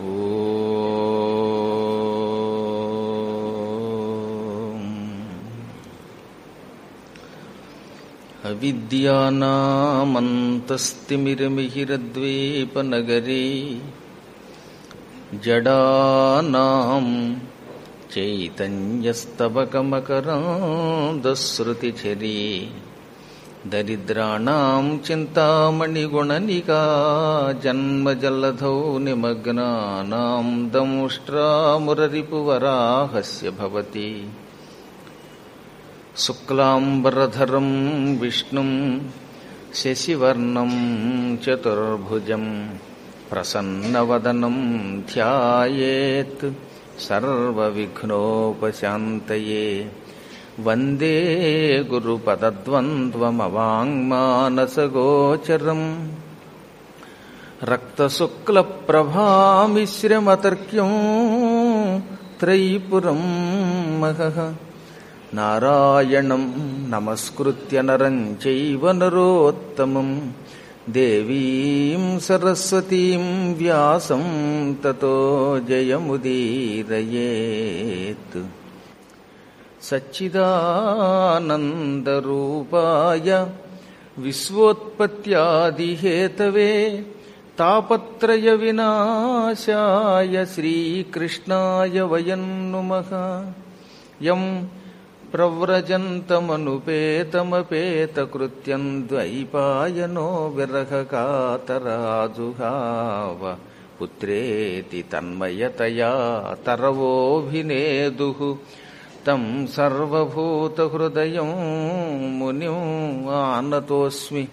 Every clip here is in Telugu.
ఓం అవిద్యానామంతస్తిమిరమిహిరద్వీపనగరే జడానాం చైతన్యస్తవకమకరాంధశ్రుతిచరీ దరిద్రాణం చింతామణిగుణనికా జన్మజలధౌ నిమగ్నానాం దంష్ట్రామురరిపువరాహస్య భవతి శుక్లాంబరధరం విష్ణుం శశివర్ణం చతుర్భుజం ప్రసన్నవదనం ధ్యాయేత్ సర్వవిఘ్నోపశాంతయే వందే గురుపదద్వంద్వమవాङ्మానసగోచరం రక్తశుక్లప్రభామిశ్రమతర్క్యం త్రైపురం మహః నారాయణం నమస్కృత్య నరం చైవ నరోత్తమం దేవీం సరస్వతీం వ్యాసం తతో జయముదీరయేత్ సచ్చిదానందరూపాయ విశ్వోత్పత్యాదిహేతవే తాపత్రయ వినాశాయ శ్రీకృష్ణాయ వయం నుమః యం ప్రవ్రజంతమనుపేతమపేతకృత్యం ద్వైపాయనో విరహకాతరాజుహావ పుత్రేతి తన్మయతయా తరవోభినేదు తం సర్వభూతహృదయం మునిం ఆనతోస్మి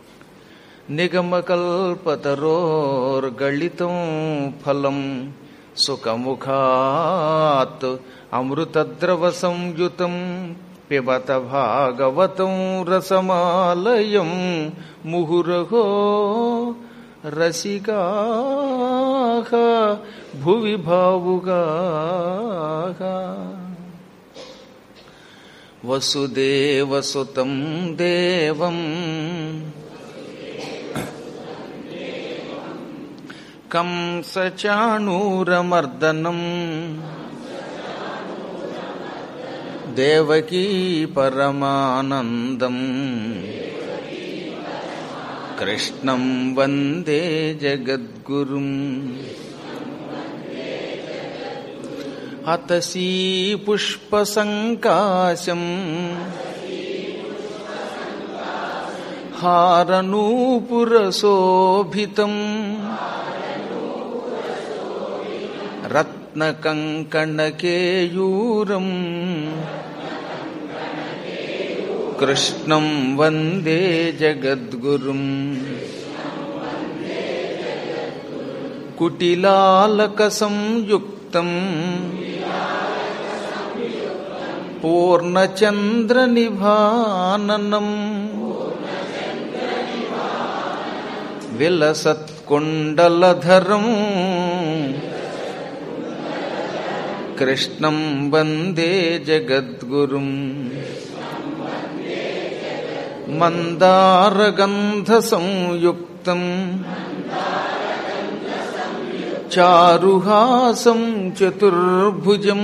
నిగమకల్పతరోర్గళితం ఫలం సుఖముఖాత్ అమృతద్రవసంయుతం పిబత భాగవతం రసమాలయం ముహురహో రసికా భువి భావుగా వసుదేవసుతం దేవం కంసచాణూరమర్దనం దేవకీ పరమానందం కృష్ణం వందే జగద్గురుం అతసీ పుష్పసంకాశం హారనూపురశోభితం రత్నకంకణకేయూరం కృష్ణం వందే జగద్గురుం కుటిలాలకసంయుక్తం పూర్ణచంద్రనిభాననం విలసత్కుండలధరం కృష్ణం వందే జగద్గురుం మందారగంధసంయుక్తం చారుహాసం చతుర్భుజం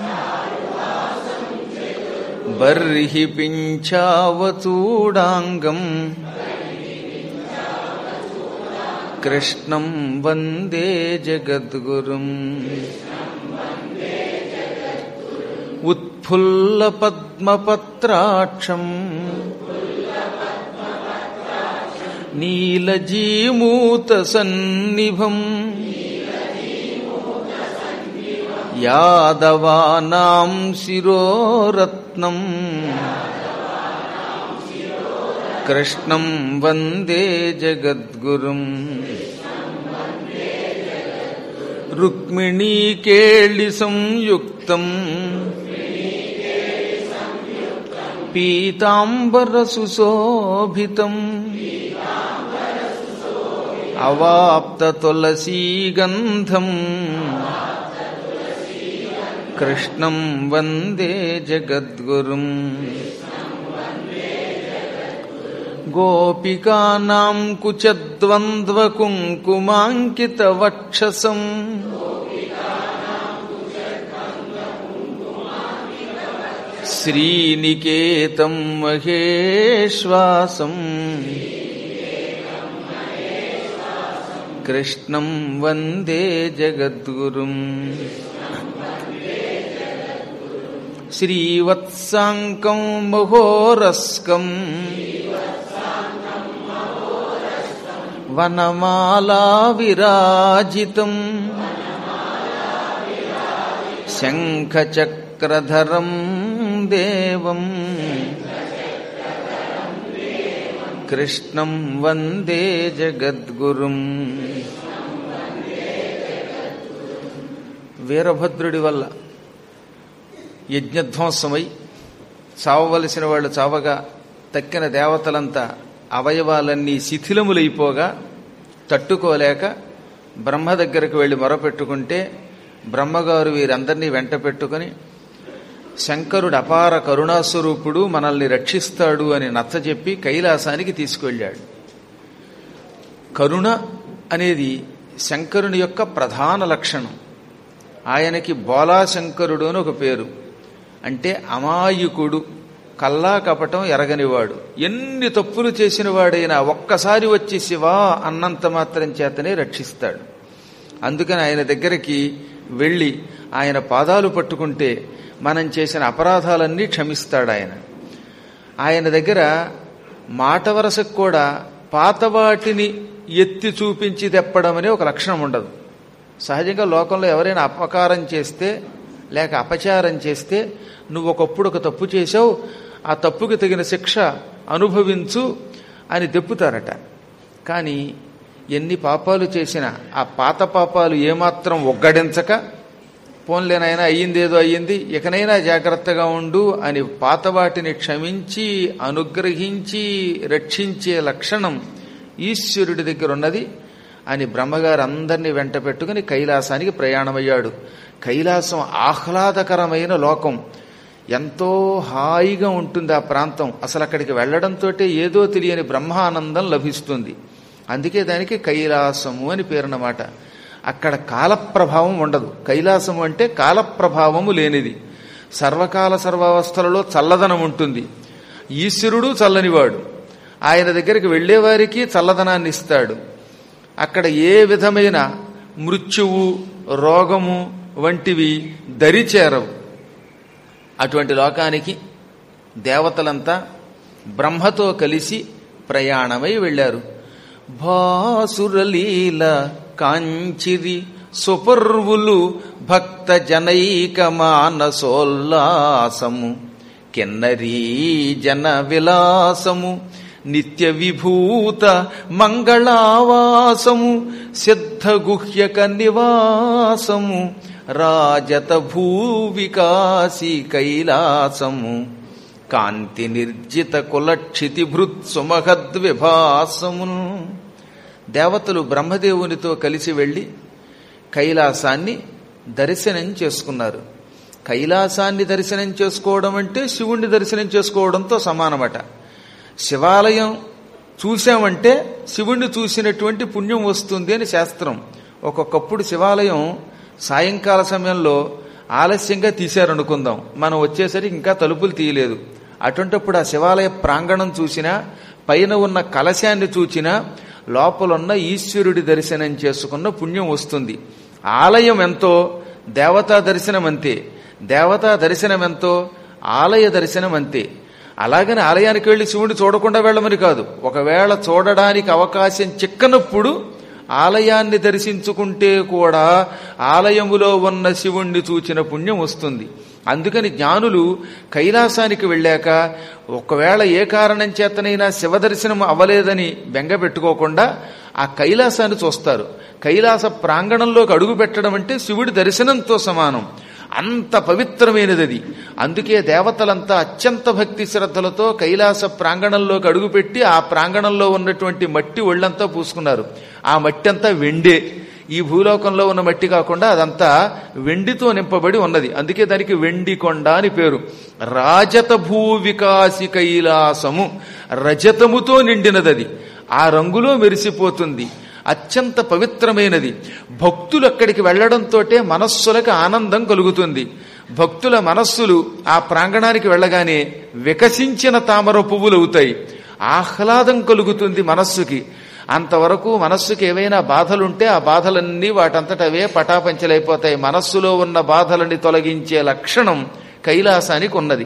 బర్హి పింఛావచూడాంగం కృష్ణం వందే జగద్గురుం उत्फुल्लपद्मपत्राक्षम् नीलजीमूतसन्निभम् यादवानाम् शिरोरत्नम् कृष्णम् वन्दे जगद्गुरुम् रुक्मिणीकेळिसंयुक्तम् पीताम्बरसुशोभितम् अवाप्ततुलसीगन्धम् कृष्णं वन्दे जगद्गुरुम् గోపికానాం కుచద్వంద్వకుంకుమాంకితవక్షసం శ్రీనికేతం మహేశ్వాసం కృష్ణం వందే జగద్గురుం శ్రీవత్సాంకం మహోరస్కం వనమాలా విరాజితం శంఖచక్రధరం దేవం కృష్ణం వందే జగద్గురుం వీరభద్రుడి వల్ల యజ్ఞధ్వంసమై చావవలసిన వాళ్ళు చావగా తక్కిన దేవతలంతా అవయవాలన్నీ శిథిలములైపోగా తట్టుకోలేక బ్రహ్మ దగ్గరకు వెళ్లి మొరపెట్టుకుంటే బ్రహ్మగారు వీరందరినీ వెంట పెట్టుకుని శంకరుడు అపార కరుణాస్వరూపుడు మనల్ని రక్షిస్తాడు అని నచ్చజెప్పి కైలాసానికి తీసుకువెళ్ళాడు కరుణ అనేది శంకరుని యొక్క ప్రధాన లక్షణం ఆయనకి బోలాశంకరుడు అని ఒక పేరు అంటే అమాయకుడు కల్లా కపటం ఎరగనివాడు ఎన్ని తప్పులు చేసిన వాడైనా ఒక్కసారి వచ్చి శివా అన్నంత మాత్రం చేతనే రక్షిస్తాడు అందుకని ఆయన దగ్గరికి వెళ్ళి ఆయన పాదాలు పట్టుకుంటే మనం చేసిన అపరాధాలన్నీ క్షమిస్తాడు ఆయన ఆయన దగ్గర మాట వరసకు కూడా పాత వాటిని ఎత్తి చూపించి తెప్పడం అనే ఒక లక్షణం ఉండదు సహజంగా లోకంలో ఎవరైనా అపకారం చేస్తే లేక అపచారం చేస్తే నువ్వు ఒకప్పుడు ఒక తప్పు చేశావు ఆ తప్పుకి తగిన శిక్ష అనుభవించు అని దెప్పుతారట కానీ ఎన్ని పాపాలు చేసినా ఆ పాత పాపాలు ఏమాత్రం ఒగ్గడించక పోన్లేనైనా అయ్యిందేదో అయ్యింది ఇకనైనా జాగ్రత్తగా ఉండు అని పాత వాటిని క్షమించి అనుగ్రహించి రక్షించే లక్షణం ఈశ్వరుడి దగ్గర ఉన్నది అని బ్రహ్మగారు అందరినీ వెంట పెట్టుకుని కైలాసానికి ప్రయాణమయ్యాడు కైలాసం ఆహ్లాదకరమైన లోకం ఎంతో హాయిగా ఉంటుంది ఆ ప్రాంతం అసలు అక్కడికి వెళ్లడంతో ఏదో తెలియని బ్రహ్మానందం లభిస్తుంది అందుకే దానికి కైలాసము అని పేరున్నమాట అక్కడ కాలప్రభావం ఉండదు కైలాసము అంటే కాలప్రభావము లేనిది సర్వకాల సర్వావస్థలలో చల్లదనం ఉంటుంది ఈశ్వరుడు చల్లనివాడు ఆయన దగ్గరికి వెళ్లేవారికి చల్లదనాన్ని ఇస్తాడు అక్కడ ఏ విధమైన మృత్యువు రోగము వంటివి దరిచేరవు అటువంటి లోకానికి దేవతలంతా బ్రహ్మతో కలిసి ప్రయాణమై వెళ్లారు భాసురలీల కాంచిరి సుపర్వులు భక్త జనైక మానసోల్లాసము కిన్నరీ జన విలాసము నిత్య విభూత మంగళావాసము సిద్ధ గుహ్యక నివాసము రాజత భూ వికాసి కైలాసము కాంతి నిర్జిత కులక్షితి భృత్ సుమహద్విభాసమును దేవతలు బ్రహ్మదేవునితో కలిసి వెళ్లి కైలాసాన్ని దర్శనం చేసుకున్నారు కైలాసాన్ని దర్శనం చేసుకోవడం అంటే శివుణ్ణి దర్శనం చేసుకోవడంతో సమానమట శివాలయం చూశామంటే శివుణ్ణి చూసినటువంటి పుణ్యం వస్తుంది అని శాస్త్రం ఒక్కొక్కప్పుడు శివాలయం సాయంకాల సమయంలో ఆలస్యంగా తీశారనుకుందాం మనం వచ్చేసరికి ఇంకా తలుపులు తీయలేదు అటువంటప్పుడు ఆ శివాలయ ప్రాంగణం చూసినా పైన ఉన్న కలశాన్ని చూచినా లోపలున్న ఈశ్వరుడి దర్శనం చేసుకున్న పుణ్యం వస్తుంది ఆలయం ఎంతో దేవతా దర్శనం అంతే దేవతా దర్శనం ఎంతో ఆలయ దర్శనం అంతే అలాగని ఆలయానికి వెళ్లి శివుడిని చూడకుండా వెళ్ళమని కాదు ఒకవేళ చూడడానికి అవకాశం చిక్కనప్పుడు ఆలయాన్ని దర్శించుకుంటే కూడా ఆలయములో ఉన్న శివుణ్ణి చూచిన పుణ్యం వస్తుంది అందుకని జ్ఞానులు కైలాసానికి వెళ్ళాక ఒకవేళ ఏ కారణం చేతనైనా శివదర్శనం అవ్వలేదని బెంగ పెట్టుకోకుండా ఆ కైలాసాన్ని చూస్తారు కైలాస ప్రాంగణంలోకి అడుగు పెట్టడం అంటే శివుడి దర్శనంతో సమానం అంత పవిత్రమైనది అది అందుకే దేవతలంతా అత్యంత భక్తి శ్రద్ధలతో కైలాస ప్రాంగణంలోకి అడుగుపెట్టి ఆ ప్రాంగణంలో ఉన్నటువంటి మట్టి ఒళ్ళంతా పూసుకున్నారు ఆ మట్టి అంతా వెండే ఈ భూలోకంలో ఉన్న మట్టి కాకుండా అదంతా వెండితో నింపబడి ఉన్నది అందుకే దానికి వెండి కొండ అని పేరు రాజత భూ వికాసి కైలాసము రజతముతో నిండినదది ఆ రంగులో మెరిసిపోతుంది అత్యంత పవిత్రమైనది భక్తులు అక్కడికి వెళ్లడంతోటే మనస్సులకు ఆనందం కలుగుతుంది భక్తుల మనస్సులు ఆ ప్రాంగణానికి వెళ్ళగానే వికసించిన తామర పువ్వులు అవుతాయి ఆహ్లాదం కలుగుతుంది మనస్సుకి అంతవరకు మనస్సుకి ఏవైనా బాధలుంటే ఆ బాధలన్నీ వాటంతట అవే పటాపంచలైపోతాయి మనస్సులో ఉన్న బాధలని తొలగించే లక్షణం కైలాసానికి ఉన్నది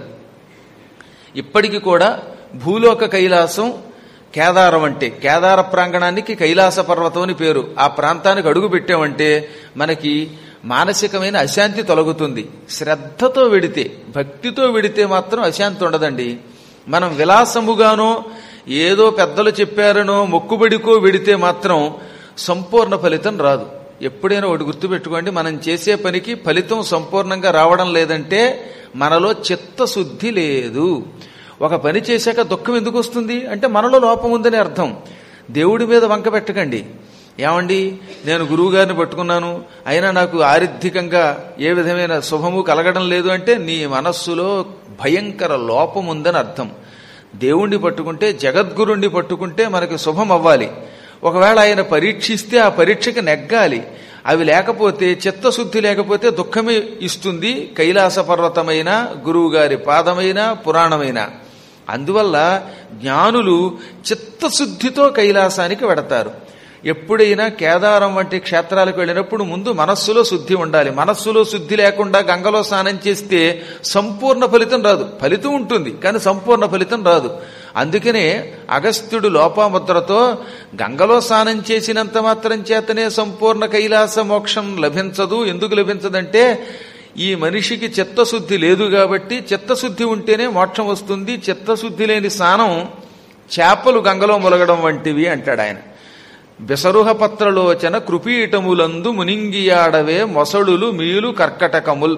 ఇప్పటికి కూడా భూలోక కైలాసం కేదారం అంటే కేదార ప్రాంగణానికి కైలాస పర్వతం అని పేరు ఆ ప్రాంతానికి అడుగు పెట్టామంటే మనకి మానసికమైన అశాంతి తొలగుతుంది శ్రద్ధతో వెడితే భక్తితో వెడితే మాత్రం అశాంతి ఉండదండి మనం విలాసముగానో ఏదో పెద్దలు చెప్పారనో మొక్కుబడికో వెడితే మాత్రం సంపూర్ణ ఫలితం రాదు ఎప్పుడైనా ఒకటి గుర్తుపెట్టుకోండి మనం చేసే పనికి ఫలితం సంపూర్ణంగా రావడం లేదంటే మనలో చిత్తశుద్ధి లేదు ఒక పని చేశాక దుఃఖం ఎందుకు వస్తుంది అంటే మనలో లోపం ఉందని అర్థం దేవుడి మీద వంక పెట్టకండి ఏమండి నేను గురువు గారిని పట్టుకున్నాను అయినా నాకు ఆరిద్ధికంగా ఏ విధమైన శుభము కలగడం లేదు అంటే నీ మనస్సులో భయంకర లోపం ఉందని అర్థం దేవుణ్ణి పట్టుకుంటే జగద్గురుణ్ణి పట్టుకుంటే మనకి శుభం అవ్వాలి ఒకవేళ ఆయన పరీక్షిస్తే ఆ పరీక్షకి నెగ్గాలి అవి లేకపోతే చిత్తశుద్ధి లేకపోతే దుఃఖమే ఇస్తుంది కైలాస పర్వతమైన గురువుగారి పాదమైన పురాణమైన అందువల్ల జ్ఞానులు చిత్తశుద్ధితో కైలాసానికి వెడతారు ఎప్పుడైనా కేదారం వంటి క్షేత్రాలకు వెళ్ళినప్పుడు ముందు మనస్సులో శుద్ధి ఉండాలి మనస్సులో శుద్ధి లేకుండా గంగలో స్నానం చేస్తే సంపూర్ణ ఫలితం రాదు ఫలితం ఉంటుంది కానీ సంపూర్ణ ఫలితం రాదు అందుకనే అగస్త్యుడు లోపాముద్రతో గంగలో స్నానం చేసినంత మాత్రం చేతనే సంపూర్ణ కైలాస మోక్షం లభించదు ఎందుకు లభించదంటే ఈ మనిషికి చిత్తశుద్ధి లేదు కాబట్టి చిత్తశుద్ధి ఉంటేనే మోక్షం వస్తుంది చిత్తశుద్ధి లేని స్నానం చేపలు గంగలో మొలగడం వంటివి అంటాడు ఆయన బిసరుహ పత్రలోచన కృపీటములందు మునింగియాడవే మొసడులు మీలు కర్కటకముల్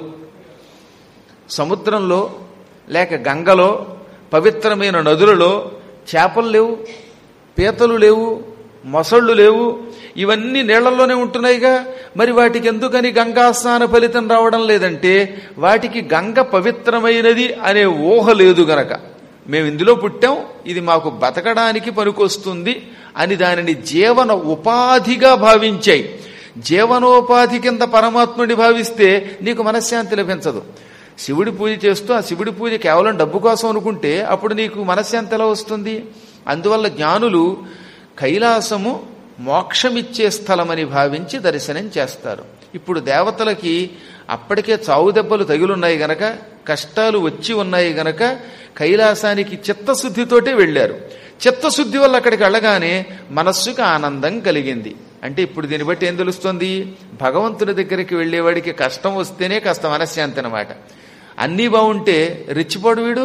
సముద్రంలో లేక గంగలో పవిత్రమైన నదులలో చేపలు లేవు పీతలు లేవు మొసళ్ళు లేవు ఇవన్నీ నీళ్లలోనే ఉంటున్నాయిగా మరి వాటికి ఎందుకని గంగా స్నాన ఫలితం రావడం లేదంటే వాటికి గంగ పవిత్రమైనది అనే ఊహ లేదు గనక మేము ఇందులో పుట్టాం ఇది మాకు బతకడానికి పనికొస్తుంది అని దానిని జీవన ఉపాధిగా భావించాయి జీవనోపాధి కింద పరమాత్ముడి భావిస్తే నీకు మనశ్శాంతి లభించదు శివుడి పూజ చేస్తూ ఆ శివుడి పూజ కేవలం డబ్బు కోసం అనుకుంటే అప్పుడు నీకు మనశ్శాంతి ఎలా వస్తుంది అందువల్ల జ్ఞానులు కైలాసము మోక్షమిచ్చే స్థలమని భావించి దర్శనం చేస్తారు ఇప్పుడు దేవతలకి అప్పటికే చావు దెబ్బలు తగిలున్నాయి గనక కష్టాలు వచ్చి ఉన్నాయి గనక కైలాసానికి చిత్తశుద్ధితోటే వెళ్ళారు చిత్తశుద్ధి వల్ల అక్కడికి వెళ్ళగానే మనస్సుకు ఆనందం కలిగింది అంటే ఇప్పుడు దీన్ని బట్టి ఏం తెలుస్తుంది భగవంతుని దగ్గరికి వెళ్ళేవాడికి కష్టం వస్తేనే కాస్త మనశ్శాంతి అనమాట అన్నీ బాగుంటే రిచ్చిపోడు వీడు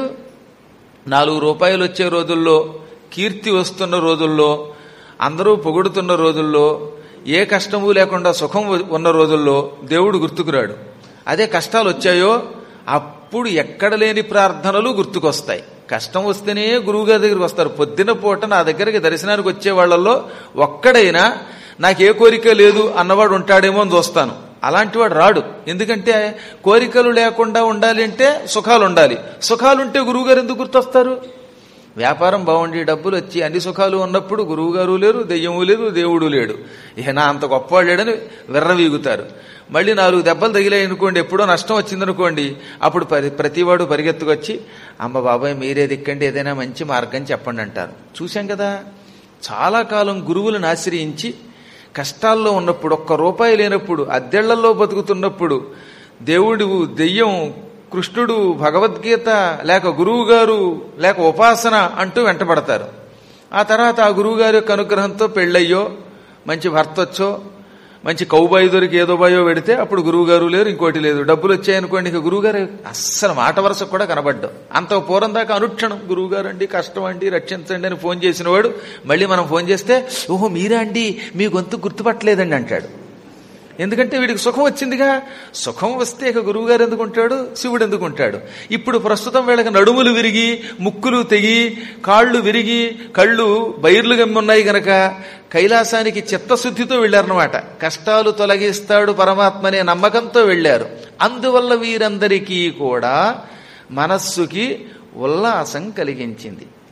నాలుగు రూపాయలు వచ్చే రోజుల్లో కీర్తి వస్తున్న రోజుల్లో అందరూ పొగుడుతున్న రోజుల్లో ఏ కష్టము లేకుండా సుఖం ఉన్న రోజుల్లో దేవుడు గుర్తుకురాడు అదే కష్టాలు వచ్చాయో అప్పుడు ఎక్కడ లేని ప్రార్థనలు గుర్తుకొస్తాయి కష్టం వస్తేనే గురువుగారి దగ్గరికి వస్తారు పొద్దున పూట నా దగ్గరికి దర్శనానికి వచ్చే వాళ్ళల్లో ఒక్కడైనా నాకే కోరిక లేదు అన్నవాడు ఉంటాడేమో అని చూస్తాను అలాంటి వాడు రాడు ఎందుకంటే కోరికలు లేకుండా ఉండాలి అంటే సుఖాలు ఉండాలి సుఖాలుంటే గురువుగారు ఎందుకు గుర్తొస్తారు వ్యాపారం బాగుండి డబ్బులు వచ్చి అన్ని సుఖాలు ఉన్నప్పుడు గురువుగారు లేరు దెయ్యము లేదు దేవుడు లేడు ఇక నా అంత గొప్పవాడు లేడని విర్రవీగుతారు మళ్ళీ నాలుగు దెబ్బలు తగిలాయి అనుకోండి ఎప్పుడో నష్టం వచ్చిందనుకోండి అప్పుడు పరి ప్రతివాడు పరిగెత్తుకొచ్చి అమ్మ బాబాయ్ మీరే దిక్కండి ఏదైనా మంచి మార్గం చెప్పండి అంటారు చూశాం కదా చాలా కాలం గురువులను ఆశ్రయించి కష్టాల్లో ఉన్నప్పుడు ఒక్క రూపాయి లేనప్పుడు అద్దెళ్లలో బతుకుతున్నప్పుడు దేవుడు దెయ్యం కృష్ణుడు భగవద్గీత లేక గురువు గారు లేక ఉపాసన అంటూ వెంటబడతారు ఆ తర్వాత ఆ గురువుగారి యొక్క అనుగ్రహంతో పెళ్ళయ్యో మంచి భర్త వచ్చో మంచి కౌబాయి దొరికి ఏదో బాయో పెడితే అప్పుడు గురువుగారు లేరు ఇంకోటి లేదు డబ్బులు వచ్చాయనుకోండి ఇక గురువుగారు అస్సలు మాట వరుస కూడా కనబడ్డాం అంత పూర్వం దాకా అనుక్షణం గురువుగారు అండి కష్టం అండి రక్షించండి అని ఫోన్ చేసిన వాడు మళ్ళీ మనం ఫోన్ చేస్తే ఓహో మీరా అండి మీ గొంతు గుర్తుపట్టలేదండి అంటాడు ఎందుకంటే వీడికి సుఖం వచ్చిందిగా సుఖం వస్తే ఇక గురువుగారు ఎందుకుంటాడు శివుడు ఎందుకుంటాడు ఇప్పుడు ప్రస్తుతం వీళ్ళకి నడుములు విరిగి ముక్కులు తెగి కాళ్ళు విరిగి కళ్ళు బైర్లు గమ్మున్నాయి గనక కైలాసానికి చిత్తశుద్ధితో వెళ్ళారనమాట కష్టాలు తొలగిస్తాడు పరమాత్మ అనే నమ్మకంతో వెళ్ళారు అందువల్ల వీరందరికీ కూడా మనస్సుకి ఉల్లాసం కలిగించింది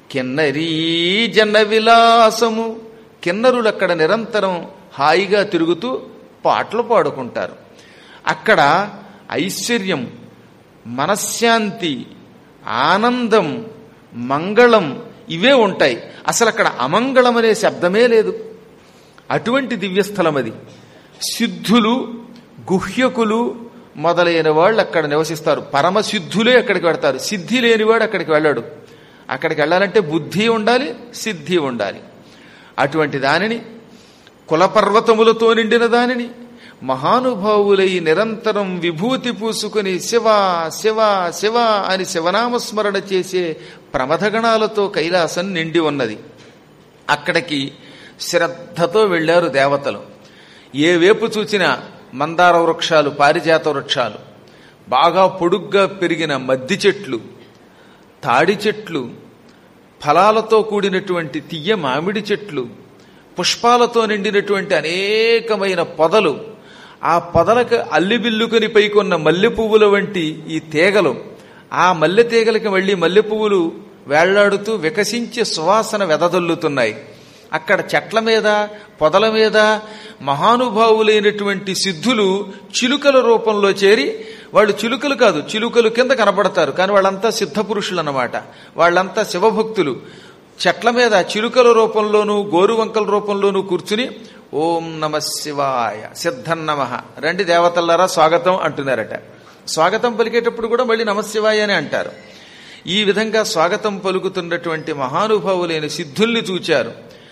కిన్నరీ జన విలాసము కిన్నరులు అక్కడ నిరంతరం హాయిగా తిరుగుతూ పాటలు పాడుకుంటారు అక్కడ ఐశ్వర్యం మనశ్శాంతి ఆనందం మంగళం ఇవే ఉంటాయి అసలు అక్కడ అమంగళం అనే శబ్దమే లేదు అటువంటి దివ్యస్థలం అది సిద్ధులు గుహ్యకులు మొదలైన వాళ్ళు అక్కడ నివసిస్తారు పరమసిద్ధులే అక్కడికి వెడతారు సిద్ధి లేనివాడు అక్కడికి వెళ్ళాడు అక్కడికి వెళ్ళాలంటే బుద్ధి ఉండాలి సిద్ధి ఉండాలి అటువంటి దానిని కులపర్వతములతో నిండిన దానిని మహానుభావులై నిరంతరం విభూతి పూసుకుని శివ శివ శివ అని శివనామస్మరణ చేసే ప్రమథగణాలతో కైలాసం నిండి ఉన్నది అక్కడికి శ్రద్ధతో వెళ్లారు దేవతలు ఏ వేపు చూచినా మందార వృక్షాలు పారిజాత వృక్షాలు బాగా పొడుగ్గా పెరిగిన మద్ది చెట్లు తాడి చెట్లు ఫలాలతో కూడినటువంటి తియ్య మామిడి చెట్లు పుష్పాలతో నిండినటువంటి అనేకమైన పొదలు ఆ పొదలకు అల్లిబిల్లుకొని పైకొన్న మల్లె పువ్వుల వంటి ఈ తీగలు ఆ మల్లె తీగలకి మళ్ళీ మల్లె పువ్వులు వేళ్లాడుతూ వికసించి సువాసన వెదజల్లుతున్నాయి అక్కడ చెట్ల మీద పొదల మీద మహానుభావులైనటువంటి సిద్ధులు చిలుకల రూపంలో చేరి వాళ్ళు చిలుకలు కాదు చిలుకలు కింద కనపడతారు కానీ వాళ్ళంతా సిద్ధ పురుషులు అన్నమాట వాళ్ళంతా శివభక్తులు చెట్ల మీద చిలుకల రూపంలోనూ గోరువంకల రూపంలోనూ కూర్చుని ఓం నమ శివాయ సిద్ధం నమ రండి దేవతల్లారా స్వాగతం అంటున్నారట స్వాగతం పలికేటప్పుడు కూడా మళ్ళీ నమశివాయ అని అంటారు ఈ విధంగా స్వాగతం పలుకుతున్నటువంటి మహానుభావులైన సిద్ధుల్ని చూచారు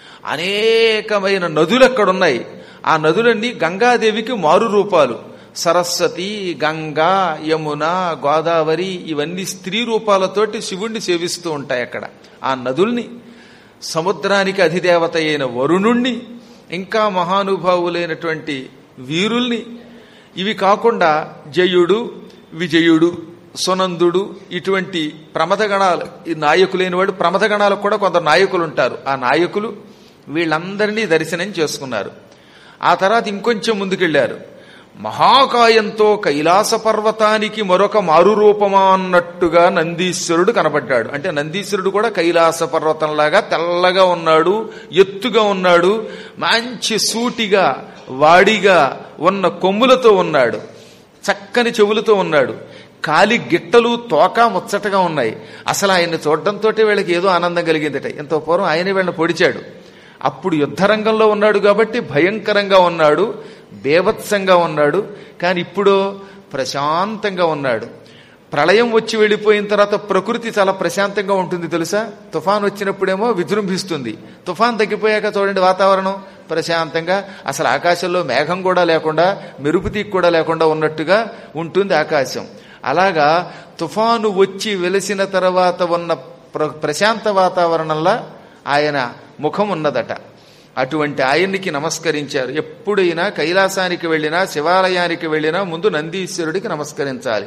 అనేకమైన నదులు అక్కడున్నాయి ఆ నదులన్నీ గంగాదేవికి మారు రూపాలు సరస్వతి గంగా యమున గోదావరి ఇవన్నీ స్త్రీ రూపాలతోటి శివుణ్ణి సేవిస్తూ ఉంటాయి అక్కడ ఆ నదుల్ని సముద్రానికి అధిదేవత అయిన వరుణుణ్ణి ఇంకా మహానుభావులైనటువంటి వీరుల్ని ఇవి కాకుండా జయుడు విజయుడు సునందుడు ఇటువంటి ప్రమథగణాలు ఈ నాయకులైన వాడు ప్రమథగణాలకు కూడా కొందరు నాయకులు ఉంటారు ఆ నాయకులు వీళ్ళందరినీ దర్శనం చేసుకున్నారు ఆ తర్వాత ఇంకొంచెం ముందుకెళ్లారు మహాకాయంతో కైలాస పర్వతానికి మరొక మారు రూపమా అన్నట్టుగా నందీశ్వరుడు కనబడ్డాడు అంటే నందీశ్వరుడు కూడా కైలాస పర్వతంలాగా తెల్లగా ఉన్నాడు ఎత్తుగా ఉన్నాడు మంచి సూటిగా వాడిగా ఉన్న కొమ్ములతో ఉన్నాడు చక్కని చెవులతో ఉన్నాడు కాలి గిట్టలు తోక ముచ్చటగా ఉన్నాయి అసలు ఆయన్ని చూడడంతో వీళ్ళకి ఏదో ఆనందం కలిగిందట ఎంతో పూర్వం ఆయన వీళ్ళని పొడిచాడు అప్పుడు యుద్ధరంగంలో ఉన్నాడు కాబట్టి భయంకరంగా ఉన్నాడు బేభత్సంగా ఉన్నాడు కానీ ఇప్పుడు ప్రశాంతంగా ఉన్నాడు ప్రళయం వచ్చి వెళ్ళిపోయిన తర్వాత ప్రకృతి చాలా ప్రశాంతంగా ఉంటుంది తెలుసా తుఫాన్ వచ్చినప్పుడేమో విజృంభిస్తుంది తుఫాన్ తగ్గిపోయాక చూడండి వాతావరణం ప్రశాంతంగా అసలు ఆకాశంలో మేఘం కూడా లేకుండా మెరుపు తీక్ కూడా లేకుండా ఉన్నట్టుగా ఉంటుంది ఆకాశం అలాగా తుఫాను వచ్చి వెలిసిన తర్వాత ఉన్న ప్ర- ప్రశాంత వాతావరణంలో ఆయన ముఖం ఉన్నదట అటువంటి ఆయన్నికి నమస్కరించారు ఎప్పుడైనా కైలాసానికి వెళ్ళినా శివాలయానికి వెళ్ళినా ముందు నందీశ్వరుడికి నమస్కరించాలి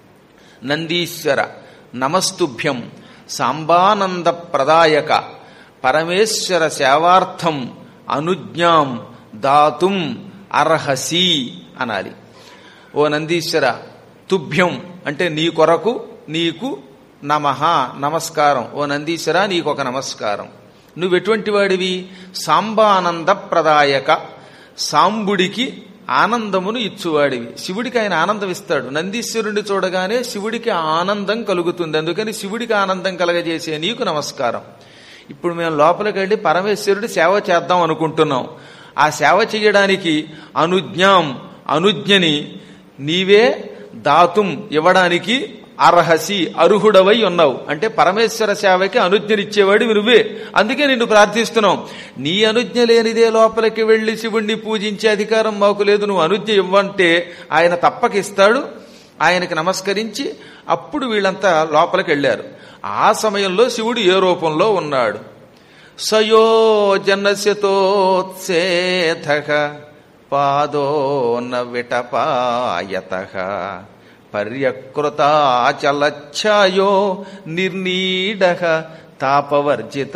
నందీశ్వర నమస్తుభ్యం సాంబానంద ప్రదాయక పరమేశ్వర సేవార్థం అనుజ్ఞాం దాతుం అర్హసి అనాలి ఓ నందీశ్వర తుభ్యం అంటే నీ కొరకు నీకు నమః నమస్కారం ఓ నందీశ్వర నీకొక నమస్కారం నువ్వెటువంటి వాడివి సాంబానంద ప్రదాయక సాంబుడికి ఆనందమును ఇచ్చువాడివి శివుడికి ఆయన ఆనందం ఇస్తాడు నందీశ్వరుణ్ణి చూడగానే శివుడికి ఆనందం కలుగుతుంది అందుకని శివుడికి ఆనందం కలగజేసే నీకు నమస్కారం ఇప్పుడు మేము లోపలికి వెళ్ళి పరమేశ్వరుడి సేవ చేద్దాం అనుకుంటున్నాం ఆ సేవ చేయడానికి అనుజ్ఞాం అనుజ్ఞని నీవే దాతుం ఇవ్వడానికి అర్హసి అర్హుడవై ఉన్నావు అంటే పరమేశ్వర సేవకి అనుజ్ఞనిచ్చేవాడు నువ్వే అందుకే నిన్ను ప్రార్థిస్తున్నాం నీ అనుజ్ఞ లేనిదే లోపలికి వెళ్లి శివుణ్ణి పూజించే అధికారం మాకు లేదు నువ్వు అనుజ్ఞ ఇవ్వంటే ఆయన తప్పక ఇస్తాడు ఆయనకి నమస్కరించి అప్పుడు వీళ్ళంతా లోపలికి వెళ్ళారు ఆ సమయంలో శివుడు ఏ రూపంలో ఉన్నాడు సయో జనశతోత్సేధ పాదోన విటపాయత పర్యకృతాచలఛాయో నిర్నీడ తాపవర్జిత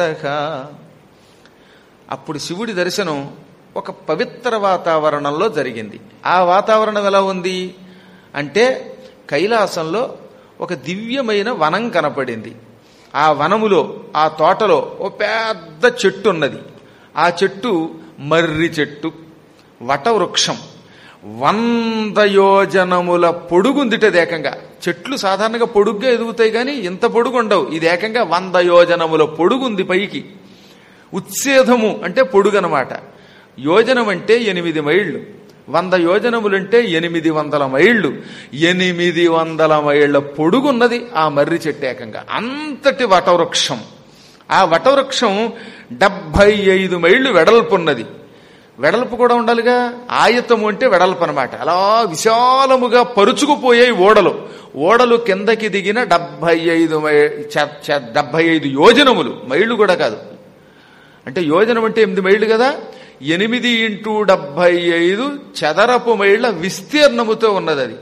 అప్పుడు శివుడి దర్శనం ఒక పవిత్ర వాతావరణంలో జరిగింది ఆ వాతావరణం ఎలా ఉంది అంటే కైలాసంలో ఒక దివ్యమైన వనం కనపడింది ఆ వనములో ఆ తోటలో ఓ పెద్ద చెట్టు ఉన్నది ఆ చెట్టు మర్రి చెట్టు వటవృక్షం వంద యోజనముల పొడుగుందిటది ఏకంగా చెట్లు సాధారణంగా పొడుగ్గా ఎదుగుతాయి కానీ ఇంత పొడుగు ఉండవు ఇది ఏకంగా వంద యోజనముల పొడుగుంది పైకి ఉచ్ఛేదము అంటే పొడుగనమాట యోజనం అంటే ఎనిమిది మైళ్ళు వంద యోజనములంటే ఎనిమిది వందల మైళ్ళు ఎనిమిది వందల మైళ్ళ పొడుగున్నది ఆ మర్రి చెట్టు ఏకంగా అంతటి వటవృక్షం ఆ వటవృక్షం డెబ్భై ఐదు మైళ్ళు వెడల్పున్నది వెడల్పు కూడా ఉండాలిగా ఆయతము అంటే వెడల్పు అనమాట అలా విశాలముగా పరుచుకుపోయాయి ఓడలు ఓడలు కిందకి దిగిన డెబ్బై ఐదు డెబ్బై ఐదు యోజనములు మైళ్ళు కూడా కాదు అంటే యోజనం అంటే ఎనిమిది మైళ్ళు కదా ఎనిమిది ఇంటూ డెబ్బై ఐదు చదరపు మైళ్ళ విస్తీర్ణముతో ఉన్నది అది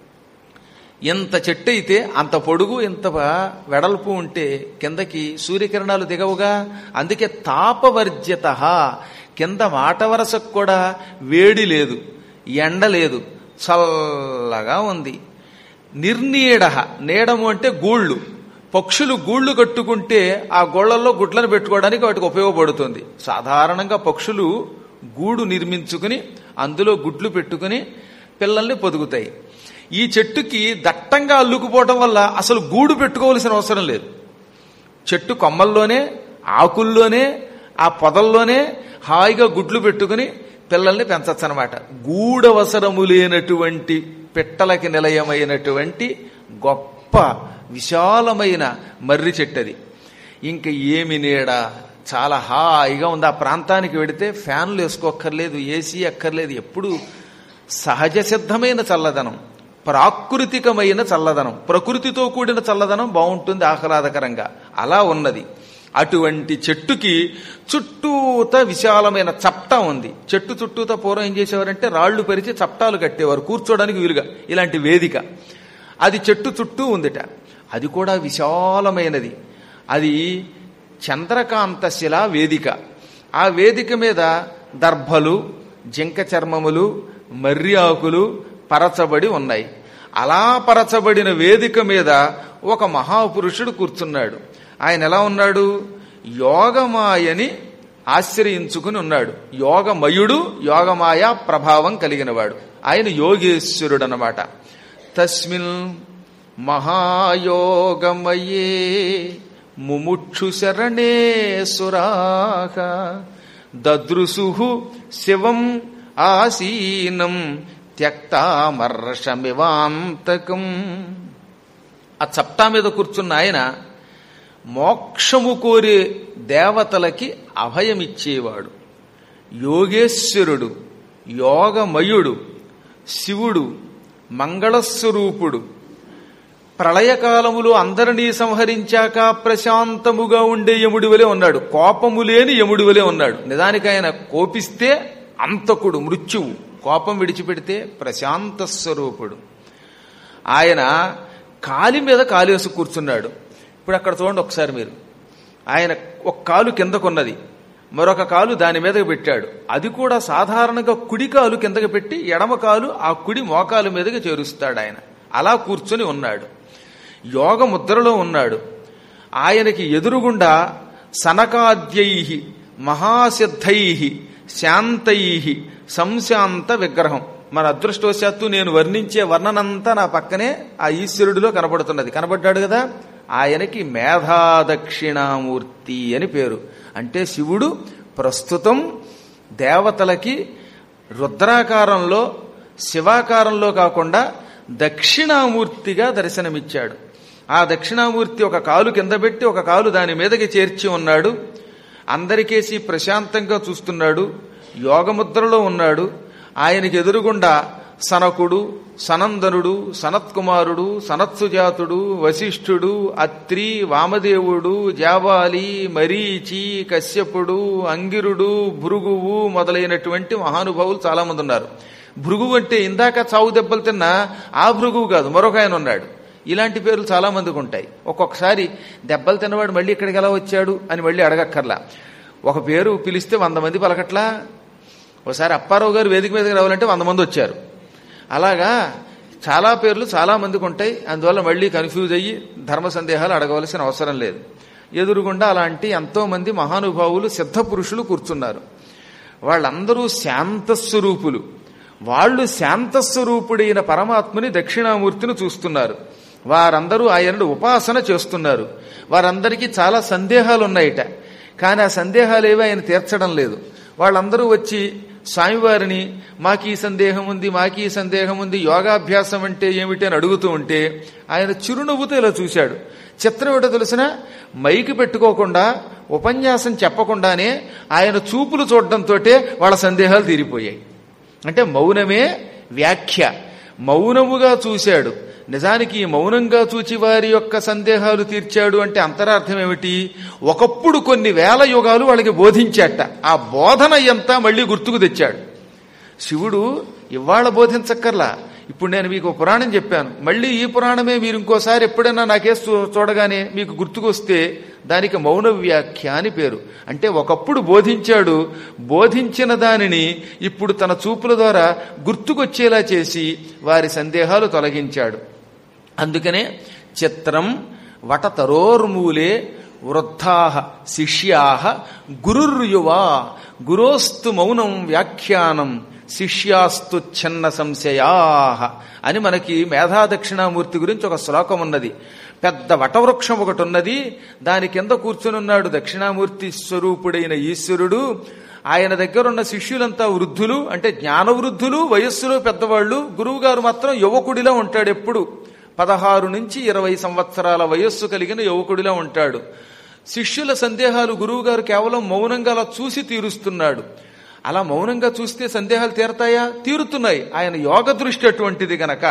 ఎంత చెట్టు అయితే అంత పొడుగు ఎంత వెడల్పు ఉంటే కిందకి సూర్యకిరణాలు దిగవుగా అందుకే తాపవర్జ్యత కింద మాట వరసకు కూడా వేడి లేదు ఎండ లేదు చల్లగా ఉంది నిర్నీడ నీడము అంటే గూళ్ళు పక్షులు గూళ్ళు కట్టుకుంటే ఆ గోళ్లలో గుడ్లను పెట్టుకోవడానికి వాటికి ఉపయోగపడుతుంది సాధారణంగా పక్షులు గూడు నిర్మించుకుని అందులో గుడ్లు పెట్టుకుని పిల్లల్ని పొదుగుతాయి ఈ చెట్టుకి దట్టంగా అల్లుకుపోవటం వల్ల అసలు గూడు పెట్టుకోవలసిన అవసరం లేదు చెట్టు కొమ్మల్లోనే ఆకుల్లోనే ఆ పొదల్లోనే హాయిగా గుడ్లు పెట్టుకుని పిల్లల్ని పెంచచ్చు అనమాట గూడవసరము లేనటువంటి పిట్టలకి నిలయమైనటువంటి గొప్ప విశాలమైన మర్రి చెట్టది ఇంక ఏమి నీడ చాలా హాయిగా ఉంది ఆ ప్రాంతానికి వెడితే ఫ్యాన్లు వేసుకోక్కర్లేదు ఏసీ అక్కర్లేదు ఎప్పుడు సహజ సిద్ధమైన చల్లదనం ప్రాకృతికమైన చల్లదనం ప్రకృతితో కూడిన చల్లదనం బాగుంటుంది ఆహ్లాదకరంగా అలా ఉన్నది అటువంటి చెట్టుకి చుట్టూత విశాలమైన చప్టా ఉంది చెట్టు చుట్టూత పూర్వం ఏం చేసేవారంటే రాళ్లు పరిచి చప్టాలు కట్టేవారు కూర్చోడానికి వీలుగా ఇలాంటి వేదిక అది చెట్టు చుట్టూ ఉందిట అది కూడా విశాలమైనది అది చంద్రకాంత శిలా వేదిక ఆ వేదిక మీద దర్భలు జింక చర్మములు మర్రి ఆకులు పరచబడి ఉన్నాయి అలా పరచబడిన వేదిక మీద ఒక మహాపురుషుడు కూర్చున్నాడు ఆయన ఎలా ఉన్నాడు యోగమాయని ఆశ్రయించుకుని ఉన్నాడు యోగమయుడు యోగమాయ ప్రభావం కలిగినవాడు ఆయన యోగేశ్వరుడు అన్నమాట తస్మిన్ మహాయోగమయే ముముక్షు శరణే సురాహ దదృశు శివం ఆసీనం త్యక్తామర్షమివాంతకం ఆ చప్టా మీద కూర్చున్న ఆయన మోక్షము కోరే దేవతలకి అభయమిచ్చేవాడు యోగేశ్వరుడు యోగమయుడు శివుడు మంగళస్వరూపుడు ప్రళయకాలములో అందరినీ సంహరించాక ప్రశాంతముగా ఉండే యముడి వలె ఉన్నాడు కోపము లేని యముడి వలె ఉన్నాడు నిజానికి ఆయన కోపిస్తే అంతకుడు మృత్యువు కోపం విడిచిపెడితే ప్రశాంత స్వరూపుడు ఆయన కాలి మీద కాలేసి కూర్చున్నాడు ఇప్పుడు అక్కడ చూడండి ఒకసారి మీరు ఆయన ఒక కాలు కిందకున్నది మరొక కాలు దాని మీదకి పెట్టాడు అది కూడా సాధారణంగా కుడి కాలు కిందకి పెట్టి ఎడమ కాలు ఆ కుడి మోకాలు మీదకి చేరుస్తాడు ఆయన అలా కూర్చుని ఉన్నాడు యోగ ముద్రలో ఉన్నాడు ఆయనకి ఎదురుగుండా సనకాద్యై మహాసిద్ధై శాంతై సంశాంత విగ్రహం మన అదృష్టవశాత్తు నేను వర్ణించే వర్ణనంతా నా పక్కనే ఆ ఈశ్వరుడిలో కనబడుతున్నది కనబడ్డాడు కదా ఆయనకి మేధాదక్షిణామూర్తి అని పేరు అంటే శివుడు ప్రస్తుతం దేవతలకి రుద్రాకారంలో శివాకారంలో కాకుండా దక్షిణామూర్తిగా దర్శనమిచ్చాడు ఆ దక్షిణామూర్తి ఒక కాలు కింద పెట్టి ఒక కాలు దాని మీదకి చేర్చి ఉన్నాడు అందరికేసి ప్రశాంతంగా చూస్తున్నాడు యోగముద్రలో ఉన్నాడు ఆయనకి ఎదురుగుండా సనకుడు సనందనుడు సనత్కుమారుడు సనత్సుజాతుడు వశిష్ఠుడు అత్రి వామదేవుడు జాబాలి మరీచి కశ్యపుడు అంగిరుడు భృగువు మొదలైనటువంటి మహానుభావులు చాలా మంది ఉన్నారు భృగువు అంటే ఇందాక చావు దెబ్బలు తిన్న ఆ భృగువు కాదు మరొక ఆయన ఉన్నాడు ఇలాంటి పేర్లు చాలా మందికి ఉంటాయి ఒక్కొక్కసారి దెబ్బలు తిన్నవాడు మళ్ళీ ఇక్కడికి ఎలా వచ్చాడు అని మళ్ళీ అడగక్కర్లా ఒక పేరు పిలిస్తే వంద మంది పలకట్లా ఒకసారి అప్పారావు గారు వేదిక మీదకి రావాలంటే వంద మంది వచ్చారు అలాగా చాలా పేర్లు చాలా మందికి ఉంటాయి అందువల్ల మళ్ళీ కన్ఫ్యూజ్ అయ్యి ధర్మ సందేహాలు అడగవలసిన అవసరం లేదు ఎదురుగుండా అలాంటి ఎంతో మంది మహానుభావులు సిద్ధ పురుషులు కూర్చున్నారు వాళ్ళందరూ శాంతస్వరూపులు వాళ్ళు శాంతస్వరూపుడైన పరమాత్మని దక్షిణామూర్తిని చూస్తున్నారు వారందరూ ఆయనను ఉపాసన చేస్తున్నారు వారందరికీ చాలా సందేహాలు ఉన్నాయిట కానీ ఆ సందేహాలు ఏవి ఆయన తీర్చడం లేదు వాళ్ళందరూ వచ్చి స్వామివారిని మాకు ఈ సందేహం ఉంది మాకు ఈ సందేహం ఉంది యోగాభ్యాసం అంటే ఏమిటి అని అడుగుతూ ఉంటే ఆయన చిరునవ్వుతో ఇలా చూశాడు చిత్రం ఏమిటో తెలిసిన మైకి పెట్టుకోకుండా ఉపన్యాసం చెప్పకుండానే ఆయన చూపులు చూడడంతో వాళ్ళ సందేహాలు తీరిపోయాయి అంటే మౌనమే వ్యాఖ్య మౌనముగా చూశాడు నిజానికి ఈ మౌనంగా చూచి వారి యొక్క సందేహాలు తీర్చాడు అంటే అంతరార్థం ఏమిటి ఒకప్పుడు కొన్ని వేల యుగాలు వాళ్ళకి బోధించాట ఆ బోధన ఎంత మళ్ళీ గుర్తుకు తెచ్చాడు శివుడు ఇవాళ బోధించక్కర్లా ఇప్పుడు నేను మీకు ఒక పురాణం చెప్పాను మళ్ళీ ఈ పురాణమే మీరు ఇంకోసారి ఎప్పుడైనా నాకేసి చూ- చూడగానే మీకు గుర్తుకొస్తే దానికి మౌన వ్యాఖ్య అని పేరు అంటే ఒకప్పుడు బోధించాడు బోధించిన దానిని ఇప్పుడు తన చూపుల ద్వారా గుర్తుకొచ్చేలా చేసి వారి సందేహాలు తొలగించాడు అందుకనే చిత్రం వటతరోర్మూలే వృద్ధా శిష్యా గురుర్యువా గురోస్తు మౌనం వ్యాఖ్యానం శిష్యాస్తు ఛన్న సంశయా అని మనకి మేధా దక్షిణామూర్తి గురించి ఒక శ్లోకం ఉన్నది పెద్ద వటవృక్షం ఒకటి ఉన్నది దాని కింద కూర్చుని ఉన్నాడు దక్షిణామూర్తి స్వరూపుడైన ఈశ్వరుడు ఆయన దగ్గర ఉన్న శిష్యులంతా వృద్ధులు అంటే జ్ఞాన వృద్ధులు వయస్సులో పెద్దవాళ్ళు గురువుగారు మాత్రం యువకుడిలా ఉంటాడు ఎప్పుడు పదహారు నుంచి ఇరవై సంవత్సరాల వయస్సు కలిగిన యువకుడిలా ఉంటాడు శిష్యుల సందేహాలు గురువుగారు కేవలం మౌనంగా అలా చూసి తీరుస్తున్నాడు అలా మౌనంగా చూస్తే సందేహాలు తీరతాయా తీరుతున్నాయి ఆయన యోగ దృష్టి అటువంటిది గనక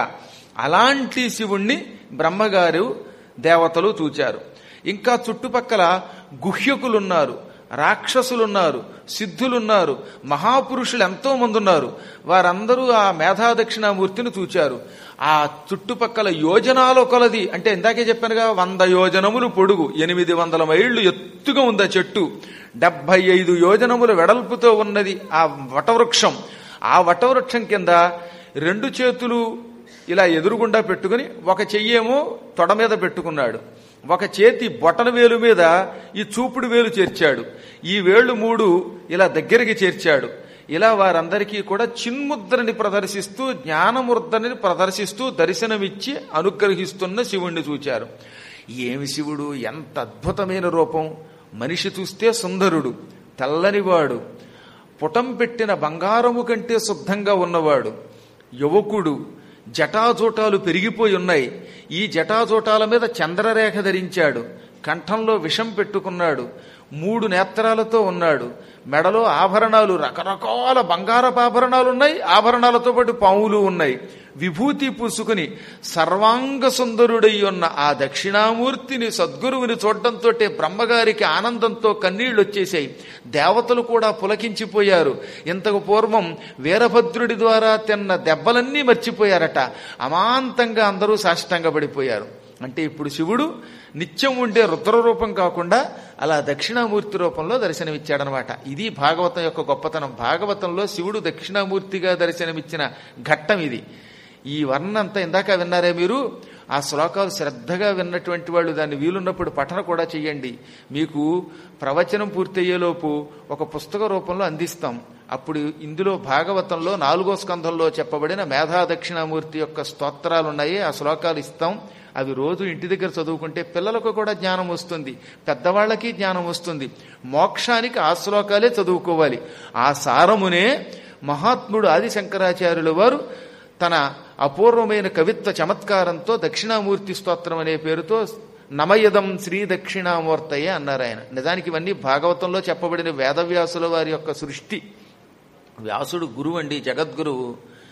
అలాంటి శివుణ్ణి బ్రహ్మగారు దేవతలు చూచారు ఇంకా చుట్టుపక్కల గుహ్యకులున్నారు రాక్షసులున్నారు సిద్ధులున్నారు మహాపురుషులు ఎంతో మంది ఉన్నారు వారందరూ ఆ మేధా దక్షిణామూర్తిని చూచారు ఆ చుట్టుపక్కల యోజనాల కొలది అంటే ఇందాకే చెప్పానుగా వంద యోజనములు పొడుగు ఎనిమిది వందల మైళ్ళు ఎత్తుగా ఉంది ఆ చెట్టు డెబ్బై ఐదు యోజనముల వెడల్పుతో ఉన్నది ఆ వటవృక్షం ఆ వటవృక్షం కింద రెండు చేతులు ఇలా ఎదురుగుండా పెట్టుకుని ఒక చెయ్యేమో తొడ మీద పెట్టుకున్నాడు ఒక చేతి బొటన వేలు మీద ఈ చూపుడు వేలు చేర్చాడు ఈ వేళ్లు మూడు ఇలా దగ్గరికి చేర్చాడు ఇలా వారందరికీ కూడా చిన్ముద్రని ప్రదర్శిస్తూ జ్ఞానముద్రని ప్రదర్శిస్తూ దర్శనమిచ్చి అనుగ్రహిస్తున్న శివుణ్ణి చూచారు ఏమి శివుడు ఎంత అద్భుతమైన రూపం మనిషి చూస్తే సుందరుడు తెల్లనివాడు పుటం పెట్టిన బంగారము కంటే శుద్ధంగా ఉన్నవాడు యువకుడు జటాజూటాలు పెరిగిపోయి ఉన్నాయి ఈ జటాజూటాల మీద చంద్రరేఖ ధరించాడు కంఠంలో విషం పెట్టుకున్నాడు మూడు నేత్రాలతో ఉన్నాడు మెడలో ఆభరణాలు రకరకాల బంగారపు ఆభరణాలు ఉన్నాయి ఆభరణాలతో పాటు పాములు ఉన్నాయి విభూతి పూసుకుని సర్వాంగ సుందరుడై ఉన్న ఆ దక్షిణామూర్తిని సద్గురువుని చూడడంతో బ్రహ్మగారికి ఆనందంతో కన్నీళ్లు వచ్చేసాయి దేవతలు కూడా పులకించిపోయారు ఇంతకు పూర్వం వీరభద్రుడి ద్వారా తిన్న దెబ్బలన్నీ మర్చిపోయారట అమాంతంగా అందరూ సాష్టంగా పడిపోయారు అంటే ఇప్పుడు శివుడు నిత్యం ఉండే రుద్ర రూపం కాకుండా అలా దక్షిణామూర్తి రూపంలో దర్శనమిచ్చాడనమాట ఇది భాగవతం యొక్క గొప్పతనం భాగవతంలో శివుడు దక్షిణామూర్తిగా దర్శనమిచ్చిన ఘట్టం ఇది ఈ వర్ణన అంతా ఇందాక విన్నారే మీరు ఆ శ్లోకాలు శ్రద్ధగా విన్నటువంటి వాళ్ళు దాన్ని వీలున్నప్పుడు పఠన కూడా చెయ్యండి మీకు ప్రవచనం పూర్తయ్యేలోపు ఒక పుస్తక రూపంలో అందిస్తాం అప్పుడు ఇందులో భాగవతంలో నాలుగో స్కంధంలో చెప్పబడిన మేధా దక్షిణామూర్తి యొక్క స్తోత్రాలు ఉన్నాయి ఆ శ్లోకాలు ఇస్తాం అవి రోజు ఇంటి దగ్గర చదువుకుంటే పిల్లలకు కూడా జ్ఞానం వస్తుంది పెద్దవాళ్ళకి జ్ఞానం వస్తుంది మోక్షానికి ఆ శ్లోకాలే చదువుకోవాలి ఆ సారమునే మహాత్ముడు ఆది శంకరాచార్యుల వారు తన అపూర్వమైన కవిత్వ చమత్కారంతో దక్షిణామూర్తి స్తోత్రం అనే పేరుతో నమయదం శ్రీ దక్షిణామూర్తయ్య అన్నారు ఆయన నిజానికి ఇవన్నీ భాగవతంలో చెప్పబడిన వేదవ్యాసుల వారి యొక్క సృష్టి వ్యాసుడు గురువు అండి జగద్గురువు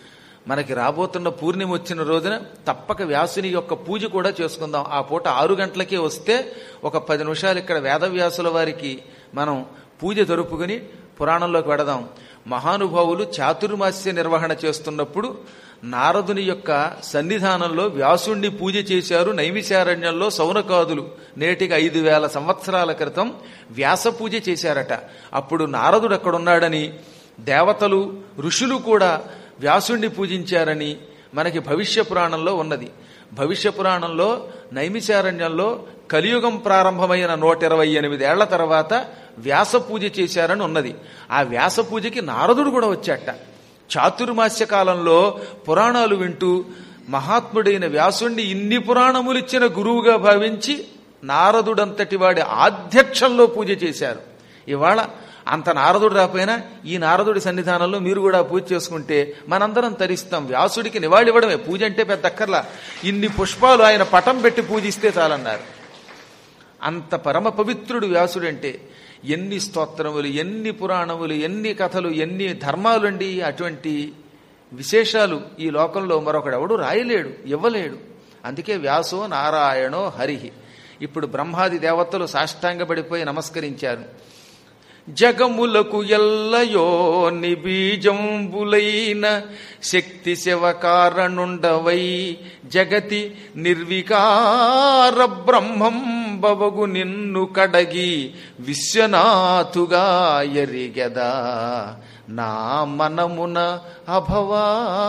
మనకి రాబోతున్న పూర్ణిమ వచ్చిన రోజున తప్పక వ్యాసుని యొక్క పూజ కూడా చేసుకుందాం ఆ పూట ఆరు గంటలకే వస్తే ఒక పది నిమిషాలు ఇక్కడ వేదవ్యాసుల వారికి మనం పూజ జరుపుకుని పురాణంలోకి వెడదాం మహానుభావులు చాతుర్మాస్య నిర్వహణ చేస్తున్నప్పుడు నారదుని యొక్క సన్నిధానంలో వ్యాసుణ్ణి పూజ చేశారు నైమిశారణ్యంలో సౌనకాదులు నేటికి ఐదు వేల సంవత్సరాల క్రితం వ్యాస పూజ చేశారట అప్పుడు నారదుడు అక్కడున్నాడని దేవతలు ఋషులు కూడా వ్యాసుణ్ణి పూజించారని మనకి భవిష్య పురాణంలో ఉన్నది భవిష్య పురాణంలో నైమిశారణ్యంలో కలియుగం ప్రారంభమైన నూట ఇరవై ఎనిమిదేళ్ల తర్వాత వ్యాస పూజ చేశారని ఉన్నది ఆ వ్యాస పూజకి నారదుడు కూడా వచ్చాట చాతుర్మాస్య కాలంలో పురాణాలు వింటూ మహాత్ముడైన వ్యాసుణ్ణి ఇన్ని పురాణములు ఇచ్చిన గురువుగా భావించి నారదుడంతటి వాడి ఆధ్యక్షంలో పూజ చేశారు ఇవాళ అంత నారదుడు రాపోయినా ఈ నారదుడి సన్నిధానంలో మీరు కూడా పూజ చేసుకుంటే మనందరం తరిస్తాం వ్యాసుడికి నివాళివ్వడమే పూజ అంటే పెద్ద అక్కర్లా ఇన్ని పుష్పాలు ఆయన పటం పెట్టి పూజిస్తే చాలన్నారు అంత పరమ పవిత్రుడు వ్యాసుడంటే ఎన్ని స్తోత్రములు ఎన్ని పురాణములు ఎన్ని కథలు ఎన్ని ధర్మాలుండి అటువంటి విశేషాలు ఈ లోకంలో మరొకడెవడు రాయలేడు ఇవ్వలేడు అందుకే వ్యాసో నారాయణో హరిహి ఇప్పుడు బ్రహ్మాది దేవతలు సాష్టాంగపడిపోయి నమస్కరించారు జగములకు ఎల్లయో నిబీజంబులైన శక్తి శివ కారణుండవై జగతి నిర్వికార బ్రహ్మం బవగు నిన్ను కడగి విశ్వనాథుగా ఎరిగెదా నా మనమున అభవా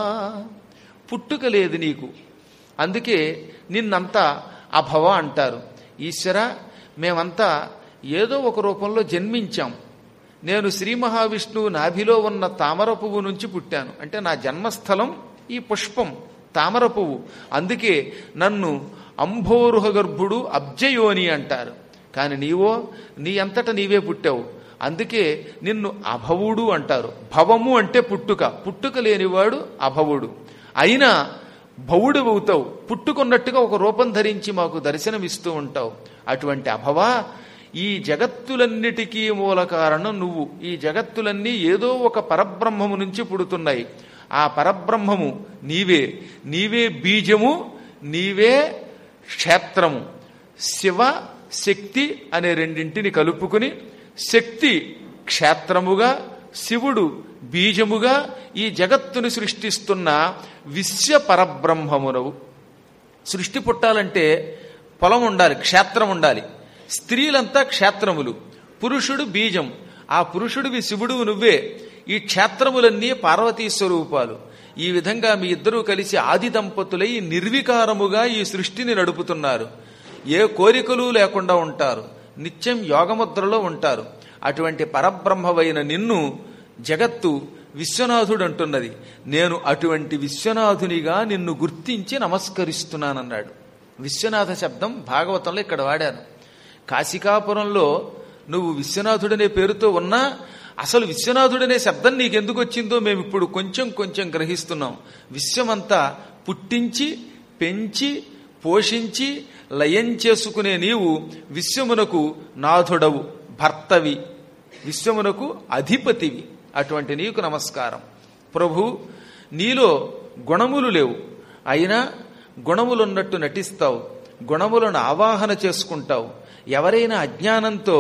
పుట్టుక లేదు నీకు అందుకే నిన్నంతా అభవ అంటారు ఈశ్వర మేమంతా ఏదో ఒక రూపంలో జన్మించాం నేను శ్రీ మహావిష్ణువు నాభిలో ఉన్న తామర పువ్వు నుంచి పుట్టాను అంటే నా జన్మస్థలం ఈ పుష్పం తామర పువ్వు అందుకే నన్ను అంభోరుహ గర్భుడు అబ్జయోని అంటారు కాని నీవో నీ అంతట నీవే పుట్టావు అందుకే నిన్ను అభవుడు అంటారు భవము అంటే పుట్టుక పుట్టుక లేనివాడు అభవుడు అయినా భవుడు అవుతావు పుట్టుకున్నట్టుగా ఒక రూపం ధరించి మాకు దర్శనమిస్తూ ఉంటావు అటువంటి అభవ ఈ జగత్తులన్నిటికీ మూల కారణం నువ్వు ఈ జగత్తులన్నీ ఏదో ఒక పరబ్రహ్మము నుంచి పుడుతున్నాయి ఆ పరబ్రహ్మము నీవే నీవే బీజము నీవే క్షేత్రము శివ శక్తి అనే రెండింటిని కలుపుకుని శక్తి క్షేత్రముగా శివుడు బీజముగా ఈ జగత్తుని సృష్టిస్తున్న విశ్వ పరబ్రహ్మమునవు సృష్టి పుట్టాలంటే పొలం ఉండాలి క్షేత్రం ఉండాలి స్త్రీలంతా క్షేత్రములు పురుషుడు బీజం ఆ పురుషుడివి శివుడు నువ్వే ఈ క్షేత్రములన్నీ పార్వతీ స్వరూపాలు ఈ విధంగా మీ ఇద్దరూ కలిసి ఆది దంపతులై నిర్వికారముగా ఈ సృష్టిని నడుపుతున్నారు ఏ కోరికలు లేకుండా ఉంటారు నిత్యం యోగముద్రలో ఉంటారు అటువంటి పరబ్రహ్మవైన నిన్ను జగత్తు విశ్వనాథుడు అంటున్నది నేను అటువంటి విశ్వనాథునిగా నిన్ను గుర్తించి నమస్కరిస్తున్నానన్నాడు విశ్వనాథ శబ్దం భాగవతంలో ఇక్కడ వాడారు కాశికాపురంలో నువ్వు విశ్వనాథుడనే పేరుతో ఉన్నా అసలు విశ్వనాథుడనే శబ్దం నీకెందుకు వచ్చిందో మేము ఇప్పుడు కొంచెం కొంచెం గ్రహిస్తున్నాం విశ్వమంతా పుట్టించి పెంచి పోషించి లయం చేసుకునే నీవు విశ్వమునకు నాథుడవు భర్తవి విశ్వమునకు అధిపతివి అటువంటి నీకు నమస్కారం ప్రభు నీలో గుణములు లేవు అయినా గుణములున్నట్టు నటిస్తావు గుణములను ఆవాహన చేసుకుంటావు ఎవరైనా అజ్ఞానంతో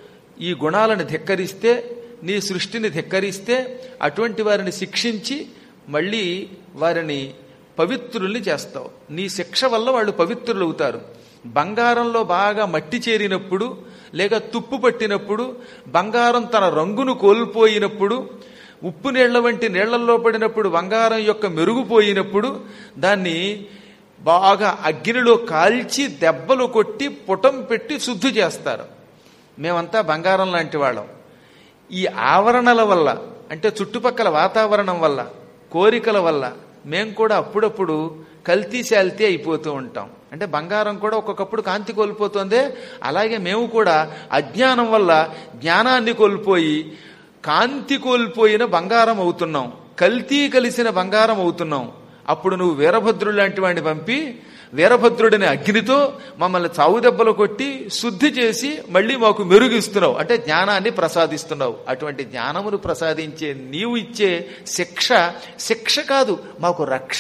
ఈ గుణాలను ధిక్కరిస్తే నీ సృష్టిని ధిక్కరిస్తే అటువంటి వారిని శిక్షించి మళ్ళీ వారిని పవిత్రుల్ని చేస్తావు నీ శిక్ష వల్ల వాళ్ళు పవిత్రులు అవుతారు బంగారంలో బాగా మట్టి చేరినప్పుడు లేక తుప్పు పట్టినప్పుడు బంగారం తన రంగును కోల్పోయినప్పుడు ఉప్పు నీళ్ల వంటి నీళ్లలో పడినప్పుడు బంగారం యొక్క మెరుగుపోయినప్పుడు దాన్ని బాగా అగ్నిలో కాల్చి దెబ్బలు కొట్టి పుటం పెట్టి శుద్ధి చేస్తారు మేమంతా బంగారం లాంటి వాళ్ళం ఈ ఆవరణల వల్ల అంటే చుట్టుపక్కల వాతావరణం వల్ల కోరికల వల్ల మేం కూడా అప్పుడప్పుడు కల్తీ శాల్తీ అయిపోతూ ఉంటాం అంటే బంగారం కూడా ఒక్కొక్కప్పుడు కాంతి కోల్పోతుంది అలాగే మేము కూడా అజ్ఞానం వల్ల జ్ఞానాన్ని కోల్పోయి కాంతి కోల్పోయిన బంగారం అవుతున్నాం కల్తీ కలిసిన బంగారం అవుతున్నాం అప్పుడు నువ్వు వీరభద్రుడు లాంటి వాడిని పంపి వీరభద్రుడిని అగ్నితో మమ్మల్ని చావు దెబ్బలు కొట్టి శుద్ధి చేసి మళ్ళీ మాకు మెరుగిస్తున్నావు అంటే జ్ఞానాన్ని ప్రసాదిస్తున్నావు అటువంటి జ్ఞానమును ప్రసాదించే నీవు ఇచ్చే శిక్ష శిక్ష కాదు మాకు రక్ష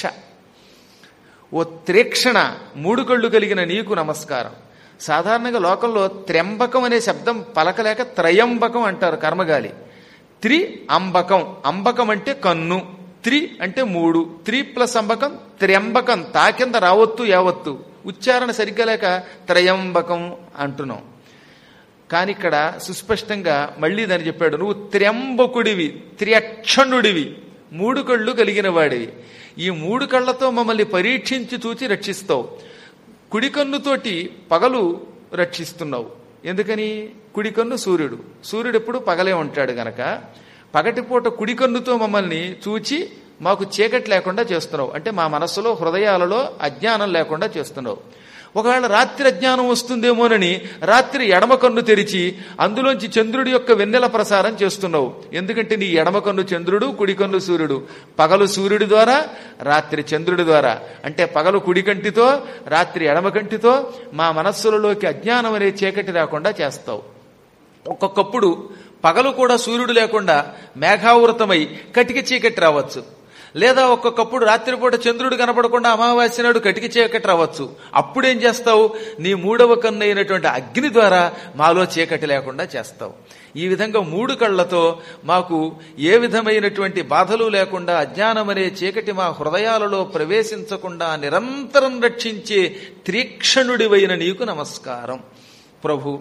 ఓ త్రేక్షణ మూడు కళ్ళు కలిగిన నీకు నమస్కారం సాధారణంగా లోకంలో త్ర్యంబకం అనే శబ్దం పలకలేక త్రయంబకం అంటారు కర్మగాలి త్రి అంబకం అంబకం అంటే కన్ను త్రి అంటే మూడు త్రి ప్లస్ అంబకం త్ర్యంబకం తా కింద రావత్తు యావత్తు ఉచ్చారణ సరిగ్గా లేక త్రయంబకం అంటున్నాం కానీ ఇక్కడ సుస్పష్టంగా మళ్ళీ దాన్ని చెప్పాడు నువ్వు త్ర్యంబకుడివి త్ర్యక్షణుడివి మూడు కళ్ళు కలిగిన వాడివి ఈ మూడు కళ్ళతో మమ్మల్ని పరీక్షించి చూచి రక్షిస్తావు కుడి కన్నుతోటి పగలు రక్షిస్తున్నావు ఎందుకని కుడి కన్ను సూర్యుడు సూర్యుడు ఎప్పుడు పగలే ఉంటాడు గనక పగటిపూట కుడి కన్నుతో మమ్మల్ని చూచి మాకు చీకటి లేకుండా చేస్తున్నావు అంటే మా మనస్సులో హృదయాలలో అజ్ఞానం లేకుండా చేస్తున్నావు ఒకవేళ రాత్రి అజ్ఞానం వస్తుందేమోనని రాత్రి ఎడమ కన్ను తెరిచి అందులోంచి చంద్రుడి యొక్క వెన్నెల ప్రసారం చేస్తున్నావు ఎందుకంటే నీ ఎడమ కన్ను చంద్రుడు కుడి కన్ను సూర్యుడు పగలు సూర్యుడి ద్వారా రాత్రి చంద్రుడి ద్వారా అంటే పగలు కుడి కంటితో రాత్రి ఎడమ కంటితో మా మనస్సులలోకి అజ్ఞానం అనే చీకటి రాకుండా చేస్తావు ఒక్కొక్కప్పుడు పగలు కూడా సూర్యుడు లేకుండా మేఘావృతమై కటిక చీకటి రావచ్చు లేదా ఒక్కొక్కప్పుడు రాత్రిపూట చంద్రుడు కనపడకుండా అమావాస్య నాడు కటిక చీకటి రావచ్చు అప్పుడేం చేస్తావు నీ మూడవ కన్ను అయినటువంటి అగ్ని ద్వారా మాలో చీకటి లేకుండా చేస్తావు ఈ విధంగా మూడు కళ్లతో మాకు ఏ విధమైనటువంటి బాధలు లేకుండా అజ్ఞానం అనే చీకటి మా హృదయాలలో ప్రవేశించకుండా నిరంతరం రక్షించే త్రీక్షణుడివైన నీకు నమస్కారం ప్రభు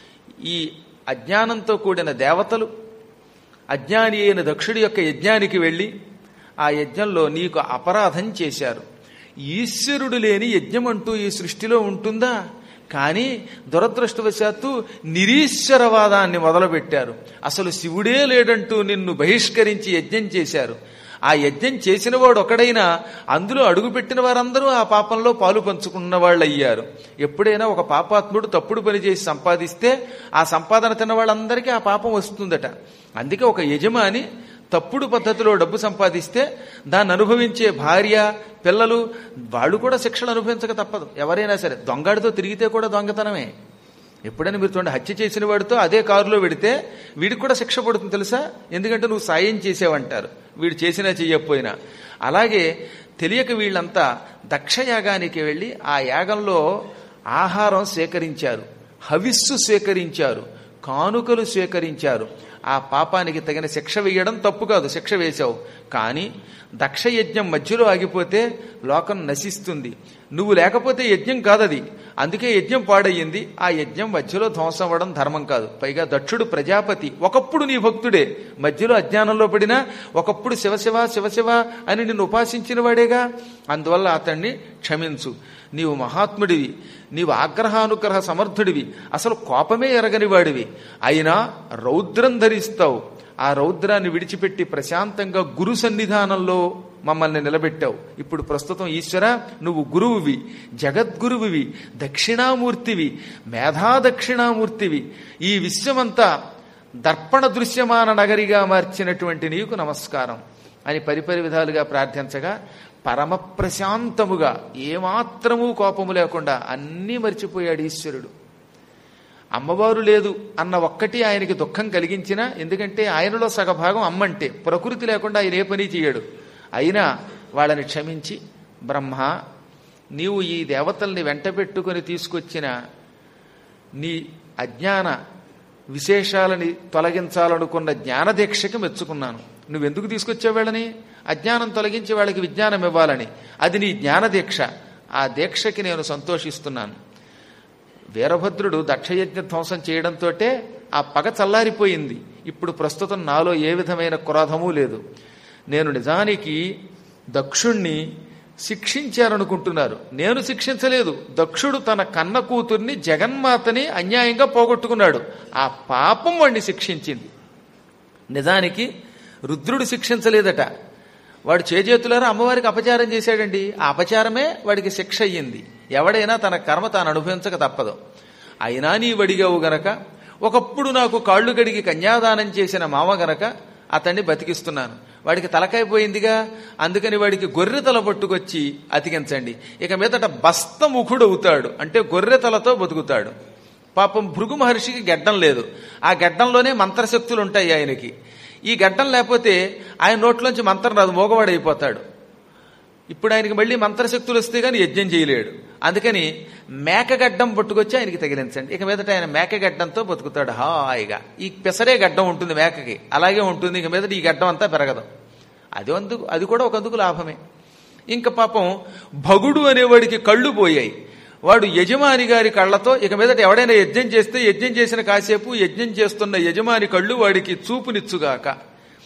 ఈ అజ్ఞానంతో కూడిన దేవతలు అజ్ఞాని అయిన దక్షుడి యొక్క యజ్ఞానికి వెళ్ళి ఆ యజ్ఞంలో నీకు అపరాధం చేశారు ఈశ్వరుడు లేని యజ్ఞం అంటూ ఈ సృష్టిలో ఉంటుందా కానీ దురదృష్టవశాత్తు నిరీశ్వరవాదాన్ని మొదలుపెట్టారు అసలు శివుడే లేడంటూ నిన్ను బహిష్కరించి యజ్ఞం చేశారు ఆ యజ్ఞం చేసిన వాడు ఒకడైనా అందులో అడుగుపెట్టిన వారందరూ ఆ పాపంలో పాలు పంచుకున్న వాళ్ళు అయ్యారు ఎప్పుడైనా ఒక పాపాత్ముడు తప్పుడు పని చేసి సంపాదిస్తే ఆ సంపాదన తిన్న వాళ్ళందరికీ ఆ పాపం వస్తుందట అందుకే ఒక యజమాని తప్పుడు పద్ధతిలో డబ్బు సంపాదిస్తే దాన్ని అనుభవించే భార్య పిల్లలు వాళ్ళు కూడా శిక్షలు అనుభవించక తప్పదు ఎవరైనా సరే దొంగడితో తిరిగితే కూడా దొంగతనమే ఎప్పుడైనా మీరు చూడండి హత్య చేసిన వాడితో అదే కారులో వెడితే వీడికి కూడా శిక్ష పడుతుంది తెలుసా ఎందుకంటే నువ్వు సాయం చేసేవంటారు వీడు చేసినా చెయ్యకపోయినా అలాగే తెలియక వీళ్ళంతా దక్షయాగానికి వెళ్ళి ఆ యాగంలో ఆహారం సేకరించారు హవిస్సు సేకరించారు కానుకలు స్వీకరించారు ఆ పాపానికి తగిన శిక్ష వేయడం తప్పు కాదు శిక్ష వేశావు కానీ దక్ష యజ్ఞం మధ్యలో ఆగిపోతే లోకం నశిస్తుంది నువ్వు లేకపోతే యజ్ఞం కాదది అందుకే యజ్ఞం పాడయ్యింది ఆ యజ్ఞం మధ్యలో ధ్వంసం అవ్వడం ధర్మం కాదు పైగా దక్షుడు ప్రజాపతి ఒకప్పుడు నీ భక్తుడే మధ్యలో అజ్ఞానంలో పడినా ఒకప్పుడు శివశివ శివశివ అని నిన్ను ఉపాసించిన వాడేగా అందువల్ల అతన్ని క్షమించు నీవు మహాత్ముడివి నీవు ఆగ్రహానుగ్రహ సమర్థుడివి అసలు కోపమే ఎరగని వాడివి అయినా రౌద్రం ధరిస్తావు ఆ రౌద్రాన్ని విడిచిపెట్టి ప్రశాంతంగా గురు సన్నిధానంలో మమ్మల్ని నిలబెట్టావు ఇప్పుడు ప్రస్తుతం ఈశ్వర నువ్వు గురువువి జగద్గురువువి దక్షిణామూర్తివి మేధా దక్షిణామూర్తివి ఈ విశ్వమంతా దర్పణ దృశ్యమాన నగరిగా మార్చినటువంటి నీకు నమస్కారం అని పరిపరి విధాలుగా ప్రార్థించగా పరమ ప్రశాంతముగా ఏమాత్రమూ కోపము లేకుండా అన్నీ మర్చిపోయాడు ఈశ్వరుడు అమ్మవారు లేదు అన్న ఒక్కటి ఆయనకి దుఃఖం కలిగించినా ఎందుకంటే ఆయనలో సగభాగం అమ్మంటే ప్రకృతి లేకుండా ఆయన ఏ పని చేయడు అయినా వాళ్ళని క్షమించి బ్రహ్మ నీవు ఈ దేవతల్ని వెంట పెట్టుకుని తీసుకొచ్చిన నీ అజ్ఞాన విశేషాలని తొలగించాలనుకున్న జ్ఞానదీక్షకి మెచ్చుకున్నాను నువ్వెందుకు తీసుకొచ్చావు వీళ్ళని అజ్ఞానం తొలగించి వాళ్ళకి విజ్ఞానం ఇవ్వాలని అది నీ జ్ఞానదీక్ష ఆ దీక్షకి నేను సంతోషిస్తున్నాను వీరభద్రుడు దక్షయజ్ఞ ధ్వంసం చేయడంతో ఆ పగ చల్లారిపోయింది ఇప్పుడు ప్రస్తుతం నాలో ఏ విధమైన క్రోధమూ లేదు నేను నిజానికి దక్షుణ్ణి శిక్షించారనుకుంటున్నారు నేను శిక్షించలేదు దక్షుడు తన కన్న కూతుర్ని జగన్మాతని అన్యాయంగా పోగొట్టుకున్నాడు ఆ పాపం వాడిని శిక్షించింది నిజానికి రుద్రుడు శిక్షించలేదట వాడు చేజేతులారా అమ్మవారికి అపచారం చేశాడండి ఆ అపచారమే వాడికి శిక్ష అయ్యింది ఎవడైనా తన కర్మ తాను అనుభవించక తప్పదు అయినా నీ వడిగావు గనక ఒకప్పుడు నాకు కాళ్ళు గడిగి కన్యాదానం చేసిన మామ గనక అతన్ని బతికిస్తున్నాను వాడికి తలకాయ పోయిందిగా అందుకని వాడికి గొర్రె తల పట్టుకొచ్చి అతికించండి ఇక మీదట బస్తముఖుడు అవుతాడు అంటే గొర్రె తలతో బతుకుతాడు పాపం భృగు మహర్షికి గడ్డం లేదు ఆ గడ్డంలోనే మంత్రశక్తులు ఉంటాయి ఆయనకి ఈ గడ్డం లేకపోతే ఆయన నోట్లోంచి మంత్రం రాదు మోగవాడైపోతాడు ఇప్పుడు ఆయనకి మళ్ళీ మంత్రశక్తులు వస్తే గానీ యజ్ఞం చేయలేడు అందుకని మేకగడ్డం పట్టుకొచ్చి ఆయనకి తగిలించండి ఇక మీదట ఆయన మేకగడ్డంతో బతుకుతాడు హాయిగా ఈ పెసరే గడ్డం ఉంటుంది మేకకి అలాగే ఉంటుంది ఇక మీదట ఈ గడ్డం అంతా పెరగదు అది అందుకు అది కూడా ఒక అందుకు లాభమే ఇంకా పాపం భగుడు అనేవాడికి కళ్ళు పోయాయి వాడు యజమాని గారి కళ్ళతో ఇక మీదట ఎవడైనా యజ్ఞం చేస్తే యజ్ఞం చేసిన కాసేపు యజ్ఞం చేస్తున్న యజమాని కళ్ళు వాడికి చూపునిచ్చుగాక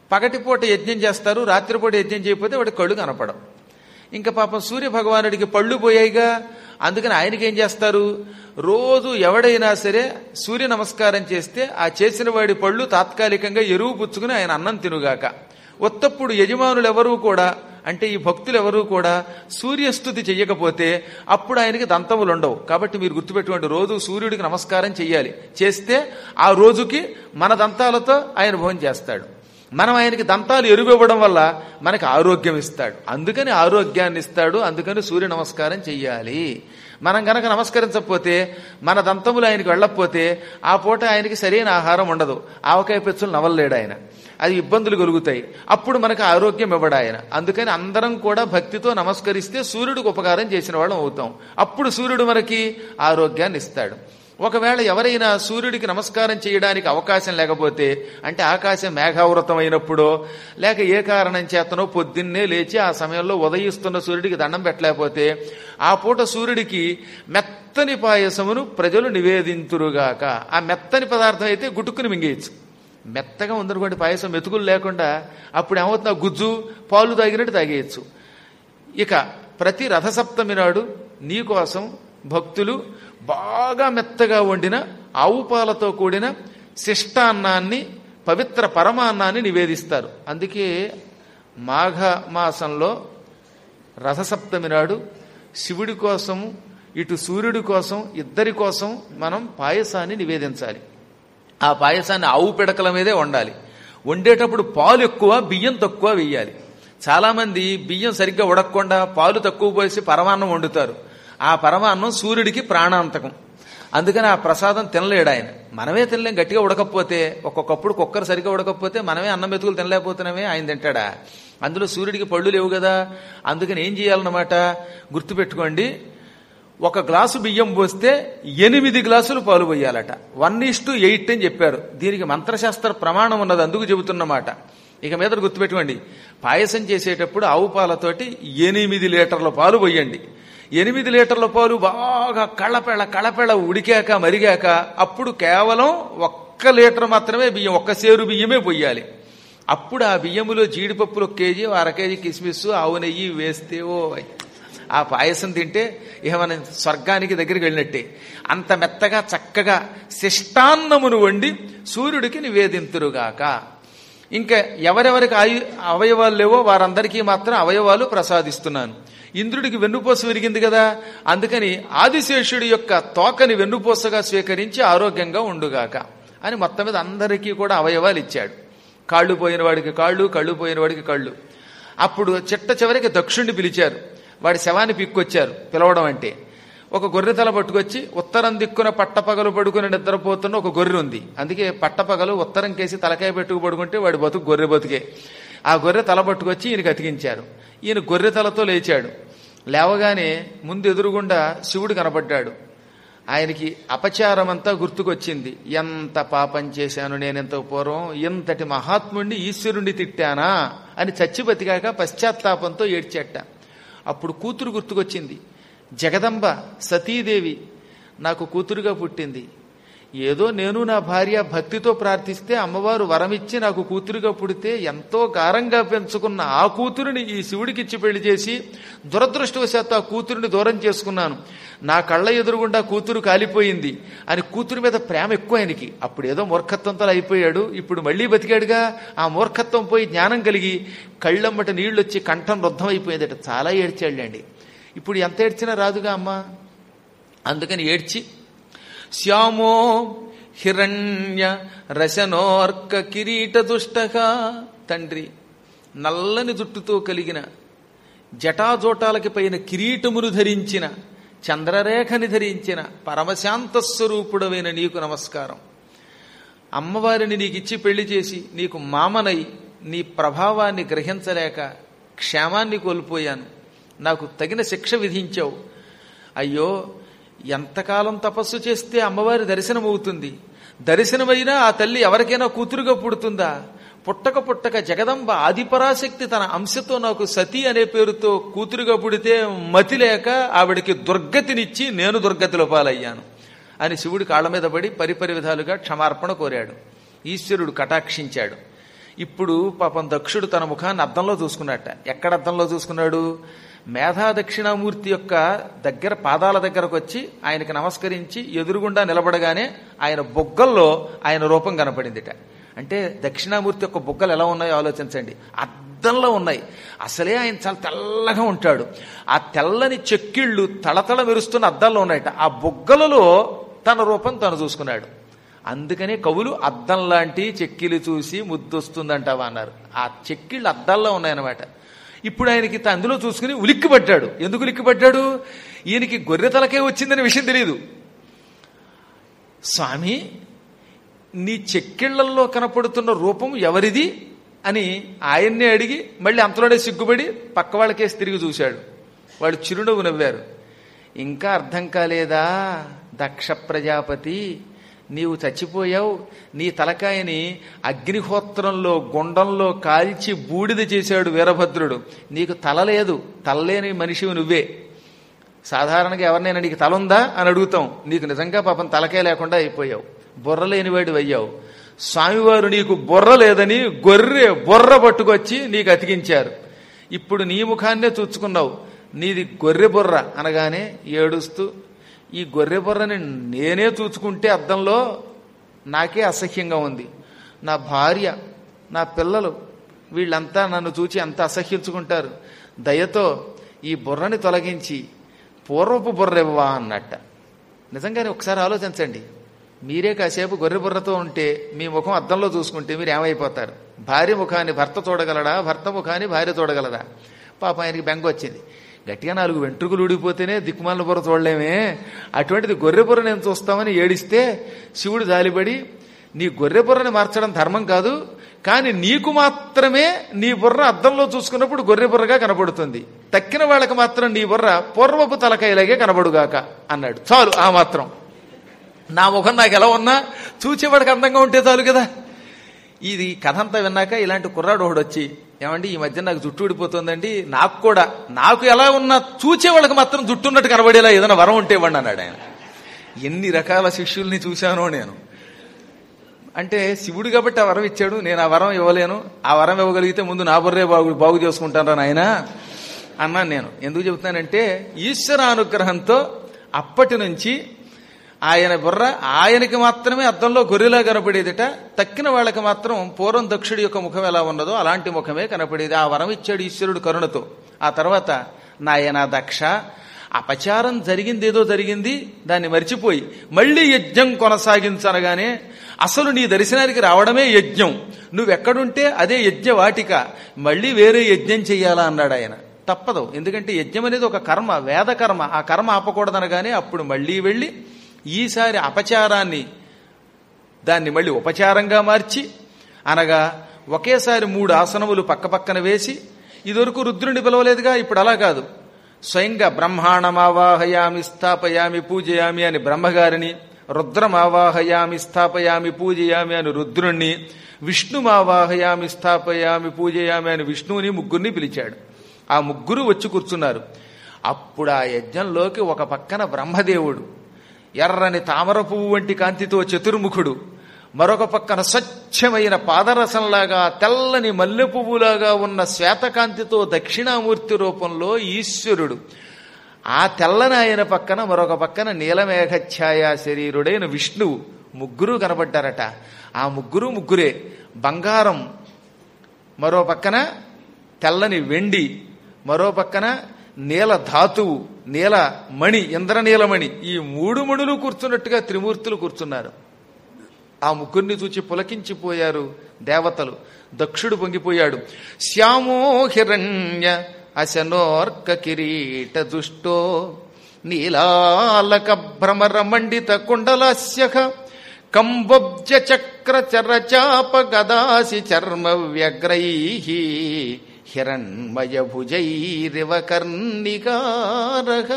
పగటిపూట యజ్ఞం చేస్తారు రాత్రిపూట యజ్ఞం చేయకపోతే వాడి కళ్ళు కనపడం ఇంకా పాపం సూర్య భగవానుడికి పళ్ళు పోయాయిగా అందుకని ఆయనకి ఏం చేస్తారు రోజు ఎవడైనా సరే సూర్య నమస్కారం చేస్తే ఆ చేసిన వాడి పళ్ళు తాత్కాలికంగా ఎరువు పుచ్చుకుని ఆయన అన్నం తినుగాక ఒత్తప్పుడు యజమానులు ఎవరూ కూడా అంటే ఈ భక్తులు ఎవరూ కూడా సూర్యస్థుతి చెయ్యకపోతే అప్పుడు ఆయనకి దంతములు ఉండవు కాబట్టి మీరు గుర్తుపెట్టుకోండి రోజు సూర్యుడికి నమస్కారం చెయ్యాలి చేస్తే ఆ రోజుకి మన దంతాలతో ఆయన భోజనం చేస్తాడు మనం ఆయనకి దంతాలు ఎరువివ్వడం వల్ల మనకి ఆరోగ్యం ఇస్తాడు అందుకని ఆరోగ్యాన్ని ఇస్తాడు అందుకని సూర్య నమస్కారం చెయ్యాలి మనం గనక నమస్కరించకపోతే మన దంతములు ఆయనకి వెళ్ళకపోతే ఆ పూట ఆయనకి సరైన ఆహారం ఉండదు ఆవకాయ పెచ్చులు నవలలేడు ఆయన అది ఇబ్బందులు కలుగుతాయి అప్పుడు మనకు ఆరోగ్యం ఇవ్వడు ఆయన అందుకని అందరం కూడా భక్తితో నమస్కరిస్తే సూర్యుడికి ఉపకారం చేసిన వాళ్ళం అవుతాం అప్పుడు సూర్యుడు మనకి ఆరోగ్యాన్ని ఇస్తాడు ఒకవేళ ఎవరైనా సూర్యుడికి నమస్కారం చేయడానికి అవకాశం లేకపోతే అంటే ఆకాశం మేఘావృతం అయినప్పుడో లేక ఏ కారణం చేతనో పొద్దున్నే లేచి ఆ సమయంలో ఉదయిస్తున్న సూర్యుడికి దండం పెట్టలేకపోతే ఆ పూట సూర్యుడికి మెత్తని పాయసమును ప్రజలు నివేదింతురుగాక ఆ మెత్తని పదార్థం అయితే గుటుక్కుని మింగేయచ్చు మెత్తగా ఉందనుకోండి పాయసం మెతుకులు లేకుండా అప్పుడు ఏమవుతుంది ఆ గుజ్జు పాలు తాగినట్టు తాగేయచ్చు ఇక ప్రతి రథసప్తమి నాడు నీ కోసం భక్తులు బాగా మెత్తగా వండిన ఆవు పాలతో కూడిన శిష్టాన్నాన్ని పవిత్ర పరమాన్నాన్ని నివేదిస్తారు అందుకే మాఘ మాసంలో రథసప్తమి నాడు శివుడి కోసం ఇటు సూర్యుడి కోసం ఇద్దరి కోసం మనం పాయసాన్ని నివేదించాలి ఆ పాయసాన్ని ఆవు పిడకల మీదే వండాలి వండేటప్పుడు పాలు ఎక్కువ బియ్యం తక్కువ వేయాలి చాలామంది బియ్యం సరిగ్గా ఉడకకుండా పాలు తక్కువ పోసి పరమాన్నం వండుతారు ఆ పరమాన్నం సూర్యుడికి ప్రాణాంతకం అందుకని ఆ ప్రసాదం తినలేడు ఆయన మనమే తినలేం గట్టిగా ఉడకపోతే ఒక్కొక్కప్పుడు కుక్కర్ సరిగ్గా ఉడకపోతే మనమే అన్నం మెతుకులు తినలేకపోతున్నామే ఆయన తింటాడా అందులో సూర్యుడికి పళ్ళు లేవు కదా అందుకని ఏం చేయాలన్నమాట గుర్తుపెట్టుకోండి ఒక గ్లాసు బియ్యం పోస్తే ఎనిమిది గ్లాసులు పాలు పోయాలట వన్ ఈస్ టు ఎయిట్ అని చెప్పారు దీనికి మంత్రశాస్త్ర ప్రమాణం ఉన్నది అందుకు చెబుతున్నమాట ఇక మీద గుర్తుపెట్టుకోండి పాయసం చేసేటప్పుడు ఆవు పాలతోటి ఎనిమిది లీటర్ల పాలు పోయండి ఎనిమిది లీటర్ల పాలు బాగా కళపెళ కళపెళ ఉడికాక మరిగాక అప్పుడు కేవలం ఒక్క లీటర్ మాత్రమే బియ్యం ఒక్క సేరు బియ్యమే పొయ్యాలి అప్పుడు ఆ బియ్యములో జీడిపప్పులు ఒక కేజీ అర కేజీ కిస్మిస్ ఆవు నెయ్యి వేస్తే ఓ ఆ పాయసం తింటే ఇక మనం స్వర్గానికి దగ్గరికి వెళ్ళినట్టే అంత మెత్తగా చక్కగా శిష్టాన్నమును వండి సూర్యుడికి నివేదింతురుగాక ఇంకా ఎవరెవరికి ఆయు అవయవాలు లేవో వారందరికీ మాత్రం అవయవాలు ప్రసాదిస్తున్నాను ఇంద్రుడికి వెన్నుపూస విరిగింది కదా అందుకని ఆదిశేషుడి యొక్క తోకని వెన్నుపూసగా స్వీకరించి ఆరోగ్యంగా ఉండుగాక అని మొత్తం మీద అందరికీ కూడా అవయవాలు ఇచ్చాడు కాళ్ళు పోయిన వాడికి కాళ్ళు కళ్ళు పోయిన వాడికి కళ్ళు అప్పుడు చిట్ట చివరికి దక్షుణ్ణి పిలిచారు వాడి శవాన్ని పిక్కొచ్చారు పిలవడం అంటే ఒక గొర్రె తల పట్టుకొచ్చి ఉత్తరం దిక్కున పట్టపగలు పడుకుని నిద్రపోతున్న ఒక గొర్రె ఉంది అందుకే పట్టపగలు ఉత్తరం కేసి తలకాయ పెట్టుకు పడుకుంటే వాడి బతుకు గొర్రె బతుకే ఆ గొర్రె తల పట్టుకొచ్చి ఈయనకి అతికించారు ఈయన గొర్రె తలతో లేచాడు లేవగానే ముందు ఎదురుగుండా శివుడు కనపడ్డాడు ఆయనకి అపచారమంతా గుర్తుకొచ్చింది ఎంత పాపం చేశాను నేనెంత పూర్వం ఇంతటి మహాత్ముడిని ఈశ్వరుణ్ణి తిట్టానా అని చచ్చి బతికాక పశ్చాత్తాపంతో ఏడ్చేట అప్పుడు కూతురు గుర్తుకొచ్చింది జగదంబ సతీదేవి నాకు కూతురుగా పుట్టింది ఏదో నేను నా భార్య భక్తితో ప్రార్థిస్తే అమ్మవారు వరమిచ్చి నాకు కూతురుగా పుడితే ఎంతో గారంగా పెంచుకున్న ఆ కూతురుని ఈ శివుడికిచ్చి పెళ్లి చేసి దురదృష్టవశాత్తు ఆ కూతురుని దూరం చేసుకున్నాను నా కళ్ళ ఎదురుగుండా కూతురు కాలిపోయింది అని కూతురు మీద ప్రేమ ఎక్కువ ఆయనకి అప్పుడు ఏదో మూర్ఖత్వంతో అయిపోయాడు ఇప్పుడు మళ్ళీ బతికాడుగా ఆ మూర్ఖత్వం పోయి జ్ఞానం కలిగి కళ్ళమ్మట నీళ్లొచ్చి కంఠం రుద్ధం అయిపోయిందట చాలా ఏడ్చాళ్ళండి ఇప్పుడు ఎంత ఏడ్చినా రాదుగా అమ్మ అందుకని ఏడ్చి శ్యామో హిరణ్య రశనోర్క కిరీట దుష్టగా తండ్రి నల్లని జుట్టుతో కలిగిన జటాజోటాలకి పైన కిరీటమును ధరించిన చంద్రరేఖని ధరించిన పరమశాంత స్వరూపుడమైన నీకు నమస్కారం అమ్మవారిని నీకు ఇచ్చి పెళ్లి చేసి నీకు మామనై నీ ప్రభావాన్ని గ్రహించలేక క్షేమాన్ని కోల్పోయాను నాకు తగిన శిక్ష విధించావు అయ్యో ఎంతకాలం తపస్సు చేస్తే అమ్మవారి దర్శనం అవుతుంది దర్శనమైనా ఆ తల్లి ఎవరికైనా కూతురుగా పుడుతుందా పుట్టక పుట్టక జగదంబ ఆదిపరాశక్తి తన అంశతో నాకు సతీ అనే పేరుతో కూతురుగా పుడితే మతి లేక ఆవిడికి దుర్గతినిచ్చి నేను దుర్గతిలో పాలయ్యాను అని శివుడి కాళ్ళ మీద పడి పరిపరి విధాలుగా క్షమార్పణ కోరాడు ఈశ్వరుడు కటాక్షించాడు ఇప్పుడు పాపం దక్షుడు తన ముఖాన్ని అద్దంలో చూసుకున్నట్ట ఎక్కడ అద్దంలో చూసుకున్నాడు మేధా దక్షిణామూర్తి యొక్క దగ్గర పాదాల దగ్గరకు వచ్చి ఆయనకి నమస్కరించి ఎదురుగుండా నిలబడగానే ఆయన బొగ్గల్లో ఆయన రూపం కనపడిందిట అంటే దక్షిణామూర్తి యొక్క బొగ్గలు ఎలా ఉన్నాయో ఆలోచించండి అద్దంలో ఉన్నాయి అసలే ఆయన చాలా తెల్లగా ఉంటాడు ఆ తెల్లని చెక్కిళ్ళు తళతళ మెరుస్తున్న అద్దంలో ఉన్నాయట ఆ బొగ్గలలో తన రూపం తను చూసుకున్నాడు అందుకనే కవులు అద్దం లాంటి చెక్కిలు చూసి ముద్దొస్తుందంటావా అన్నారు ఆ చెక్కిళ్ళు అద్దాల్లో ఉన్నాయన్నమాట ఇప్పుడు ఆయనకి తా- అందులో చూసుకుని ఉలిక్కి పడ్డాడు ఎందుకు ఉలిక్కి పడ్డాడు ఈయనకి గొర్రె తలకే వచ్చిందనే విషయం తెలియదు స్వామి నీ చెక్కిళ్లల్లో కనపడుతున్న రూపం ఎవరిది అని ఆయన్నే అడిగి మళ్ళీ అంతలోనే సిగ్గుపడి పక్క వాళ్ళకేసి తిరిగి చూశాడు వాళ్ళు చిరునవ్వు నవ్వారు ఇంకా అర్థం కాలేదా దక్ష ప్రజాపతి నీవు చచ్చిపోయావు నీ తలకాయని అగ్నిహోత్రంలో గుండంలో కాల్చి బూడిద చేశాడు వీరభద్రుడు నీకు తల లేదు తలలేని మనిషివి నువ్వే సాధారణంగా ఎవరినైనా నీకు తల ఉందా అని అడుగుతాం నీకు నిజంగా పాపం తలకే లేకుండా అయిపోయావు బుర్ర లేనివాడు అయ్యావు స్వామివారు నీకు బుర్ర లేదని గొర్రె బుర్ర పట్టుకొచ్చి నీకు అతికించారు ఇప్పుడు నీ ముఖాన్నే చూచుకున్నావు నీది గొర్రె బుర్ర అనగానే ఏడుస్తూ ఈ గొర్రె బుర్రని నేనే చూచుకుంటే అద్దంలో నాకే అసహ్యంగా ఉంది నా భార్య నా పిల్లలు వీళ్ళంతా నన్ను చూచి అంత అసహ్యించుకుంటారు దయతో ఈ బుర్రని తొలగించి పూర్వపు బుర్ర ఇవ్వా అన్నట్ట నిజంగానే ఒకసారి ఆలోచించండి మీరే కాసేపు గొర్రె బుర్రతో ఉంటే మీ ముఖం అద్దంలో చూసుకుంటే మీరు ఏమైపోతారు భార్య ముఖాన్ని భర్త చూడగలడా భర్త ముఖాన్ని భార్య చూడగలదా పాప ఆయనకి బెంగ వచ్చింది గట్టిగా నాలుగు వెంట్రుకలు ఊడిపోతేనే దిక్కుమాల బుర్ర చూడలేమే అటువంటిది గొర్రె బుర్ర నేను చూస్తామని ఏడిస్తే శివుడు జాలిపడి నీ గొర్రె బుర్రని మార్చడం ధర్మం కాదు కానీ నీకు మాత్రమే నీ బుర్ర అద్దంలో చూసుకున్నప్పుడు గొర్రె బుర్రగా కనబడుతుంది తక్కిన వాళ్ళకి మాత్రం నీ బుర్ర పూర్వపు తలకాయలాగే కనబడుగాక అన్నాడు చాలు ఆ మాత్రం నా ముఖం నాకు ఎలా ఉన్నా చూచేవాడికి అందంగా ఉంటే చాలు కదా ఇది కథ అంతా విన్నాక ఇలాంటి కుర్రాడు ఒకడు వచ్చి ఏమండి ఈ మధ్య నాకు జుట్టు ఊడిపోతుందండి నాకు కూడా నాకు ఎలా ఉన్నా చూచేవాళ్ళకి మాత్రం జుట్టు ఉన్నట్టు కనబడేలా ఏదైనా వరం ఉంటే ఇవ్వండి అన్నాడు ఆయన ఎన్ని రకాల శిష్యుల్ని చూశానో నేను అంటే శివుడు కాబట్టి ఆ వరం ఇచ్చాడు నేను ఆ వరం ఇవ్వలేను ఆ వరం ఇవ్వగలిగితే ముందు నా బుర్రే బాగు బాగు చేసుకుంటాను నాయన అన్నాను నేను ఎందుకు చెబుతానంటే ఈశ్వర అనుగ్రహంతో అప్పటి నుంచి ఆయన బుర్ర ఆయనకి మాత్రమే అద్దంలో గొర్రెలా కనపడేదిట తక్కిన వాళ్ళకి మాత్రం పూర్వం దక్షుడి యొక్క ముఖం ఎలా ఉన్నదో అలాంటి ముఖమే కనపడేది ఆ వరం ఇచ్చాడు ఈశ్వరుడు కరుణతో ఆ తర్వాత నాయన దక్ష అపచారం జరిగిందేదో జరిగింది దాన్ని మర్చిపోయి మళ్ళీ యజ్ఞం కొనసాగించనగానే అసలు నీ దర్శనానికి రావడమే యజ్ఞం నువ్వెక్కడుంటే అదే యజ్ఞ వాటిక మళ్ళీ వేరే యజ్ఞం చెయ్యాలా అన్నాడు ఆయన తప్పదు ఎందుకంటే యజ్ఞం అనేది ఒక కర్మ వేద కర్మ ఆ కర్మ ఆపకూడదనగానే అప్పుడు మళ్ళీ వెళ్ళి ఈసారి అపచారాన్ని దాన్ని మళ్ళీ ఉపచారంగా మార్చి అనగా ఒకేసారి మూడు ఆసనములు పక్కపక్కన వేసి ఇదివరకు రుద్రుని పిలవలేదుగా ఇప్పుడు అలా కాదు స్వయంగా బ్రహ్మాండమావాహయామి స్థాపయామి పూజయామి అని బ్రహ్మగారిని రుద్రమావాహయామి స్థాపయామి పూజయామి అని రుద్రుణ్ణి విష్ణుమావాహయామి స్థాపయామి పూజయామి అని విష్ణువుని ముగ్గురిని పిలిచాడు ఆ ముగ్గురు వచ్చి కూర్చున్నారు అప్పుడు ఆ యజ్ఞంలోకి ఒక పక్కన బ్రహ్మదేవుడు ఎర్రని తామర పువ్వు వంటి కాంతితో చతుర్ముఖుడు మరొక పక్కన స్వచ్ఛమైన పాదరసంలాగా తెల్లని మల్లె పువ్వులాగా ఉన్న శ్వేతకాంతితో దక్షిణామూర్తి రూపంలో ఈశ్వరుడు ఆ తెల్లని ఆయన పక్కన మరొక పక్కన నీలమేఘఛాయా శరీరుడైన విష్ణువు ముగ్గురు కనబడ్డారట ఆ ముగ్గురు ముగ్గురే బంగారం మరో పక్కన తెల్లని వెండి మరో పక్కన నీల ధాతువు నీల మణి ఇంద్రనీలమణి ఈ మూడు మణులు కూర్చున్నట్టుగా త్రిమూర్తులు కూర్చున్నారు ఆ ముగ్గురిని చూచి పులకించిపోయారు దేవతలు దక్షుడు పొంగిపోయాడు శ్యామో హిరణ్య అశనోర్క కిరీట దుష్టో నీలాలక భ్రమర మండిత కుండలాస్య కంబొబ్జ చక్ర చరచాప గదాసి చర్మ వ్యగ్రై హిరణ్మయ భుజైరివ కర్ణికారః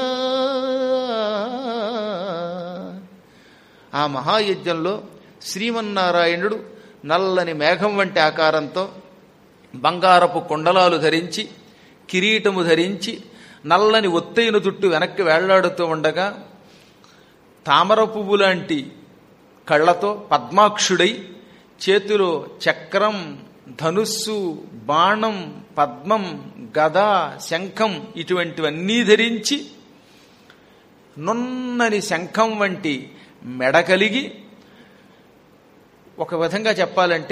ఆ మహాయజ్ఞంలో శ్రీమన్నారాయణుడు నల్లని మేఘం వంటి ఆకారంతో బంగారపు కుండలాలు ధరించి కిరీటము ధరించి నల్లని ఒత్తైన జుట్టు వెనక్కి వేళ్లాడుతూ ఉండగా తామర పువ్వు లాంటి కళ్ళతో పద్మాక్షుడై చేతిలో చక్రం ధనుస్సు బాణం పద్మం గద శంఖం ఇటువంటివన్నీ ధరించి నున్నని శంఖం వంటి మెడ కలిగి ఒక విధంగా చెప్పాలంటే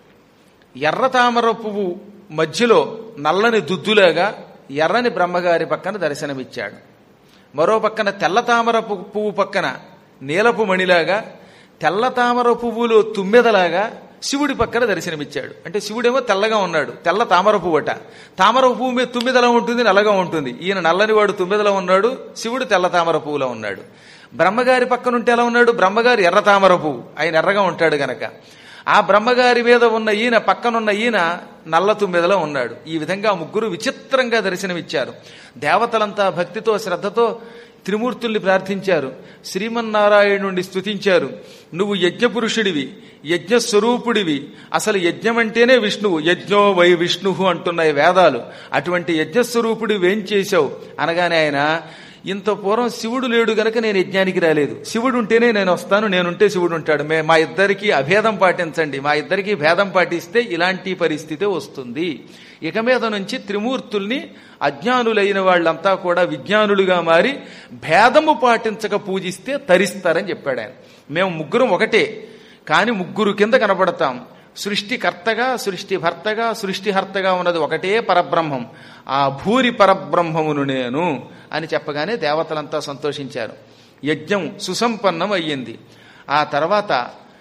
ఎర్ర తామర పువ్వు మధ్యలో నల్లని దుద్దులాగా ఎర్రని బ్రహ్మగారి పక్కన దర్శనమిచ్చాడు మరో పక్కన తెల్ల తామర పు- పువ్వు పక్కన నీలపు మణిలాగా తెల్ల తామర పువ్వులో తుమ్మెదలాగా శివుడి పక్కన దర్శనమిచ్చాడు అంటే శివుడేమో తెల్లగా ఉన్నాడు తెల్ల తామర పువ్వుట తామర పువ్వు మీద తుమ్మిదలా ఉంటుంది నల్లగా ఉంటుంది ఈయన నల్లని వాడు తుమ్మిదలా ఉన్నాడు శివుడు తెల్ల తామర పువ్వులో ఉన్నాడు బ్రహ్మగారి పక్కన ఉంటే ఎలా ఉన్నాడు బ్రహ్మగారి ఎర్ర తామర పువ్వు ఆయన ఎర్రగా ఉంటాడు గనక ఆ బ్రహ్మగారి మీద ఉన్న ఈయన పక్కనున్న ఈయన నల్ల తుమ్మెదలో ఉన్నాడు ఈ విధంగా ముగ్గురు విచిత్రంగా దర్శనమిచ్చారు దేవతలంతా భక్తితో శ్రద్ధతో త్రిమూర్తుల్ని ప్రార్థించారు శ్రీమన్నారాయణుణ్ణి స్తుతించారు నువ్వు యజ్ఞపురుషుడివి యజ్ఞస్వరూపుడివి అసలు యజ్ఞం అంటేనే విష్ణువు యజ్ఞో వై విష్ణువు అంటున్నాయి వేదాలు అటువంటి యజ్ఞస్వరూపుడివి ఏం చేశావు అనగానే ఆయన ఇంత పూర్వం శివుడు లేడు గనక నేను యజ్ఞానికి రాలేదు శివుడు ఉంటేనే నేను వస్తాను నేనుంటే శివుడు ఉంటాడు మే మా ఇద్దరికి అభేదం పాటించండి మా ఇద్దరికి భేదం పాటిస్తే ఇలాంటి పరిస్థితి వస్తుంది ఇక మీద నుంచి త్రిమూర్తుల్ని అజ్ఞానులైన వాళ్ళంతా కూడా విజ్ఞానులుగా మారి భేదము పాటించక పూజిస్తే తరిస్తారని చెప్పాడు ఆయన మేము ముగ్గురం ఒకటే కాని ముగ్గురు కింద కనపడతాం సృష్టికర్తగా సృష్టిభర్తగా సృష్టిహర్తగా ఉన్నది ఒకటే పరబ్రహ్మం ఆ భూరి పరబ్రహ్మమును నేను అని చెప్పగానే దేవతలంతా సంతోషించారు యజ్ఞం సుసంపన్నం అయ్యింది ఆ తర్వాత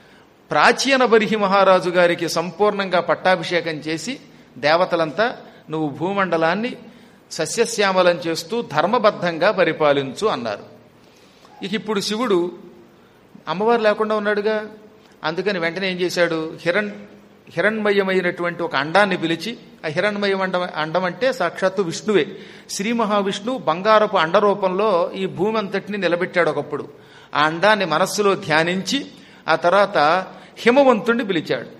ప్రాచీన బరిహి మహారాజు గారికి సంపూర్ణంగా పట్టాభిషేకం చేసి దేవతలంతా నువ్వు భూమండలాన్ని సస్యశ్యామలం చేస్తూ ధర్మబద్ధంగా పరిపాలించు అన్నారు ఇక ఇప్పుడు శివుడు అమ్మవారు లేకుండా ఉన్నాడుగా అందుకని వెంటనే ఏం చేశాడు హిరణ్ హిరణ్మయమైనటువంటి ఒక అండాన్ని పిలిచి ఆ హిరణ్మయం అండం అండం అంటే సాక్షాత్తు విష్ణువే శ్రీ మహావిష్ణువు బంగారపు అండ రూపంలో ఈ భూమి అంతటిని నిలబెట్టాడు ఒకప్పుడు ఆ అండాన్ని మనస్సులో ధ్యానించి ఆ తర్వాత హిమవంతుణ్ణి పిలిచాడు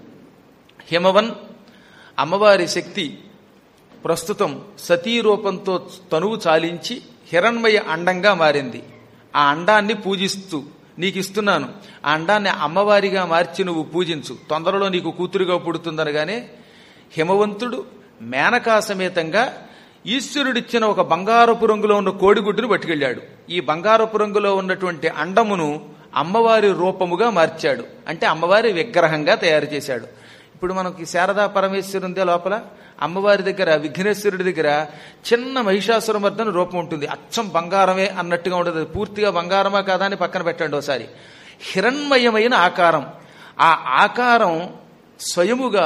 హిమవన్ అమ్మవారి శక్తి ప్రస్తుతం సతీ రూపంతో తనువు చాలించి హిరణ్మయ అండంగా మారింది ఆ అండాన్ని పూజిస్తూ నీకు ఇస్తున్నాను ఆ అండాన్ని అమ్మవారిగా మార్చి నువ్వు పూజించు తొందరలో నీకు కూతురుగా పుడుతుందనగానే హిమవంతుడు మేనకా సమేతంగా ఈశ్వరుడిచ్చిన ఒక బంగారపు రంగులో ఉన్న కోడిగుడ్డును పట్టుకెళ్ళాడు ఈ బంగారపు రంగులో ఉన్నటువంటి అండమును అమ్మవారి రూపముగా మార్చాడు అంటే అమ్మవారి విగ్రహంగా తయారు చేశాడు ఇప్పుడు మనకి శారదా పరమేశ్వరు ఉందే లోపల అమ్మవారి దగ్గర విఘ్నేశ్వరుడి దగ్గర చిన్న మహిషాసురమర్దని రూపం ఉంటుంది అచ్చం బంగారమే అన్నట్టుగా ఉండదు అది పూర్తిగా బంగారమా కాదా అని పక్కన పెట్టండి ఒకసారి హిరణ్మయమైన ఆకారం ఆ ఆకారం స్వయముగా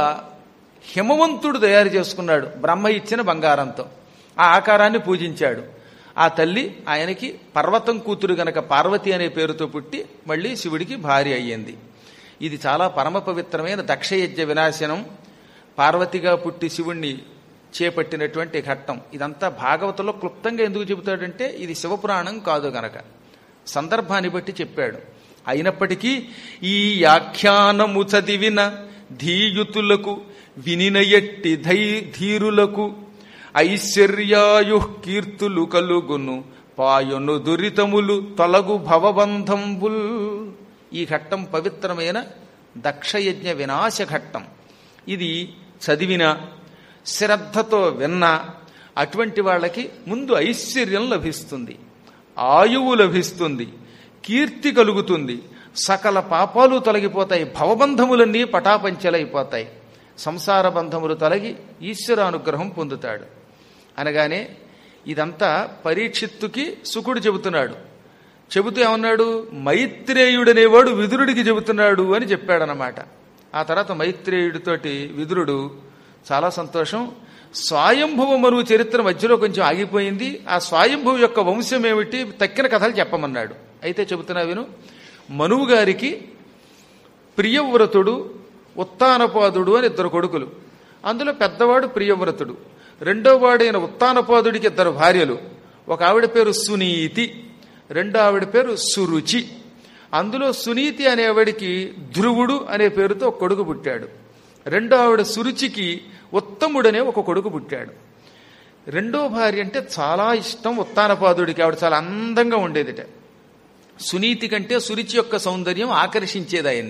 హిమవంతుడు తయారు చేసుకున్నాడు బ్రహ్మ ఇచ్చిన బంగారంతో ఆ ఆకారాన్ని పూజించాడు ఆ తల్లి ఆయనకి పర్వతం కూతురు గనక పార్వతి అనే పేరుతో పుట్టి మళ్ళీ శివుడికి భార్య అయ్యింది ఇది చాలా పరమ పవిత్రమైన దక్షయజ్ఞ వినాశనం పార్వతిగా పుట్టి శివుణ్ణి చేపట్టినటువంటి ఘట్టం ఇదంతా భాగవతంలో క్లుప్తంగా ఎందుకు చెబుతాడంటే ఇది శివపురాణం కాదు గనక సందర్భాన్ని బట్టి చెప్పాడు అయినప్పటికీ ఈ వ్యాఖ్యానము చదివిన ధీయుతులకు వినినయట్టి ధై ధీరులకు ఐశ్వర్యాయు కీర్తులు కలుగును పాయును దురితములు తొలగు భవబంధంబుల్ ఈ ఘట్టం పవిత్రమైన దక్షయజ్ఞ వినాశ ఘట్టం ఇది చదివిన శ్రద్ధతో విన్న అటువంటి వాళ్ళకి ముందు ఐశ్వర్యం లభిస్తుంది ఆయువు లభిస్తుంది కీర్తి కలుగుతుంది సకల పాపాలు తొలగిపోతాయి భవబంధములన్నీ పటాపంచలైపోతాయి సంసార బంధములు తొలగి ఈశ్వరానుగ్రహం పొందుతాడు అనగానే ఇదంతా పరీక్షిత్తుకి సుకుడు చెబుతున్నాడు చెబుతూ ఏమన్నాడు మైత్రేయుడనేవాడు విదురుడికి చెబుతున్నాడు అని చెప్పాడనమాట ఆ తర్వాత మైత్రేయుడితోటి విదురుడు చాలా సంతోషం స్వయంభవ మరువు చరిత్ర మధ్యలో కొంచెం ఆగిపోయింది ఆ స్వయంభవ యొక్క వంశం ఏమిటి తక్కిన కథలు చెప్పమన్నాడు అయితే చెబుతున్నా విను మనువు గారికి ప్రియవ్రతుడు ఉత్తానపాదుడు అని ఇద్దరు కొడుకులు అందులో పెద్దవాడు ప్రియవ్రతుడు రెండో వాడైన ఉత్తానపాదుడికి ఇద్దరు భార్యలు ఒక ఆవిడ పేరు సునీతి రెండో ఆవిడ పేరు సురుచి అందులో సునీతి అనేవాడికి ధ్రువుడు అనే పేరుతో ఒక కొడుకు పుట్టాడు రెండో ఆవిడ సురుచికి ఉత్తముడనే ఒక కొడుకు పుట్టాడు రెండో భార్య అంటే చాలా ఇష్టం ఉత్తానపాదుడికి ఆవిడ చాలా అందంగా ఉండేదిట సునీతి కంటే సురుచి యొక్క సౌందర్యం ఆకర్షించేది ఆయన్ని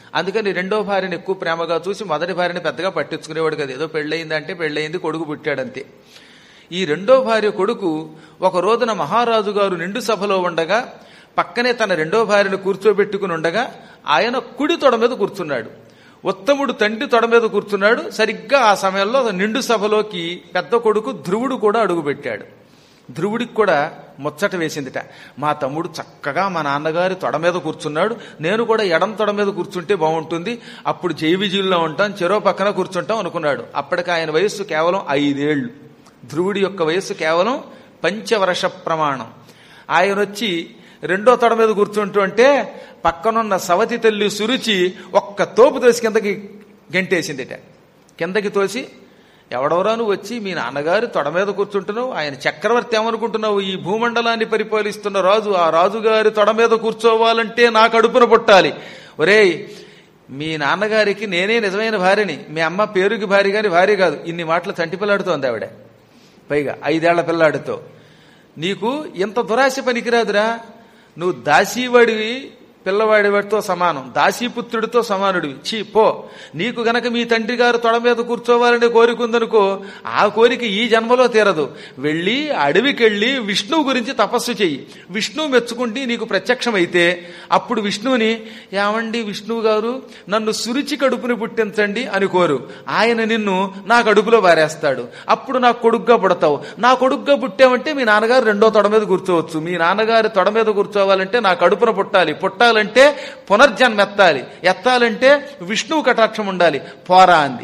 అందుకని రెండో భార్యను ఎక్కువ ప్రేమగా చూసి మొదటి భార్యని పెద్దగా పట్టించుకునేవాడు కదా ఏదో పెళ్ళయిందంటే పెళ్ళయింది కొడుకు పుట్టాడంతే ఈ రెండో భార్య కొడుకు ఒక రోజున మహారాజు గారు నిండు సభలో ఉండగా పక్కనే తన రెండో భార్యను కూర్చోబెట్టుకుని ఉండగా ఆయన కుడి తొడ మీద కూర్చున్నాడు ఉత్తముడు తండ్రి తొడ మీద కూర్చున్నాడు సరిగ్గా ఆ సమయంలో నిండు సభలోకి పెద్ద కొడుకు ధ్రువుడు కూడా అడుగుపెట్టాడు ధ్రువుడికి కూడా ముచ్చట వేసిందిట మా తమ్ముడు చక్కగా మా నాన్నగారి తొడ మీద కూర్చున్నాడు నేను కూడా ఎడం తొడ మీద కూర్చుంటే బాగుంటుంది అప్పుడు జై విజయుల్లో ఉంటాం చెరో పక్కన కూర్చుంటాం అనుకున్నాడు అప్పటికి ఆయన వయస్సు కేవలం ఐదేళ్లు ధ్రువుడి యొక్క వయస్సు కేవలం పంచవర్ష ప్రమాణం ఆయన వచ్చి రెండో తొడ మీద కూర్చుంటూ అంటే పక్కనున్న సవతి తల్లి సురుచి ఒక్క తోపు తోసి కిందకి గెంటేసిందిట కిందకి తోసి ఎవడెవరా నువ్వు వచ్చి మీ నాన్నగారు తొడ మీద కూర్చుంటున్నావు ఆయన చక్రవర్తి ఏమనుకుంటున్నావు ఈ భూమండలాన్ని పరిపాలిస్తున్న రాజు ఆ రాజుగారి తొడ మీద కూర్చోవాలంటే నా కడుపున పుట్టాలి ఒరేయ్ మీ నాన్నగారికి నేనే నిజమైన భార్యని మీ అమ్మ పేరుకి భార్య గాని భార్య కాదు ఇన్ని మాటలు తంటి పిల్లాడుతోంది ఆవిడ పైగా ఐదేళ్ల పిల్లాడితో నీకు ఇంత దురాశ పనికిరాదురా నువ్వు దాసీవాడివి పిల్లవాడివాడితో సమానం దాసీపుత్రుడితో సమానుడివి చీ పో నీకు గనక మీ తండ్రి గారు తొడ మీద కూర్చోవాలనే కోరిక ఉందనుకో ఆ కోరిక ఈ జన్మలో తీరదు వెళ్ళి అడవికెళ్ళి విష్ణువు గురించి తపస్సు చెయ్యి విష్ణువు మెచ్చుకుంటే నీకు ప్రత్యక్షమైతే అప్పుడు విష్ణువుని ఏమండి విష్ణువు గారు నన్ను సురుచి కడుపుని పుట్టించండి అని కోరు ఆయన నిన్ను నా కడుపులో వారేస్తాడు అప్పుడు నా కొడుగ్గా పుడతావు నా కొడుగ్గా పుట్టావంటే మీ నాన్నగారు రెండో తొడ మీద కూర్చోవచ్చు మీ నాన్నగారి తొడ మీద కూర్చోవాలంటే నా కడుపున పుట్టాలి పుట్టాలంటే పునర్జన్మ ఎత్తాలి ఎత్తాలంటే విష్ణువు కటాక్షం ఉండాలి పోరా అంది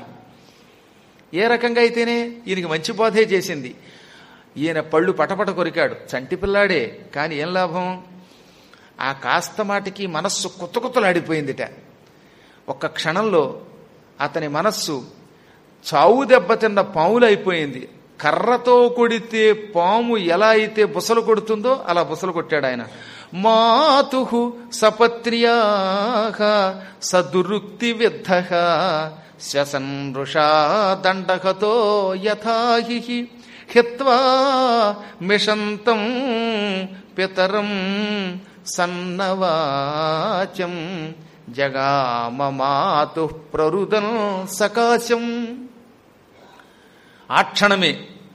ఏ రకంగా అయితేనే ఈయనకి మంచి బోధే చేసింది ఈయన పళ్ళు పటపట కొరికాడు చంటి పిల్లాడే కానీ ఏం లాభం ఆ కాస్త మాటికి మనస్సు కొత్త కొత్తలాడిపోయిందిట ఒక్క క్షణంలో అతని మనస్సు చావు దెబ్బతిన్న పాములైపోయింది కర్రతో కొడితే పాము ఎలా అయితే బుసలు కొడుతుందో అలా బుసలు కొట్టాడు ఆయన మాతు సపత్ర్యా సదురుక్తి విద్ధ శ్వసన్ వృషా దండకతో యథాహి హిత్వా మిషంతం పితరం సన్నవాచం జగామమాతు ప్రరుదం సకాశం ఆ క్షణమే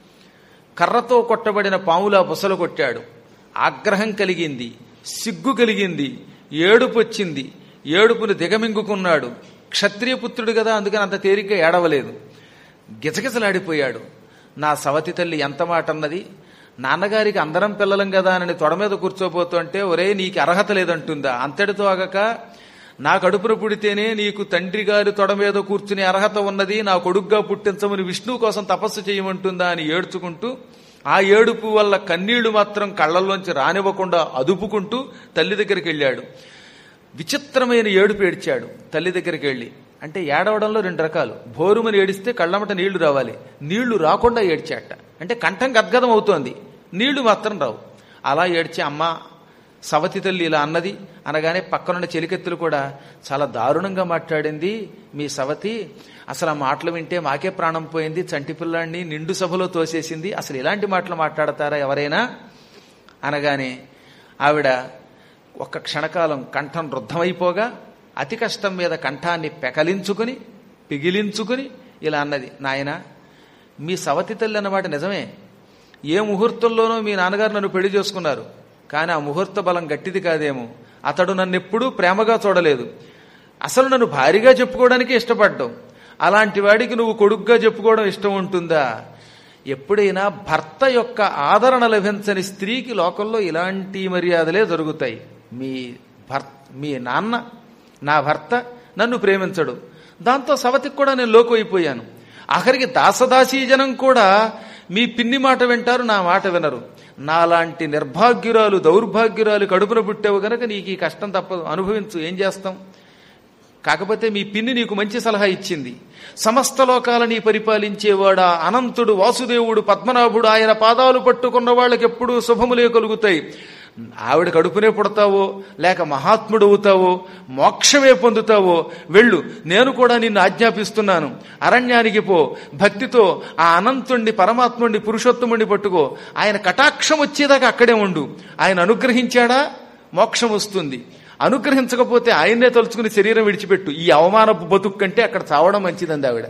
కర్రతో కొట్టబడిన పాములా బుసలు కొట్టాడు ఆగ్రహం కలిగింది సిగ్గు కలిగింది ఏడుపు వచ్చింది ఏడుపును దిగమింగుకున్నాడు క్షత్రియపుత్రుడు కదా అందుకని అంత తేలిగ్గా ఏడవలేదు గిజగిజలాడిపోయాడు నా సవతి తల్లి ఎంత మాట అన్నది నాన్నగారికి అందరం పిల్లలం కదా అని తొడ మీద కూర్చోబోతుంటే ఒరే నీకు అర్హత లేదంటుందా అంతటితో ఆగక నా కడుపున పుడితేనే నీకు తండ్రి గారి తొడ మీద కూర్చునే అర్హత ఉన్నది నా కొడుగ్గా పుట్టించమని విష్ణువు కోసం తపస్సు చేయమంటుందా అని ఏడ్చుకుంటూ ఆ ఏడుపు వల్ల కన్నీళ్లు మాత్రం కళ్ళల్లోంచి రానివ్వకుండా అదుపుకుంటూ తల్లి దగ్గరికి వెళ్ళాడు విచిత్రమైన ఏడుపు ఏడ్చాడు తల్లి దగ్గరికి వెళ్ళి అంటే ఏడవడంలో రెండు రకాలు భోరుమని ఏడిస్తే కళ్ళమట నీళ్లు రావాలి నీళ్లు రాకుండా ఏడ్చాట అంటే కంఠం గద్గదం అవుతోంది నీళ్లు మాత్రం రావు అలా ఏడ్చే అమ్మ సవతి తల్లి ఇలా అన్నది అనగానే పక్కనున్న చెలికెత్తులు కూడా చాలా దారుణంగా మాట్లాడింది మీ సవతి అసలు ఆ మాటలు వింటే మాకే ప్రాణం పోయింది చంటి పిల్లాడిని నిండు సభలో తోసేసింది అసలు ఇలాంటి మాటలు మాట్లాడతారా ఎవరైనా అనగానే ఆవిడ ఒక్క క్షణకాలం కంఠం రుద్ధమైపోగా అతి కష్టం మీద కంఠాన్ని పెకలించుకుని పిగిలించుకుని ఇలా అన్నది నాయన మీ సవతి తల్లి అన్నమాట నిజమే ఏ ముహూర్తంలోనో మీ నాన్నగారు నన్ను పెళ్లి చేసుకున్నారు కానీ ఆ ముహూర్త బలం గట్టిది కాదేమో అతడు నన్ను ఎప్పుడూ ప్రేమగా చూడలేదు అసలు నన్ను భారీగా చెప్పుకోవడానికి ఇష్టపడ్డావు అలాంటి వాడికి నువ్వు కొడుగ్గా చెప్పుకోవడం ఇష్టం ఉంటుందా ఎప్పుడైనా భర్త యొక్క ఆదరణ లభించని స్త్రీకి లోకంలో ఇలాంటి మర్యాదలే జరుగుతాయి మీ భర్త మీ నాన్న నా భర్త నన్ను ప్రేమించడు దాంతో సవతికి కూడా నేను లోకు అయిపోయాను ఆఖరికి దాసదాసీ జనం కూడా మీ పిన్ని మాట వింటారు నా మాట వినరు నాలాంటి నిర్భాగ్యురాలు దౌర్భాగ్యురాలు కడుపున పుట్టావు గనక నీకు ఈ కష్టం తప్పదు అనుభవించు ఏం చేస్తాం కాకపోతే మీ పిన్ని నీకు మంచి సలహా ఇచ్చింది సమస్త లోకాలని పరిపాలించేవాడా అనంతుడు వాసుదేవుడు పద్మనాభుడు ఆయన పాదాలు పట్టుకున్న వాళ్ళకి ఎప్పుడూ శుభములే కలుగుతాయి ఆవిడ కడుపునే పుడతావో లేక మహాత్ముడు అవుతావో మోక్షమే పొందుతావో వెళ్ళు నేను కూడా నిన్ను ఆజ్ఞాపిస్తున్నాను అరణ్యానికి పో భక్తితో ఆ అనంతుణ్ణి పరమాత్ముణ్ణి పురుషోత్తముణ్ణి పట్టుకో ఆయన కటాక్షం వచ్చేదాకా అక్కడే ఉండు ఆయన అనుగ్రహించాడా మోక్షం వస్తుంది అనుగ్రహించకపోతే ఆయన్నే తలుచుకుని శరీరం విడిచిపెట్టు ఈ అవమానపు బతుకు కంటే అక్కడ చావడం మంచిదంది ఆవిడ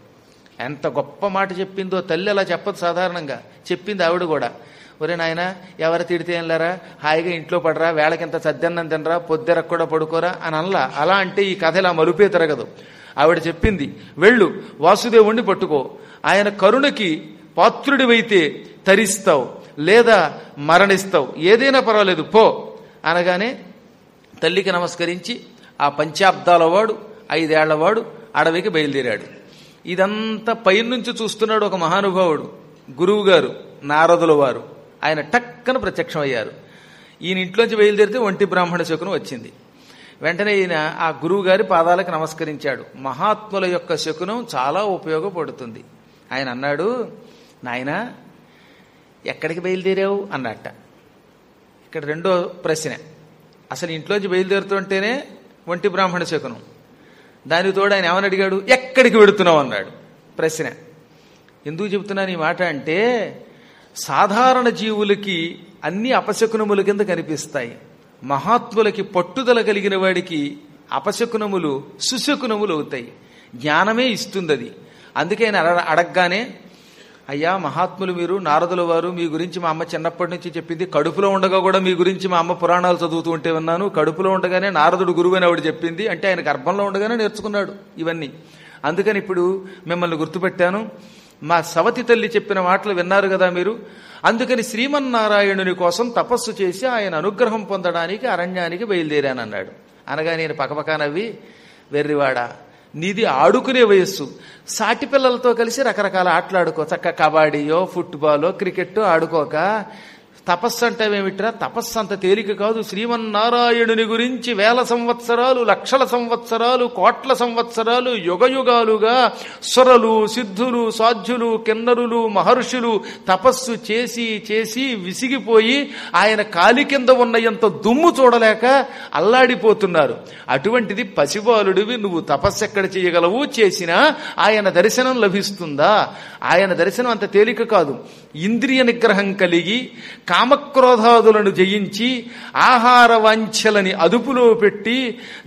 ఎంత గొప్ప మాట చెప్పిందో తల్లి అలా చెప్పదు సాధారణంగా చెప్పింది ఆవిడ కూడా ఒరే నాయన ఎవరు తిడితే ఏం లేరా హాయిగా ఇంట్లో పడరా వేళకింత సద్దన్నం తినరా పొద్దెరకు కూడా పడుకోరా అని అనలా అలా అంటే ఈ కథ ఇలా మలుపే తిరగదు ఆవిడ చెప్పింది వెళ్ళు వాసుదేవుణ్ణి పట్టుకో ఆయన కరుణకి పాత్రుడివైతే తరిస్తావు లేదా మరణిస్తావు ఏదైనా పర్వాలేదు పో అనగానే తల్లికి నమస్కరించి ఆ పంచాబ్దాల వాడు ఐదేళ్లవాడు అడవికి బయలుదేరాడు ఇదంతా పైనుంచి చూస్తున్నాడు ఒక మహానుభావుడు గురువు గారు నారదుల వారు ఆయన టక్కన ప్రత్యక్షమయ్యారు ఈయన ఇంట్లోంచి బయలుదేరితే ఒంటి బ్రాహ్మణ శకునం వచ్చింది వెంటనే ఈయన ఆ గురువు గారి పాదాలకు నమస్కరించాడు మహాత్ముల యొక్క శకునం చాలా ఉపయోగపడుతుంది ఆయన అన్నాడు నాయనా ఎక్కడికి బయలుదేరావు అన్నట్ట ఇక్కడ రెండో ప్రశ్న అసలు ఇంట్లోంచి బయలుదేరుతుంటేనే ఒంటి బ్రాహ్మణ శకునం దాని తోడు ఆయన ఏమని అడిగాడు ఎక్కడికి వెడుతున్నావు అన్నాడు ప్రశ్న ఎందుకు చెబుతున్నాను ఈ మాట అంటే సాధారణ జీవులకి అన్ని అపశకునముల కింద కనిపిస్తాయి మహాత్ములకి పట్టుదల కలిగిన వాడికి అపశకునములు సుశకునములు అవుతాయి జ్ఞానమే ఇస్తుంది అది అందుకే ఆయన అడ- అడగగానే అయ్యా మహాత్ములు మీరు నారదుల వారు మీ గురించి మా అమ్మ చిన్నప్పటి నుంచి చెప్పింది కడుపులో ఉండగా కూడా మీ గురించి మా అమ్మ పురాణాలు చదువుతూ ఉంటే విన్నాను కడుపులో ఉండగానే నారదుడు గురువు అని ఆవిడ చెప్పింది అంటే ఆయన గర్భంలో ఉండగానే నేర్చుకున్నాడు ఇవన్నీ అందుకని ఇప్పుడు మిమ్మల్ని గుర్తుపెట్టాను మా సవతి తల్లి చెప్పిన మాటలు విన్నారు కదా మీరు అందుకని శ్రీమన్నారాయణుని కోసం తపస్సు చేసి ఆయన అనుగ్రహం పొందడానికి అరణ్యానికి బయలుదేరానన్నాడు అనగా నేను పకపక నవ్వి వెర్రివాడా నీది ఆడుకునే వయస్సు సాటి పిల్లలతో కలిసి రకరకాల ఆటలు ఆడుకో చక్క కబాడీయో ఫుట్బాలో క్రికెట్ ఆడుకోక తపస్సు అంటావేమిట్రా తపస్సు అంత తేలిక కాదు శ్రీమన్నారాయణుని గురించి వేల సంవత్సరాలు లక్షల సంవత్సరాలు కోట్ల సంవత్సరాలు యుగయుగాలుగా సురలు సిద్ధులు సాధ్యులు కిన్నరులు మహర్షులు తపస్సు చేసి చేసి విసిగిపోయి ఆయన కాలి కింద ఉన్న ఎంత దుమ్ము చూడలేక అల్లాడిపోతున్నారు అటువంటిది పసిబాలుడివి నువ్వు తపస్సు ఎక్కడ చేయగలవు చేసినా ఆయన దర్శనం లభిస్తుందా ఆయన దర్శనం అంత తేలిక కాదు ఇంద్రియ నిగ్రహం కలిగి కామక్రోధాదులను జయించి ఆహార వాంఛలని అదుపులో పెట్టి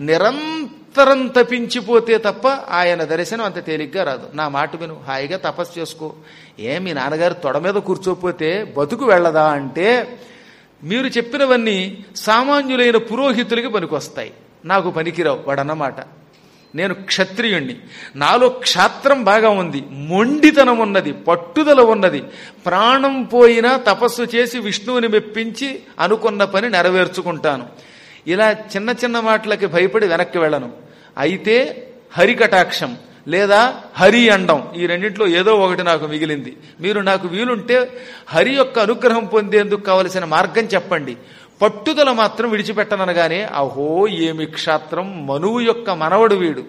నిరంతరం తపించిపోతే తప్ప ఆయన దర్శనం అంత తేలిగ్గా రాదు నా మాట విను హాయిగా తపస్సు చేసుకో ఏ మీ నాన్నగారు తొడ మీద కూర్చోపోతే బతుకు వెళ్ళదా అంటే మీరు చెప్పినవన్నీ సామాన్యులైన పురోహితులకి పనికొస్తాయి నాకు పనికిరావు వాడన్నమాట నేను క్షత్రియుణ్ణి నాలో క్షాత్రం బాగా ఉంది మొండితనం ఉన్నది పట్టుదల ఉన్నది ప్రాణం పోయినా తపస్సు చేసి విష్ణువుని మెప్పించి అనుకున్న పని నెరవేర్చుకుంటాను ఇలా చిన్న చిన్న మాటలకి భయపడి వెనక్కి వెళ్ళను అయితే హరి కటాక్షం లేదా హరి అండం ఈ రెండింటిలో ఏదో ఒకటి నాకు మిగిలింది మీరు నాకు వీలుంటే హరి యొక్క అనుగ్రహం పొందేందుకు కావలసిన మార్గం చెప్పండి పట్టుదల మాత్రం విడిచిపెట్టననగానే అహో ఏమి క్షాత్రం మనువు యొక్క మనవడు వీడు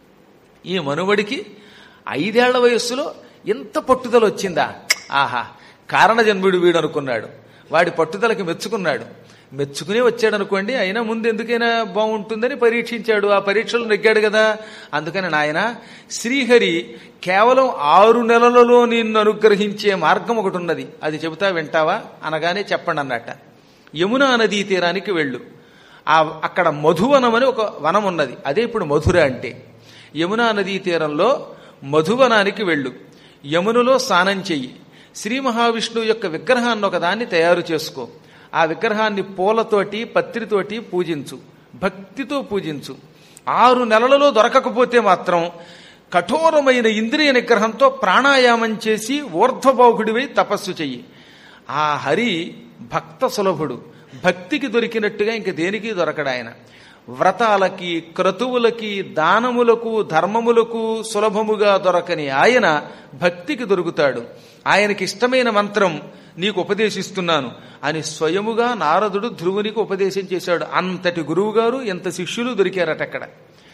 ఈ మనువడికి ఐదేళ్ల వయస్సులో ఎంత పట్టుదల వచ్చిందా ఆహా కారణజన్ముడు వీడు అనుకున్నాడు వాడి పట్టుదలకి మెచ్చుకున్నాడు మెచ్చుకునే వచ్చాడు అనుకోండి అయినా ముందు ఎందుకైనా బాగుంటుందని పరీక్షించాడు ఆ పరీక్షలు నెగ్గాడు కదా అందుకని నాయన శ్రీహరి కేవలం ఆరు నెలలలో నిన్ను అనుగ్రహించే మార్గం ఒకటి ఉన్నది అది చెబుతా వింటావా అనగానే చెప్పండి అన్నట్ట యమునా నదీ తీరానికి వెళ్ళు ఆ అక్కడ మధువనం అని ఒక వనం ఉన్నది అదే ఇప్పుడు మధుర అంటే యమునా నదీ తీరంలో మధువనానికి వెళ్ళు యమునలో స్నానం చెయ్యి శ్రీ మహావిష్ణువు యొక్క విగ్రహాన్ని ఒకదాన్ని తయారు చేసుకో ఆ విగ్రహాన్ని పూలతోటి పత్రితోటి పూజించు భక్తితో పూజించు ఆరు నెలలలో దొరకకపోతే మాత్రం కఠోరమైన ఇంద్రియ నిగ్రహంతో ప్రాణాయామం చేసి ఊర్ధ్వబాహుడివై తపస్సు చెయ్యి ఆ హరి భక్త సులభుడు భక్తికి దొరికినట్టుగా ఇంక దేనికి దొరకడు ఆయన వ్రతాలకి క్రతువులకి దానములకు ధర్మములకు సులభముగా దొరకని ఆయన భక్తికి దొరుకుతాడు ఆయనకి ఇష్టమైన మంత్రం నీకు ఉపదేశిస్తున్నాను అని స్వయముగా నారదుడు ధ్రువునికి ఉపదేశం చేశాడు అంతటి గురువుగారు ఎంత శిష్యులు దొరికారట అక్కడ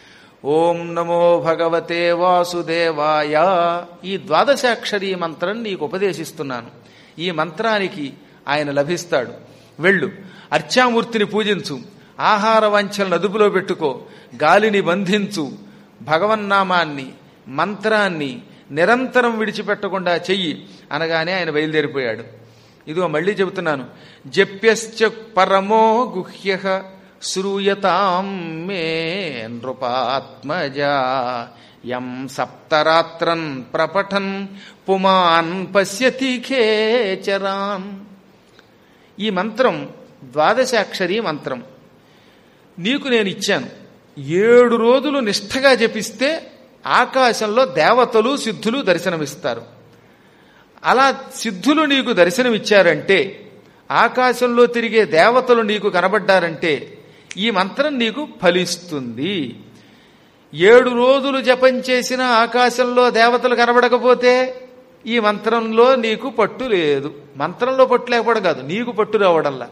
ఓం నమో భగవతే వాసుదేవాయ ఈ ద్వాదశాక్షరీ మంత్రం నీకు ఉపదేశిస్తున్నాను ఈ మంత్రానికి ఆయన లభిస్తాడు వెళ్ళు అర్చామూర్తిని పూజించు ఆహార వంచలను అదుపులో పెట్టుకో గాలిని బంధించు భగవన్నామాన్ని మంత్రాన్ని నిరంతరం విడిచిపెట్టకుండా చెయ్యి అనగానే ఆయన బయలుదేరిపోయాడు ఇదిగో మళ్ళీ చెబుతున్నాను జప్యశ్చ పరమో గుహ్య శ్రూయతాం మే నృపాత్మజా యం సప్తరాత్రన్ ప్రపఠన్ పుమాన్ పశ్యతి ఖేచరాన్ ఈ మంత్రం ద్వాదశాక్షరీ మంత్రం నీకు నేను ఇచ్చాను ఏడు రోజులు నిష్ఠగా జపిస్తే ఆకాశంలో దేవతలు సిద్ధులు దర్శనమిస్తారు అలా సిద్ధులు నీకు దర్శనమిచ్చారంటే ఆకాశంలో తిరిగే దేవతలు నీకు కనబడ్డారంటే ఈ మంత్రం నీకు ఫలిస్తుంది ఏడు రోజులు జపం చేసిన ఆకాశంలో దేవతలు కనబడకపోతే ఈ మంత్రంలో నీకు పట్టు లేదు మంత్రంలో పట్టు లేకపోవడం కాదు నీకు పట్టు రావడంలా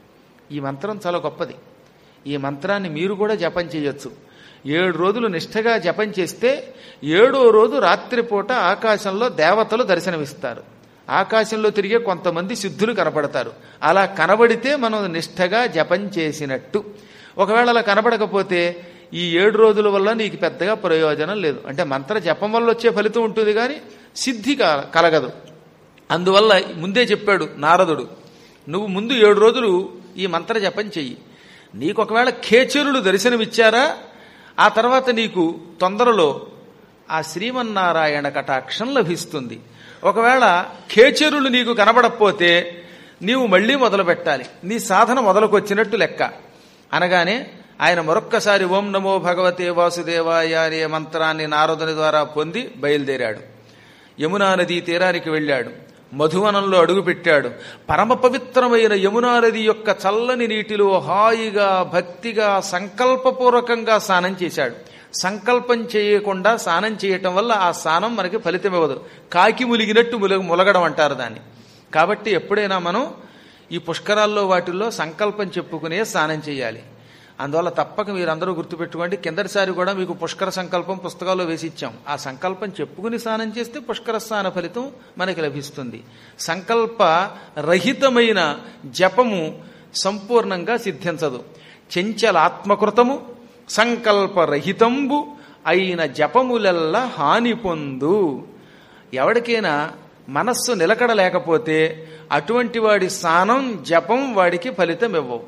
ఈ మంత్రం చాలా గొప్పది ఈ మంత్రాన్ని మీరు కూడా జపం చేయొచ్చు ఏడు రోజులు నిష్ఠగా జపం చేస్తే ఏడో రోజు రాత్రిపూట ఆకాశంలో దేవతలు దర్శనమిస్తారు ఆకాశంలో తిరిగే కొంతమంది సిద్ధులు కనపడతారు అలా కనబడితే మనం నిష్ఠగా జపం చేసినట్టు ఒకవేళ అలా కనబడకపోతే ఈ ఏడు రోజుల వల్ల నీకు పెద్దగా ప్రయోజనం లేదు అంటే మంత్ర జపం వల్ల వచ్చే ఫలితం ఉంటుంది కానీ సిద్ధి క- కలగదు అందువల్ల ముందే చెప్పాడు నారదుడు నువ్వు ముందు ఏడు రోజులు ఈ మంత్ర జపం చెయ్యి నీకు ఒకవేళ ఖేచరులు దర్శనమిచ్చారా ఆ తర్వాత నీకు తొందరలో ఆ శ్రీమన్నారాయణ కటాక్షం లభిస్తుంది ఒకవేళ ఖేచరులు నీకు కనబడకపోతే నీవు మళ్ళీ మొదలు పెట్టాలి నీ సాధన మొదలుకొచ్చినట్టు లెక్క అనగానే ఆయన మరొక్కసారి ఓం నమో భగవతే వాసుదేవాయ అనే మంత్రాన్ని నారదుని ద్వారా పొంది బయలుదేరాడు యమునా నదీ తీరానికి వెళ్ళాడు మధువనంలో అడుగుపెట్టాడు పరమ పవిత్రమైన యమునా నది యొక్క చల్లని నీటిలో హాయిగా భక్తిగా సంకల్పపూర్వకంగా స్నానం చేశాడు సంకల్పం చేయకుండా స్నానం చేయటం వల్ల ఆ స్నానం మనకి ఫలితం ఇవ్వదు కాకి ములిగినట్టు ములగ ములగడం అంటారు దాన్ని కాబట్టి ఎప్పుడైనా మనం ఈ పుష్కరాల్లో వాటిల్లో సంకల్పం చెప్పుకునే స్నానం చేయాలి అందువల్ల తప్పక మీరందరూ గుర్తుపెట్టుకోండి కిందటిసారి కూడా మీకు పుష్కర సంకల్పం పుస్తకాల్లో వేసి ఇచ్చాం ఆ సంకల్పం చెప్పుకుని స్నానం చేస్తే పుష్కర స్నాన ఫలితం మనకి లభిస్తుంది సంకల్ప రహితమైన జపము సంపూర్ణంగా సిద్ధించదు చెంచలాత్మకృతము సంకల్పరహితంబు అయిన జపములెల్లా హాని పొందు ఎవరికైనా మనస్సు నిలకడ లేకపోతే అటువంటి వాడి స్నానం జపం వాడికి ఫలితం ఇవ్వవు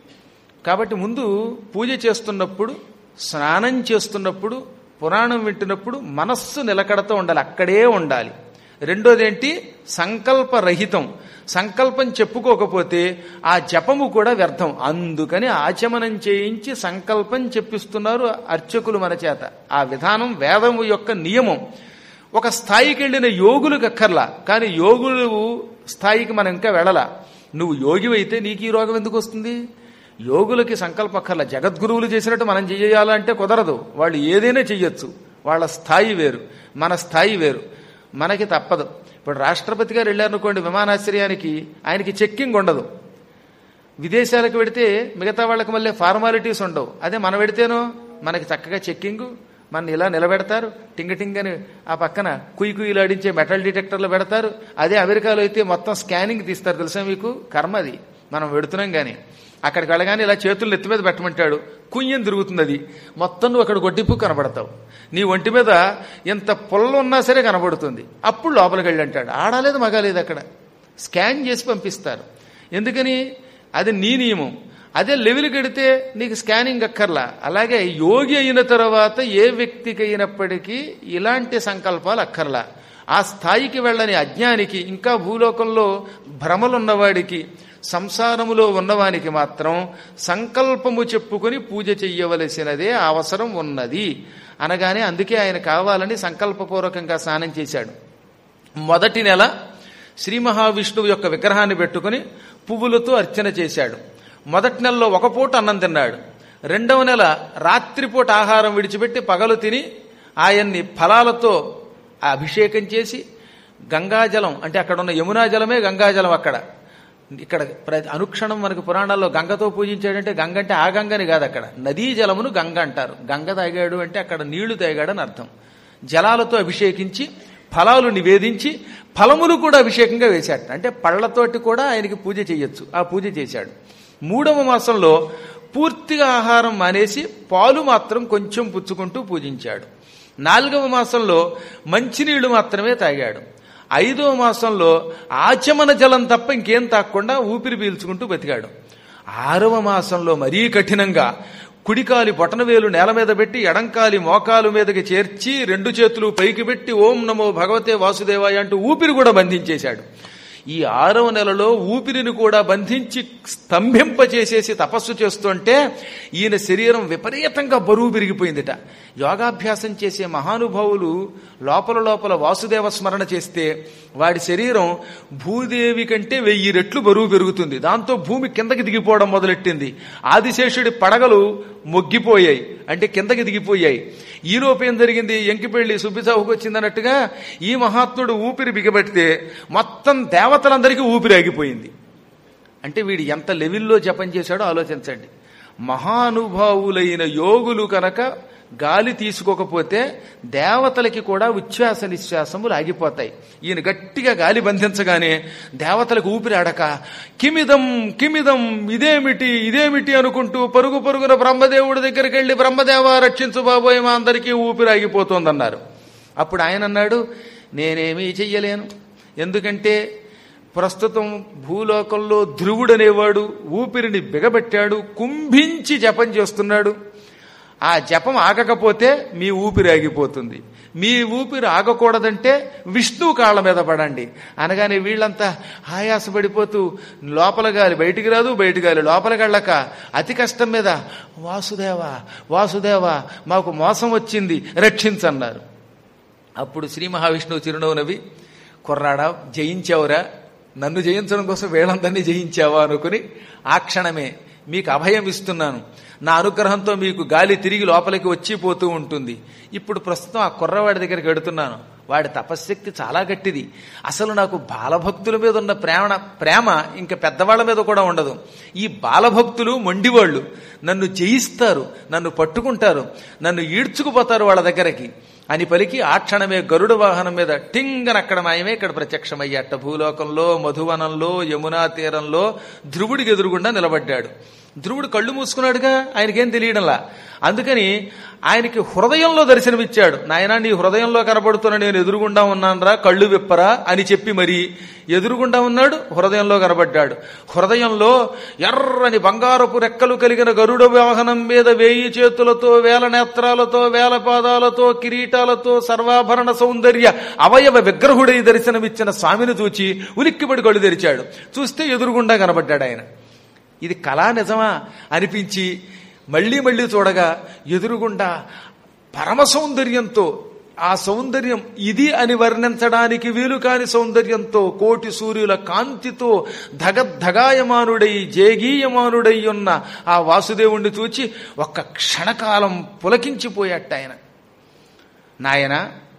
కాబట్టి ముందు పూజ చేస్తున్నప్పుడు స్నానం చేస్తున్నప్పుడు పురాణం వింటున్నప్పుడు మనస్సు నిలకడతో ఉండాలి అక్కడే ఉండాలి రెండోది ఏంటి సంకల్పరహితం సంకల్పం చెప్పుకోకపోతే ఆ జపము కూడా వ్యర్థం అందుకని ఆచమనం చేయించి సంకల్పం చెప్పిస్తున్నారు అర్చకులు మన చేత ఆ విధానం వేదము యొక్క నియమం ఒక స్థాయికి వెళ్ళిన యోగులకు అక్కర్లా కానీ యోగులు స్థాయికి మనం ఇంకా వెళ్ళలా నువ్వు యోగివైతే నీకు ఈ రోగం ఎందుకు వస్తుంది యోగులకి సంకల్ప అక్కర్లా జగద్గురువులు చేసినట్టు మనం చెయ్యాలంటే కుదరదు వాళ్ళు ఏదైనా చెయ్యొచ్చు వాళ్ళ స్థాయి వేరు మన స్థాయి వేరు మనకి తప్పదు ఇప్పుడు రాష్ట్రపతి గారు వెళ్ళారనుకోండి విమానాశ్రయానికి ఆయనకి చెక్కింగ్ ఉండదు విదేశాలకు వెడితే మిగతా వాళ్ళకి మళ్ళీ ఫార్మాలిటీస్ ఉండవు అదే మనం పెడితేనో మనకి చక్కగా చెక్కింగ్ మన ఇలా నిలబెడతారు టింగ టింగ్ అని ఆ పక్కన కుయ్యి కుయ్యిలాడించే మెటల్ డిటెక్టర్లు పెడతారు అదే అమెరికాలో అయితే మొత్తం స్కానింగ్ తీస్తారు తెలుసా మీకు కర్మ అది మనం పెడుతున్నాం కానీ అక్కడికి వెళ్ళగానే ఇలా చేతులు నెత్తి మీద పెట్టమంటాడు కుయ్యం తిరుగుతుంది అది మొత్తం నువ్వు అక్కడ గొడ్డిప్పు కనబడతావు నీ ఒంటి మీద ఎంత పొల్ల ఉన్నా సరే కనబడుతుంది అప్పుడు లోపలికి వెళ్ళి అంటాడు ఆడలేదు మగాలేదు అక్కడ స్కాన్ చేసి పంపిస్తారు ఎందుకని అది నీ నియమం అదే లెవెల్ కడితే నీకు స్కానింగ్ అక్కర్లా అలాగే యోగి అయిన తర్వాత ఏ వ్యక్తికి అయినప్పటికీ ఇలాంటి సంకల్పాలు అక్కర్లా ఆ స్థాయికి వెళ్ళని అజ్ఞానికి ఇంకా భూలోకంలో భ్రమలున్నవాడికి సంసారములో ఉన్నవానికి మాత్రం సంకల్పము చెప్పుకొని పూజ చెయ్యవలసినదే అవసరం ఉన్నది అనగానే అందుకే ఆయన కావాలని సంకల్పపూర్వకంగా స్నానం చేశాడు మొదటి నెల శ్రీ మహావిష్ణువు యొక్క విగ్రహాన్ని పెట్టుకుని పువ్వులతో అర్చన చేశాడు మొదటి నెలలో ఒక పూట అన్నం తిన్నాడు రెండవ నెల రాత్రిపూట ఆహారం విడిచిపెట్టి పగలు తిని ఆయన్ని ఫలాలతో అభిషేకం చేసి గంగాజలం అంటే అక్కడ ఉన్న యమునా జలమే గంగాజలం అక్కడ ఇక్కడ ప్ర- అనుక్షణం మనకు పురాణాల్లో గంగతో పూజించాడంటే గంగ అంటే ఆ గంగని కాదు అక్కడ నదీ జలమును గంగ అంటారు గంగ తాగాడు అంటే అక్కడ నీళ్లు తాగాడని అర్థం జలాలతో అభిషేకించి ఫలాలు నివేదించి ఫలములు కూడా అభిషేకంగా వేశాడు అంటే పళ్లతోటి కూడా ఆయనకి పూజ చేయొచ్చు ఆ పూజ చేశాడు మూడవ మాసంలో పూర్తిగా ఆహారం మానేసి పాలు మాత్రం కొంచెం పుచ్చుకుంటూ పూజించాడు నాలుగవ మాసంలో మంచినీళ్లు మాత్రమే తాగాడు ఐదవ మాసంలో ఆచమన జలం తప్ప ఇంకేం తాగకుండా ఊపిరి పీల్చుకుంటూ బతికాడు ఆరవ మాసంలో మరీ కఠినంగా కుడికాలి బొటనవేలు నేల మీద పెట్టి ఎడంకాలి మోకాలు మీదకి చేర్చి రెండు చేతులు పైకి పెట్టి ఓం నమో భగవతే వాసుదేవాయ అంటూ ఊపిరి కూడా బంధించేశాడు ఈ ఆరవ నెలలో ఊపిరిని కూడా బంధించి స్తంభింపచేసేసి తపస్సు చేస్తుంటే ఈయన శరీరం విపరీతంగా బరువు పెరిగిపోయిందిట యోగాభ్యాసం చేసే మహానుభావులు లోపల లోపల వాసుదేవ స్మరణ చేస్తే వాడి శరీరం భూదేవి కంటే వెయ్యి రెట్లు బరువు పెరుగుతుంది దాంతో భూమి కిందకి దిగిపోవడం మొదలెట్టింది ఆదిశేషుడి పడగలు మొగ్గిపోయాయి అంటే కిందకి దిగిపోయాయి ఈలోపు ఏం జరిగింది ఎంకిపెళ్లి సుబ్బిసాహుకు వచ్చిందన్నట్టుగా ఈ మహాత్ముడు ఊపిరి బిగబెడితే మొత్తం దేవతలందరికీ ఊపిరి ఆగిపోయింది అంటే వీడు ఎంత లెవెల్లో జపం చేశాడో ఆలోచించండి మహానుభావులైన యోగులు కనుక గాలి తీసుకోకపోతే దేవతలకి కూడా ఉచ్ఛ్వాస నిశ్వాసములు ఆగిపోతాయి ఈయన గట్టిగా గాలి బంధించగానే దేవతలకు ఊపిరి ఆడక కిమిదం కిమిదం ఇదేమిటి ఇదేమిటి అనుకుంటూ పరుగు పరుగున బ్రహ్మదేవుడి దగ్గరికి వెళ్ళి బ్రహ్మదేవ రక్షించు బాబోయ్ మా అందరికీ ఊపిరి ఆగిపోతోందన్నారు అప్పుడు ఆయన అన్నాడు నేనేమీ చెయ్యలేను ఎందుకంటే ప్రస్తుతం భూలోకంలో ధ్రువుడనేవాడు ఊపిరిని బిగబెట్టాడు కుంభించి జపం చేస్తున్నాడు ఆ జపం ఆగకపోతే మీ ఊపిరి ఆగిపోతుంది మీ ఊపిరి ఆగకూడదంటే విష్ణువు కాళ్ళ మీద పడండి అనగానే వీళ్ళంతా ఆయాసపడిపోతూ లోపల గాలి బయటికి రాదు బయటి గాలి లోపలికి వెళ్ళక అతి కష్టం మీద వాసుదేవ వాసుదేవ మాకు మోసం వచ్చింది రక్షించన్నారు అప్పుడు శ్రీ మహావిష్ణువు చిరునవ్వు నవ్వి కుర్రాడా జయించావురా నన్ను జయించడం కోసం వీళ్ళందరినీ జయించావా అనుకుని ఆ క్షణమే మీకు అభయం ఇస్తున్నాను నా అనుగ్రహంతో మీకు గాలి తిరిగి లోపలికి వచ్చిపోతూ ఉంటుంది ఇప్పుడు ప్రస్తుతం ఆ కుర్రవాడి దగ్గరికి వెడుతున్నాను వాడి తపశ్శక్తి చాలా గట్టిది అసలు నాకు బాలభక్తుల మీద ఉన్న ప్రేమ ప్రేమ ఇంకా పెద్దవాళ్ల మీద కూడా ఉండదు ఈ బాలభక్తులు మొండివాళ్ళు నన్ను జయిస్తారు నన్ను పట్టుకుంటారు నన్ను ఈడ్చుకుపోతారు వాళ్ళ దగ్గరకి అని పలికి ఆ క్షణమే గరుడ వాహనం మీద టింగన అక్కడ మాయమే ఇక్కడ ప్రత్యక్షమయ్యాట భూలోకంలో మధువనంలో యమునా తీరంలో ధ్రువుడికి ఎదురుగుండా నిలబడ్డాడు ధ్రువుడు కళ్ళు మూసుకున్నాడుగా ఆయనకేం తెలియడంలా అందుకని ఆయనకి హృదయంలో దర్శనమిచ్చాడు నాయన నీ హృదయంలో కనబడుతున్న నేను ఎదురుగుండా ఉన్నానరా కళ్ళు విప్పరా అని చెప్పి మరి ఎదురుగుండా ఉన్నాడు హృదయంలో కనబడ్డాడు హృదయంలో ఎర్రని బంగారపు రెక్కలు కలిగిన గరుడ వాహనం మీద వేయి చేతులతో వేల నేత్రాలతో వేల పాదాలతో కిరీటాలతో సర్వాభరణ సౌందర్య అవయవ విగ్రహుడై దర్శనమిచ్చిన స్వామిని చూచి ఉలిక్కిపడి కళ్ళు తెరిచాడు చూస్తే ఎదురుగుండా కనబడ్డాడు ఆయన ఇది కళా నిజమా అనిపించి మళ్ళీ మళ్ళీ చూడగా ఎదురుగుండా పరమ సౌందర్యంతో ఆ సౌందర్యం ఇది అని వర్ణించడానికి వీలు కాని సౌందర్యంతో కోటి సూర్యుల కాంతితో ధగద్ధగాయమానుడై జేగీయమానుడై ఉన్న ఆ వాసుదేవుణ్ణి చూచి ఒక్క క్షణకాలం పులకించిపోయాట ఆయన నాయన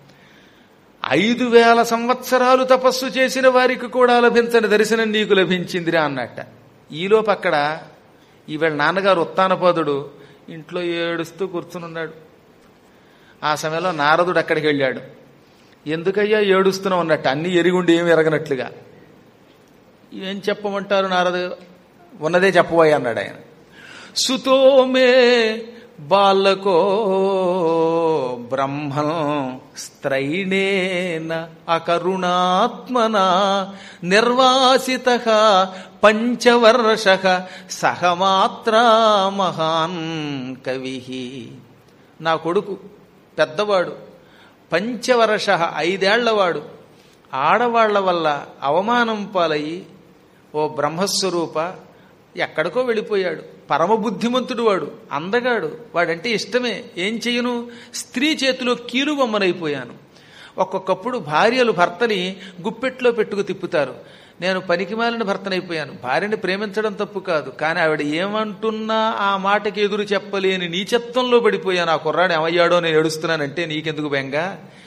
ఐదు వేల సంవత్సరాలు తపస్సు చేసిన వారికి కూడా లభించని దర్శనం నీకు లభించిందిరా అన్నట్ట ఈలోపు అక్కడ ఈవేళ నాన్నగారు ఉత్తానపాదుడు ఇంట్లో ఏడుస్తూ కూర్చునున్నాడు ఆ సమయంలో నారదుడు అక్కడికి వెళ్ళాడు ఎందుకయ్యా ఏడుస్తున్నావు అన్నట్టు అన్ని ఎరిగుండి ఏమి ఎరగనట్లుగా ఏం చెప్పమంటారు నారదు ఉన్నదే చెప్పబోయా అన్నాడు ఆయన సుతోమే బాలకో బ్రహ్మ స్త్రైణేన అకరుణాత్మన నిర్వాసిత పంచవర్ష సహమాత్రా మహాన్ కవి నా కొడుకు పెద్దవాడు పంచవర్ష ఐదేళ్లవాడు ఆడవాళ్ల వల్ల అవమానం పాలయ్యి ఓ బ్రహ్మస్వరూప ఎక్కడికో వెళ్ళిపోయాడు పరమ బుద్ధిమంతుడు వాడు అందగాడు వాడంటే ఇష్టమే ఏం చెయ్యను స్త్రీ చేతిలో కీలుబొమ్మనైపోయాను ఒక్కొక్కప్పుడు భార్యలు భర్తని గుప్పెట్లో పెట్టుకు తిప్పుతారు నేను పనికిమాలిన భర్తనైపోయాను భార్యని ప్రేమించడం తప్పు కాదు కానీ ఆవిడ ఏమంటున్నా ఆ మాటకి ఎదురు చెప్పలేని నీచత్వంలో పడిపోయాను ఆ కుర్రాడు ఏమయ్యాడో నేను ఏడుస్తున్నానంటే నీకెందుకు బెంగ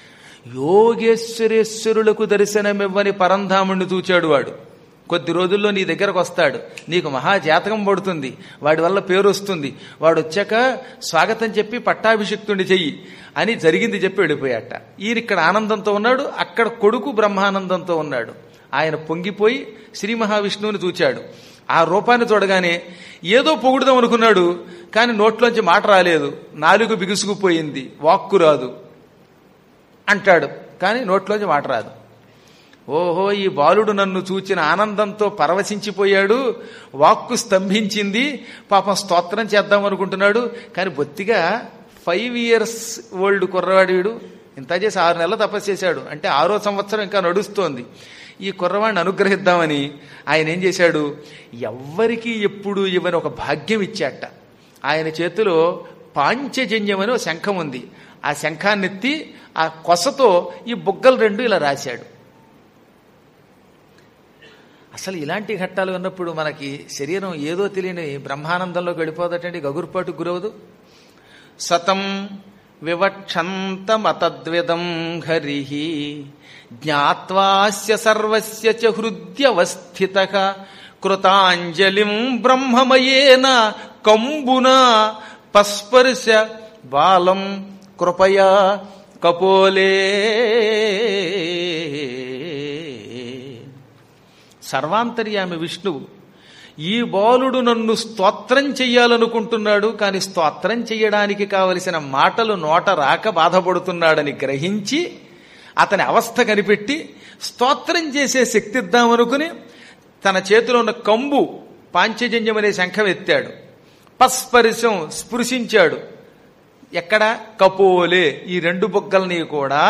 యోగేశ్వరేశ్వరులకు దర్శనమివ్వని పరంధాముణ్ణి చూచాడు వాడు కొద్ది రోజుల్లో నీ దగ్గరకు వస్తాడు నీకు మహాజాతకం పడుతుంది వాడి వల్ల పేరు వస్తుంది వాడు వచ్చాక స్వాగతం చెప్పి పట్టాభిషిక్తుని చెయ్యి అని జరిగింది చెప్పి వెళ్ళిపోయాట ఈయన ఇక్కడ ఆనందంతో ఉన్నాడు అక్కడ కొడుకు బ్రహ్మానందంతో ఉన్నాడు ఆయన పొంగిపోయి శ్రీ మహావిష్ణువుని చూచాడు ఆ రూపాన్ని చూడగానే ఏదో పొగుడుదాం అనుకున్నాడు కానీ నోట్లోంచి మాట రాలేదు నాలుగు బిగుసుకుపోయింది వాక్కు రాదు అంటాడు కానీ నోట్లోంచి మాట రాదు ఓహో ఈ బాలుడు నన్ను చూచిన ఆనందంతో పరవశించిపోయాడు వాక్కు స్తంభించింది పాపం స్తోత్రం చేద్దాం అనుకుంటున్నాడు కానీ బొత్తిగా ఫైవ్ ఇయర్స్ ఓల్డ్ కుర్రవాడు ఇంత చేసి ఆరు నెలలు తపస్సు చేశాడు అంటే ఆరో సంవత్సరం ఇంకా నడుస్తోంది ఈ కుర్రవాడిని అనుగ్రహిద్దామని ఆయన ఏం చేశాడు ఎవ్వరికీ ఎప్పుడు ఇవ్వని ఒక భాగ్యం ఇచ్చాట ఆయన చేతిలో పాంచజన్యం అని ఒక శంఖం ఉంది ఆ శంఖాన్నెత్తి ఆ కొసతో ఈ బుగ్గలు రెండు ఇలా రాశాడు అసలు ఇలాంటి ఘట్టాలు ఉన్నప్పుడు మనకి శరీరం ఏదో తెలియని బ్రహ్మానందంలోకి వెళ్ళిపోదటండి గగురుపాటు గురవదు సతం వివక్షంతమతద్విదం హరి జ్ఞాత్వాస్య సర్వస్య చ హృద్యవస్థిత కృతాంజలిం బ్రహ్మమయేన కంబునా పస్పర్శ బాలం కృపయా కపోలే సర్వాంతర్యామి విష్ణువు ఈ బాలుడు నన్ను స్తోత్రం చెయ్యాలనుకుంటున్నాడు కానీ స్తోత్రం చెయ్యడానికి కావలసిన మాటలు నోట రాక బాధపడుతున్నాడని గ్రహించి అతని అవస్థ కనిపెట్టి స్తోత్రం చేసే శక్తి ఇద్దామనుకుని తన చేతిలో ఉన్న కంబు పాంచజన్యం అనే శంఖం ఎత్తాడు పస్పరిశం స్పృశించాడు ఎక్కడ కపోలే ఈ రెండు బుగ్గల్ని కూడా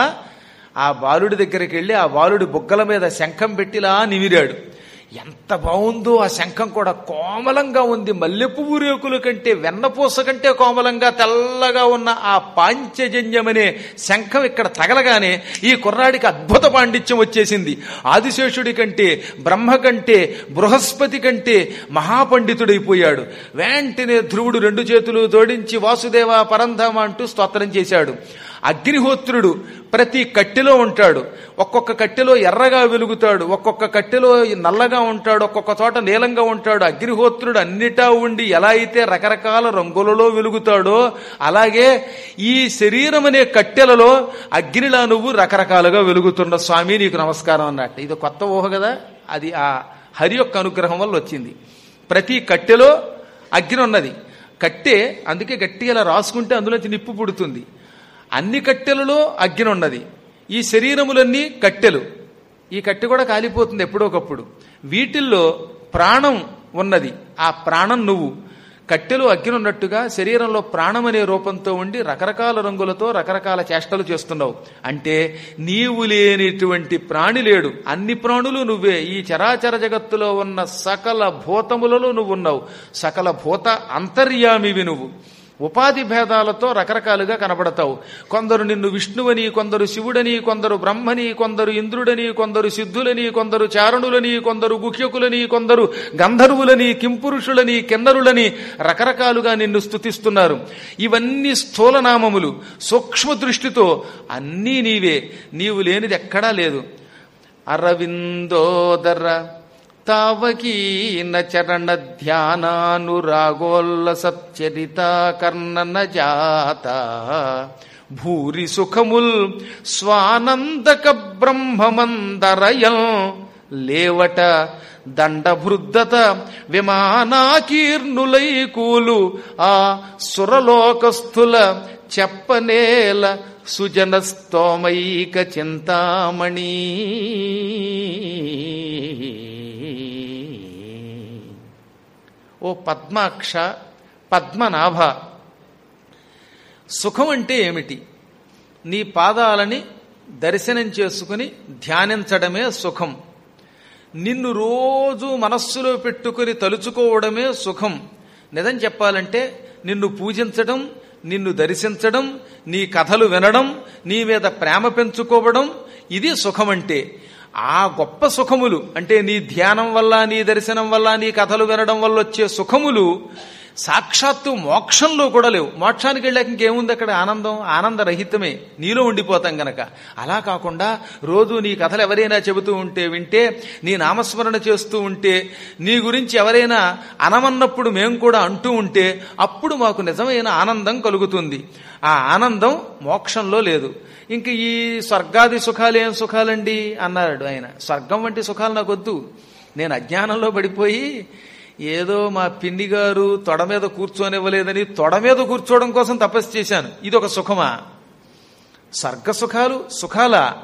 ఆ బాలుడి దగ్గరికి వెళ్ళి ఆ బాలుడి బుగ్గల మీద శంఖం పెట్టిలా నిమిరాడు ఎంత బాగుందో ఆ శంఖం కూడా కోమలంగా ఉంది మల్లెపువ్వు రేకుల కంటే వెన్నపూస కంటే కోమలంగా తెల్లగా ఉన్న ఆ పాంచజన్యమనే శంఖం ఇక్కడ తగలగానే ఈ కుర్రాడికి అద్భుత పాండిత్యం వచ్చేసింది ఆదిశేషుడి కంటే బ్రహ్మ కంటే బృహస్పతి కంటే మహాపండితుడైపోయాడు వెంటనే ధ్రువుడు రెండు చేతులు జోడించి వాసుదేవ పరంధామ అంటూ స్తోత్రం చేశాడు అగ్నిహోత్రుడు ప్రతి కట్టెలో ఉంటాడు ఒక్కొక్క కట్టెలో ఎర్రగా వెలుగుతాడు ఒక్కొక్క కట్టెలో నల్లగా ఉంటాడు ఒక్కొక్క చోట నీలంగా ఉంటాడు అగ్నిహోత్రుడు అన్నిటా ఉండి ఎలా అయితే రకరకాల రంగులలో వెలుగుతాడో అలాగే ఈ శరీరం అనే కట్టెలలో అగ్నిలా నువ్వు రకరకాలుగా వెలుగుతున్న స్వామి నీకు నమస్కారం అన్నట్టు ఇది కొత్త ఊహ కదా అది ఆ హరి యొక్క అనుగ్రహం వల్ల వచ్చింది ప్రతి కట్టెలో అగ్ని ఉన్నది కట్టె అందుకే గట్టిగా ఇలా రాసుకుంటే అందులోంచి నిప్పు పుడుతుంది అన్ని కట్టెలలో అగ్ని ఉన్నది ఈ శరీరములన్నీ కట్టెలు ఈ కట్టె కూడా కాలిపోతుంది ఎప్పుడోకప్పుడు వీటిల్లో ప్రాణం ఉన్నది ఆ ప్రాణం నువ్వు కట్టెలు అగ్ని ఉన్నట్టుగా శరీరంలో ప్రాణం అనే రూపంతో ఉండి రకరకాల రంగులతో రకరకాల చేష్టలు చేస్తున్నావు అంటే నీవు లేనిటువంటి ప్రాణి లేడు అన్ని ప్రాణులు నువ్వే ఈ చరాచర జగత్తులో ఉన్న సకల భూతములలో నువ్వు ఉన్నావు సకల భూత అంతర్యామివి నువ్వు ఉపాధి భేదాలతో రకరకాలుగా కనబడతావు కొందరు నిన్ను విష్ణువని కొందరు శివుడని కొందరు బ్రహ్మని కొందరు ఇంద్రుడని కొందరు సిద్ధులని కొందరు చారణులని కొందరు గుహ్యకులని కొందరు గంధర్వులని కింపురుషులని కిన్నరులని రకరకాలుగా నిన్ను స్తుతిస్తున్నారు ఇవన్నీ స్థూలనామములు సూక్ష్మ దృష్టితో అన్నీ నీవే నీవు లేనిది ఎక్కడా లేదు అరవిందోదర తావకీన చరణ ధ్యానానురాగోల్ల సచ్చరిత కర్ణన జాత భూరి సుఖముల్ స్వానందక బ్రహ్మమందరయం లేవట దండభృద్దత విమానాకీర్ణులై కూలు ఆ సురలోకస్థుల చెప్పనేల సుజన స్తోమైక చింతామణి ఓ పద్మాక్ష పద్మనాభ సుఖం అంటే ఏమిటి నీ పాదాలని దర్శనం చేసుకుని ధ్యానించడమే సుఖం నిన్ను రోజు మనస్సులో పెట్టుకుని తలుచుకోవడమే సుఖం నిజం చెప్పాలంటే నిన్ను పూజించడం నిన్ను దర్శించడం నీ కథలు వినడం నీ మీద ప్రేమ పెంచుకోవడం ఇది సుఖమంటే ఆ గొప్ప సుఖములు అంటే నీ ధ్యానం వల్ల నీ దర్శనం వల్ల నీ కథలు వినడం వల్ల వచ్చే సుఖములు సాక్షాత్తు మోక్షంలో కూడా లేవు మోక్షానికి వెళ్ళాక ఇంకేముంది అక్కడ ఆనందం ఆనందరహితమే నీలో ఉండిపోతాం గనక అలా కాకుండా రోజు నీ కథలు ఎవరైనా చెబుతూ ఉంటే వింటే నీ నామస్మరణ చేస్తూ ఉంటే నీ గురించి ఎవరైనా అనమన్నప్పుడు మేము కూడా అంటూ ఉంటే అప్పుడు మాకు నిజమైన ఆనందం కలుగుతుంది ఆ ఆనందం మోక్షంలో లేదు ఇంక ఈ స్వర్గాది సుఖాలు ఏం సుఖాలండి అన్నాడు ఆయన స్వర్గం వంటి సుఖాలు నాకు వద్దు నేను అజ్ఞానంలో పడిపోయి ఏదో మా పిన్ని గారు తొడ మీద కూర్చోనివ్వలేదని తొడ మీద కూర్చోవడం కోసం తపస్సు చేశాను ఇది ఒక సుఖమా స్వర్గ సుఖాలు సుఖాల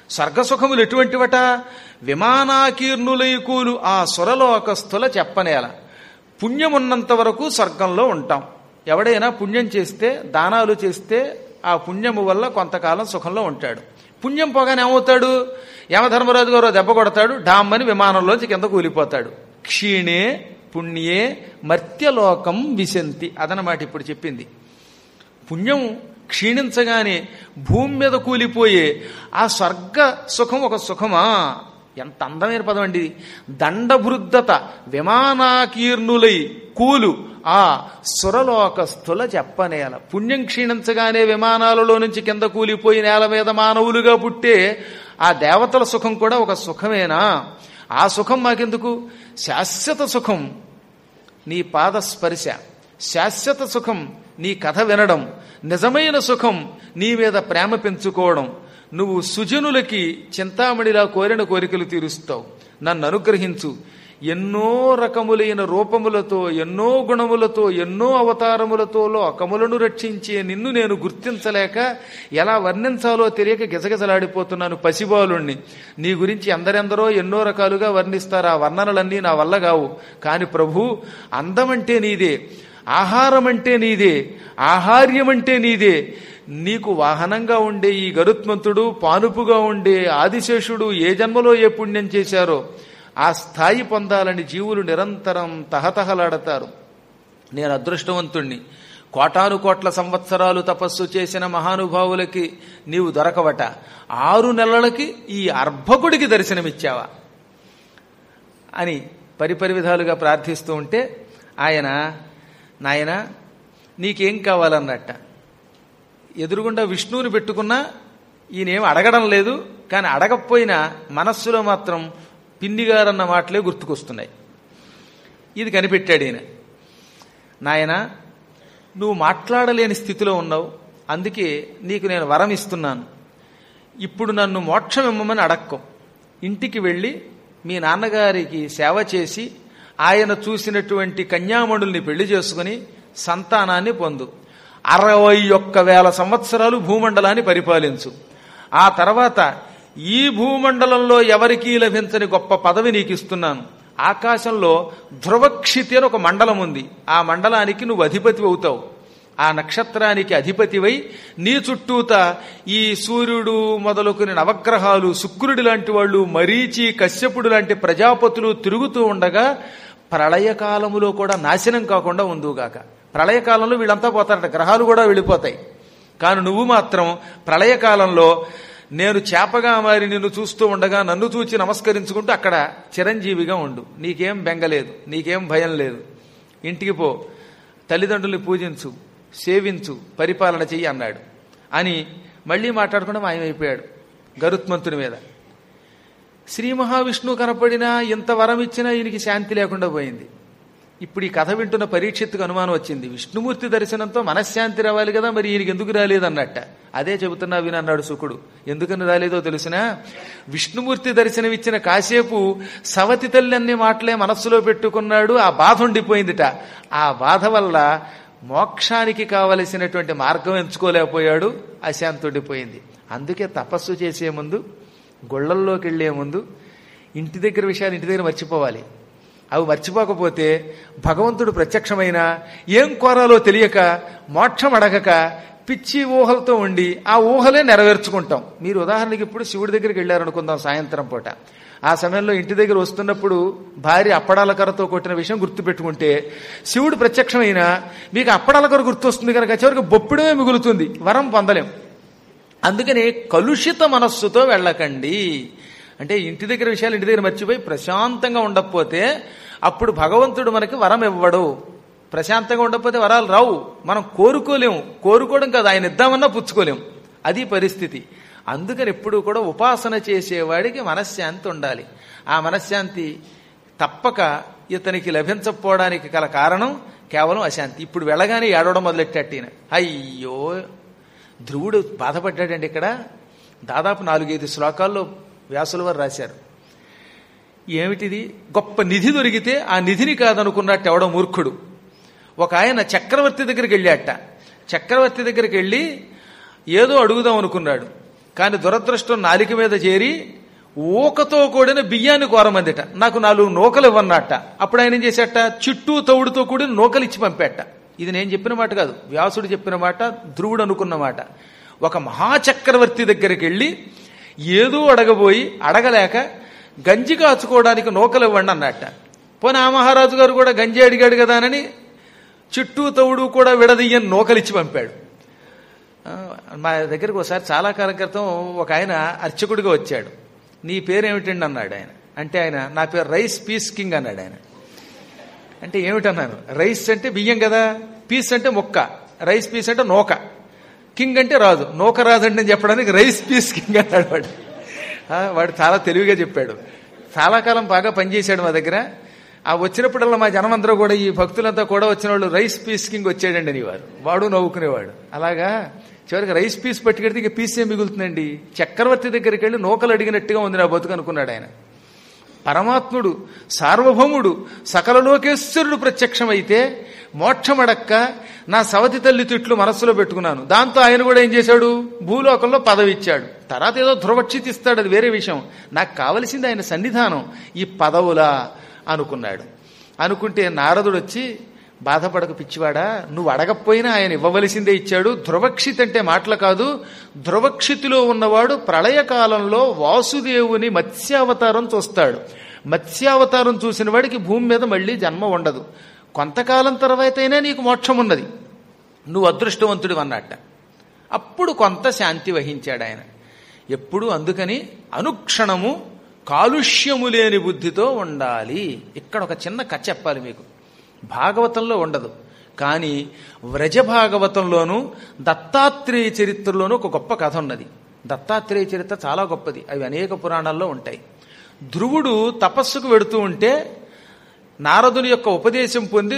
స్వర్గసుఖములు ఎటువంటివట విమానాకీర్ణులైకూలు ఆ సురలోకస్థుల చెప్పనేల పుణ్యమున్నంత వరకు స్వర్గంలో ఉంటాం ఎవడైనా పుణ్యం చేస్తే దానాలు చేస్తే ఆ పుణ్యము వల్ల కొంతకాలం సుఖంలో ఉంటాడు పుణ్యం పోగానే ఏమవుతాడు యమధర్మరాజు గారు దెబ్బ కొడతాడు డామ్మని విమానంలోంచి కింద కూలిపోతాడు క్షీణే పుణ్యే మర్త్యలోకం విశంతి అదనమాట ఇప్పుడు చెప్పింది పుణ్యం క్షీణించగానే భూమి మీద కూలిపోయే ఆ స్వర్గ సుఖం ఒక సుఖమా ఎంత అందమైన పదం అండి ఇది. దండభృద్ధత విమానాకీర్ణులై కూలు ఆ సురలోకస్థుల చెప్పనేల పుణ్యం క్షీణించగానే విమానాలలో నుంచి కింద కూలిపోయి నేల మీద మానవులుగా పుట్టే ఆ దేవతల సుఖం కూడా ఒక సుఖమేనా ఆ సుఖం మాకెందుకు శాశ్వత సుఖం నీ పాద స్పర్శ శాశ్వత సుఖం నీ కథ వినడం నిజమైన సుఖం నీ మీద ప్రేమ పెంచుకోవడం నువ్వు సుజనులకి చింతామణిలా కోరిన కోరికలు తీరుస్తావు నన్ను అనుగ్రహించు ఎన్నో రకములైన రూపములతో ఎన్నో గుణములతో ఎన్నో అవతారములతో లోకములను రక్షించే నిన్ను నేను గుర్తించలేక ఎలా వర్ణించాలో తెలియక గిజగిజలాడిపోతున్నాను పసిబాలుణ్ణి నీ గురించి ఎందరెందరో ఎన్నో రకాలుగా వర్ణిస్తారు ఆ వర్ణనలన్నీ నా వల్ల కావు కాని ప్రభు అందమంటే నీదే ఆహారం అంటే నీదే ఆహార్యం అంటే నీదే నీకు వాహనంగా ఉండే ఈ గరుత్మంతుడు పానుపుగా ఉండే ఆదిశేషుడు ఏ జన్మలో ఏ పుణ్యం చేశారో ఆ స్థాయి పొందాలని జీవులు నిరంతరం తహతహలాడతారు నేను అదృష్టవంతుణ్ణి కోటాను కోట్ల సంవత్సరాలు తపస్సు చేసిన మహానుభావులకి నీవు దొరకవట ఆరు నెలలకి ఈ అర్భకుడికి దర్శనమిచ్చావా అని పరిపరి విధాలుగా ప్రార్థిస్తూ ఉంటే ఆయన నాయన నీకేం కావాలన్నట్ట ఎదురుగుండా విష్ణువుని పెట్టుకున్నా ఈయనేం అడగడం లేదు కానీ అడగకపోయినా మనస్సులో మాత్రం పిన్నిగారన్న మాటలే గుర్తుకొస్తున్నాయి ఇది కనిపెట్టాడు ఈయన నాయన నువ్వు మాట్లాడలేని స్థితిలో ఉన్నావు అందుకే నీకు నేను వరం ఇస్తున్నాను ఇప్పుడు నన్ను మోక్షం ఇమ్మమని అడక్కం ఇంటికి వెళ్ళి మీ నాన్నగారికి సేవ చేసి ఆయన చూసినటువంటి కన్యామణుల్ని పెళ్లి చేసుకుని సంతానాన్ని పొందు అరవై ఒక్క వేల సంవత్సరాలు భూమండలాన్ని పరిపాలించు ఆ తర్వాత ఈ భూమండలంలో ఎవరికీ లభించని గొప్ప పదవి నీకు ఇస్తున్నాను ఆకాశంలో ధ్రువక్షితి అని ఒక మండలం ఉంది ఆ మండలానికి నువ్వు అధిపతి అవుతావు ఆ నక్షత్రానికి అధిపతివై నీ చుట్టూత ఈ సూర్యుడు మొదలుకుని నవగ్రహాలు శుక్రుడి లాంటి వాళ్ళు మరీచి కశ్యపుడు లాంటి ప్రజాపతులు తిరుగుతూ ఉండగా ప్రళయకాలములో కూడా నాశనం కాకుండా ఉందుగాక ప్రళయకాలంలో వీళ్ళంతా పోతారట గ్రహాలు కూడా వెళ్ళిపోతాయి కానీ నువ్వు మాత్రం ప్రళయకాలంలో నేను చేపగా మారి నిన్ను చూస్తూ ఉండగా నన్ను చూచి నమస్కరించుకుంటూ అక్కడ చిరంజీవిగా ఉండు నీకేం బెంగలేదు నీకేం భయం లేదు ఇంటికి పో తల్లిదండ్రుల్ని పూజించు సేవించు పరిపాలన చెయ్యి అన్నాడు అని మళ్ళీ మాట్లాడకుండా మాయమైపోయాడు గరుత్మంతుని మీద శ్రీ మహావిష్ణువు కనపడినా ఇంత వరం ఇచ్చినా ఈయనకి శాంతి లేకుండా పోయింది ఇప్పుడు ఈ కథ వింటున్న పరీక్షిత్తుకు అనుమానం వచ్చింది విష్ణుమూర్తి దర్శనంతో మనశ్శాంతి రావాలి కదా మరి ఈయనకి ఎందుకు రాలేదన్నట్ట అదే చెబుతున్నా వినన్నాడు సుకుడు ఎందుకని రాలేదో తెలిసినా విష్ణుమూర్తి దర్శనం ఇచ్చిన కాసేపు సవతి తల్లి అన్ని మాటలే మనస్సులో పెట్టుకున్నాడు ఆ బాధ ఉండిపోయిందిట ఆ బాధ వల్ల మోక్షానికి కావలసినటువంటి మార్గం ఎంచుకోలేకపోయాడు అశాంతుడిపోయింది అందుకే తపస్సు చేసే ముందు గుళ్ళల్లోకి వెళ్లే ముందు ఇంటి దగ్గర విషయాలు ఇంటి దగ్గర మర్చిపోవాలి అవి మర్చిపోకపోతే భగవంతుడు ప్రత్యక్షమైన ఏం కోరాలో తెలియక మోక్షం అడగక పిచ్చి ఊహలతో ఉండి ఆ ఊహలే నెరవేర్చుకుంటాం మీరు ఉదాహరణకి ఇప్పుడు శివుడి దగ్గరికి వెళ్ళారనుకుందాం సాయంత్రం పూట ఆ సమయంలో ఇంటి దగ్గర వస్తున్నప్పుడు భార్య అప్పడాల కర్రతో కొట్టిన విషయం గుర్తుపెట్టుకుంటే శివుడు ప్రత్యక్షమైన మీకు అప్పడాల కర్ర గుర్తొస్తుంది కనుక చివరికి బొప్పిడమే మిగులుతుంది వరం పొందలేం అందుకని కలుషిత మనస్సుతో వెళ్ళకండి అంటే ఇంటి దగ్గర విషయాలు ఇంటి దగ్గర మర్చిపోయి ప్రశాంతంగా ఉండకపోతే అప్పుడు భగవంతుడు మనకి వరం ఇవ్వడు ప్రశాంతంగా ఉండకపోతే వరాలు రావు మనం కోరుకోలేము కోరుకోవడం కాదు ఆయన ఇద్దామన్నా పుచ్చుకోలేం అది పరిస్థితి అందుకని ఎప్పుడు కూడా ఉపాసన చేసేవాడికి మనశ్శాంతి ఉండాలి ఆ మనశ్శాంతి తప్పక ఇతనికి లభించకపోవడానికి గల కారణం కేవలం అశాంతి ఇప్పుడు వెళ్ళగానే ఏడవడం మొదలెట్టేన అయ్యో ధ్రువుడు బాధపడ్డాడండి ఇక్కడ దాదాపు నాలుగైదు శ్లోకాల్లో వ్యాసుల వారు రాశారు ఏమిటిది గొప్ప నిధి దొరికితే ఆ నిధిని కాదనుకున్నట్టు ఎవడో మూర్ఖుడు ఒక ఆయన చక్రవర్తి దగ్గరికి వెళ్ళాట చక్రవర్తి దగ్గరికి వెళ్ళి ఏదో అడుగుదాం అనుకున్నాడు కానీ దురదృష్టం నాలిక మీద చేరి ఊకతో కూడిన బియ్యాన్ని కోరమందిట నాకు నాలుగు నూకలు ఇవ్వన్నట్ట అప్పుడు ఆయన ఏం చేసేట చుట్టూ తౌడుతో కూడిన నూకలు ఇచ్చి పంపేట ఇది నేను చెప్పిన మాట కాదు వ్యాసుడు చెప్పిన మాట ధ్రువుడు అనుకున్న మాట ఒక మహాచక్రవర్తి దగ్గరికి వెళ్ళి ఏదో అడగబోయి అడగలేక గంజి కాచుకోవడానికి నూకలు ఇవ్వండి అన్నట్ట పోనీ ఆ మహారాజు గారు కూడా గంజి అడిగాడు కదా అని చుట్టూ తౌడు కూడా విడదీయని నూకలిచ్చి పంపాడు ఆ, మా దగ్గరికి ఒకసారి చాలా కాలం క్రితం ఒక ఆయన అర్చకుడిగా వచ్చాడు నీ పేరేమిటండి అన్నాడు ఆయన అంటే ఆయన నా పేరు రైస్ పీస్ కింగ్ అన్నాడు ఆయన అంటే ఏమిటన్నాను రైస్ అంటే బియ్యం కదా పీస్ అంటే మొక్క రైస్ పీస్ అంటే నూక కింగ్ అంటే రాదు నూక రాదండి అని చెప్పడానికి రైస్ పీస్ కింగ్ అన్నాడు వాడు ఆ, వాడు చాలా తెలివిగా చెప్పాడు చాలా కాలం బాగా పనిచేశాడు మా దగ్గర ఆ వచ్చినప్పుడల్లా మా జనమందరూ కూడా ఈ భక్తులంతా కూడా వచ్చిన వాళ్ళు రైస్ పీస్ కింగ్ వచ్చాడండి అనేవారు వాడు నవ్వుకునేవాడు అలాగా చివరికి రైస్ పీస్ పట్టుకెడితే ఇక పీస్ ఏం మిగులుతుందండి చక్రవర్తి దగ్గరికి వెళ్ళి నూకలు అడిగినట్టుగా ఉంది నా బతుకు అనుకున్నాడు ఆయన పరమాత్ముడు సార్వభౌముడు సకల లోకేశ్వరుడు ప్రత్యక్షమైతే మోక్షమడక్క నా సవతి తల్లి తిట్లు మనస్సులో పెట్టుకున్నాను దాంతో ఆయన కూడా ఏం చేశాడు భూలోకంలో పదవి ఇచ్చాడు తర్వాత ఏదో ధ్రువక్షితి ఇస్తాడు అది వేరే విషయం నాకు కావలసింది ఆయన సన్నిధానం ఈ పదవులా అనుకున్నాడు అనుకుంటే నారదుడు వచ్చి బాధపడక పిచ్చివాడా నువ్వు అడగకపోయినా ఆయన ఇవ్వవలసిందే ఇచ్చాడు ధ్రువక్షిత్ అంటే మాటలు కాదు ధ్రువక్షితిలో ఉన్నవాడు ప్రళయకాలంలో వాసుదేవుని మత్స్యావతారం చూస్తాడు మత్స్యావతారం చూసిన వాడికి భూమి మీద మళ్ళీ జన్మ ఉండదు కొంతకాలం తర్వాత అయినా నీకు మోక్షం ఉన్నది నువ్వు అదృష్టవంతుడు అన్నట్ట అప్పుడు కొంత శాంతి వహించాడు ఆయన ఎప్పుడు అందుకని అనుక్షణము కాలుష్యము లేని బుద్ధితో ఉండాలి ఇక్కడ ఒక చిన్న కథ చెప్పాలి మీకు భాగవతంలో ఉండదు కానీ వ్రజ భాగవతంలోనూ దత్తాత్రేయ చరిత్రలోనూ ఒక గొప్ప కథ ఉన్నది దత్తాత్రేయ చరిత్ర చాలా గొప్పది అవి అనేక పురాణాల్లో ఉంటాయి ధ్రువుడు తపస్సుకు వెడుతూ ఉంటే నారదుని యొక్క ఉపదేశం పొంది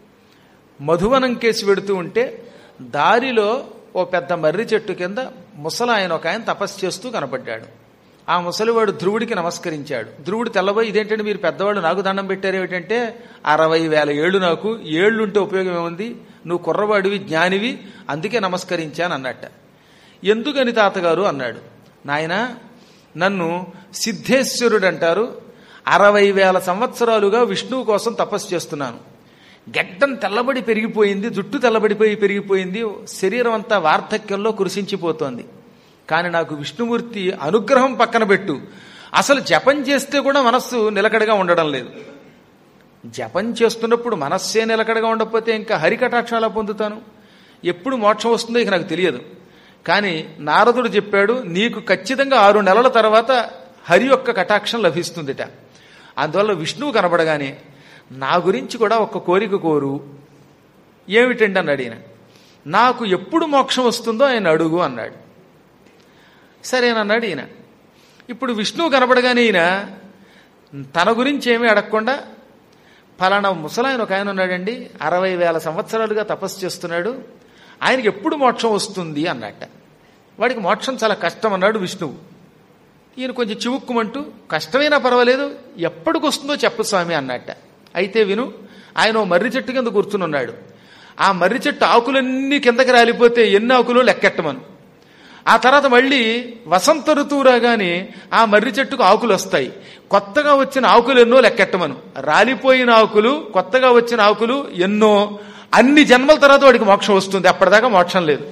మధువనం కేసి వెడుతూ ఉంటే దారిలో ఓ పెద్ద మర్రి చెట్టు కింద ముసలాయన ఒక ఆయన తపస్సు చేస్తూ కనపడ్డాడు ఆ ముసలివాడు ధ్రువుడికి నమస్కరించాడు ధ్రువుడు తెల్లబోయి ఇదేంటంటే మీరు పెద్దవాళ్ళు నాకు దండం పెట్టారు ఏమిటంటే అరవై వేల ఏళ్ళు నాకు ఏళ్ళుంటే ఉపయోగం ఏముంది నువ్వు కుర్రవాడివి జ్ఞానివి అందుకే నమస్కరించాను అన్నట్ట ఎందుకని తాతగారు అన్నాడు నాయన నన్ను సిద్ధేశ్వరుడు అంటారు అరవై వేల సంవత్సరాలుగా విష్ణువు కోసం తపస్సు చేస్తున్నాను గడ్డం తెల్లబడి పెరిగిపోయింది జుట్టు తెల్లబడిపోయి పెరిగిపోయింది శరీరం అంతా వార్ధక్యంలో కురిసించిపోతోంది కానీ నాకు విష్ణుమూర్తి అనుగ్రహం పక్కన పెట్టు అసలు జపం చేస్తే కూడా మనస్సు నిలకడగా ఉండడం లేదు జపం చేస్తున్నప్పుడు మనస్సే నిలకడగా ఉండకపోతే ఇంకా హరికటాక్షం ఎలా పొందుతాను ఎప్పుడు మోక్షం వస్తుందో ఇక నాకు తెలియదు కానీ నారదుడు చెప్పాడు నీకు ఖచ్చితంగా ఆరు నెలల తర్వాత హరి యొక్క కటాక్షం లభిస్తుందిట అందువల్ల విష్ణువు కనబడగానే నా గురించి కూడా ఒక కోరిక కోరు ఏమిటండి అన్నాడు ఈయన నాకు ఎప్పుడు మోక్షం వస్తుందో ఆయన అడుగు అన్నాడు సరేనన్నాడు ఈయన ఇప్పుడు విష్ణువు కనబడగానే ఈయన తన గురించి ఏమీ అడగకుండా ఫలానా ముసలాయన ఒక ఆయన ఉన్నాడండి అరవై వేల సంవత్సరాలుగా తపస్సు చేస్తున్నాడు ఆయనకి ఎప్పుడు మోక్షం వస్తుంది అన్నట్ట వాడికి మోక్షం చాలా కష్టం అన్నాడు విష్ణువు ఈయన కొంచెం చివుక్కుమంటూ కష్టమైనా పర్వాలేదు ఎప్పటికి వస్తుందో చెప్పు స్వామి అన్నట్ట అయితే విను ఆయన ఓ మర్రి చెట్టు కింద కూర్చుని ఉన్నాడు ఆ మర్రి చెట్టు ఆకులన్నీ కిందకి రాలిపోతే ఎన్ని ఆకులు లెక్కెట్టమను ఆ తర్వాత మళ్ళీ వసంత ఋతువు రాగానే ఆ మర్రి చెట్టుకు ఆకులు వస్తాయి కొత్తగా వచ్చిన ఆకులు ఎన్నో లెక్కెట్టమను రాలిపోయిన ఆకులు కొత్తగా వచ్చిన ఆకులు ఎన్నో అన్ని జన్మల తర్వాత వాడికి మోక్షం వస్తుంది అప్పటిదాకా మోక్షం లేదు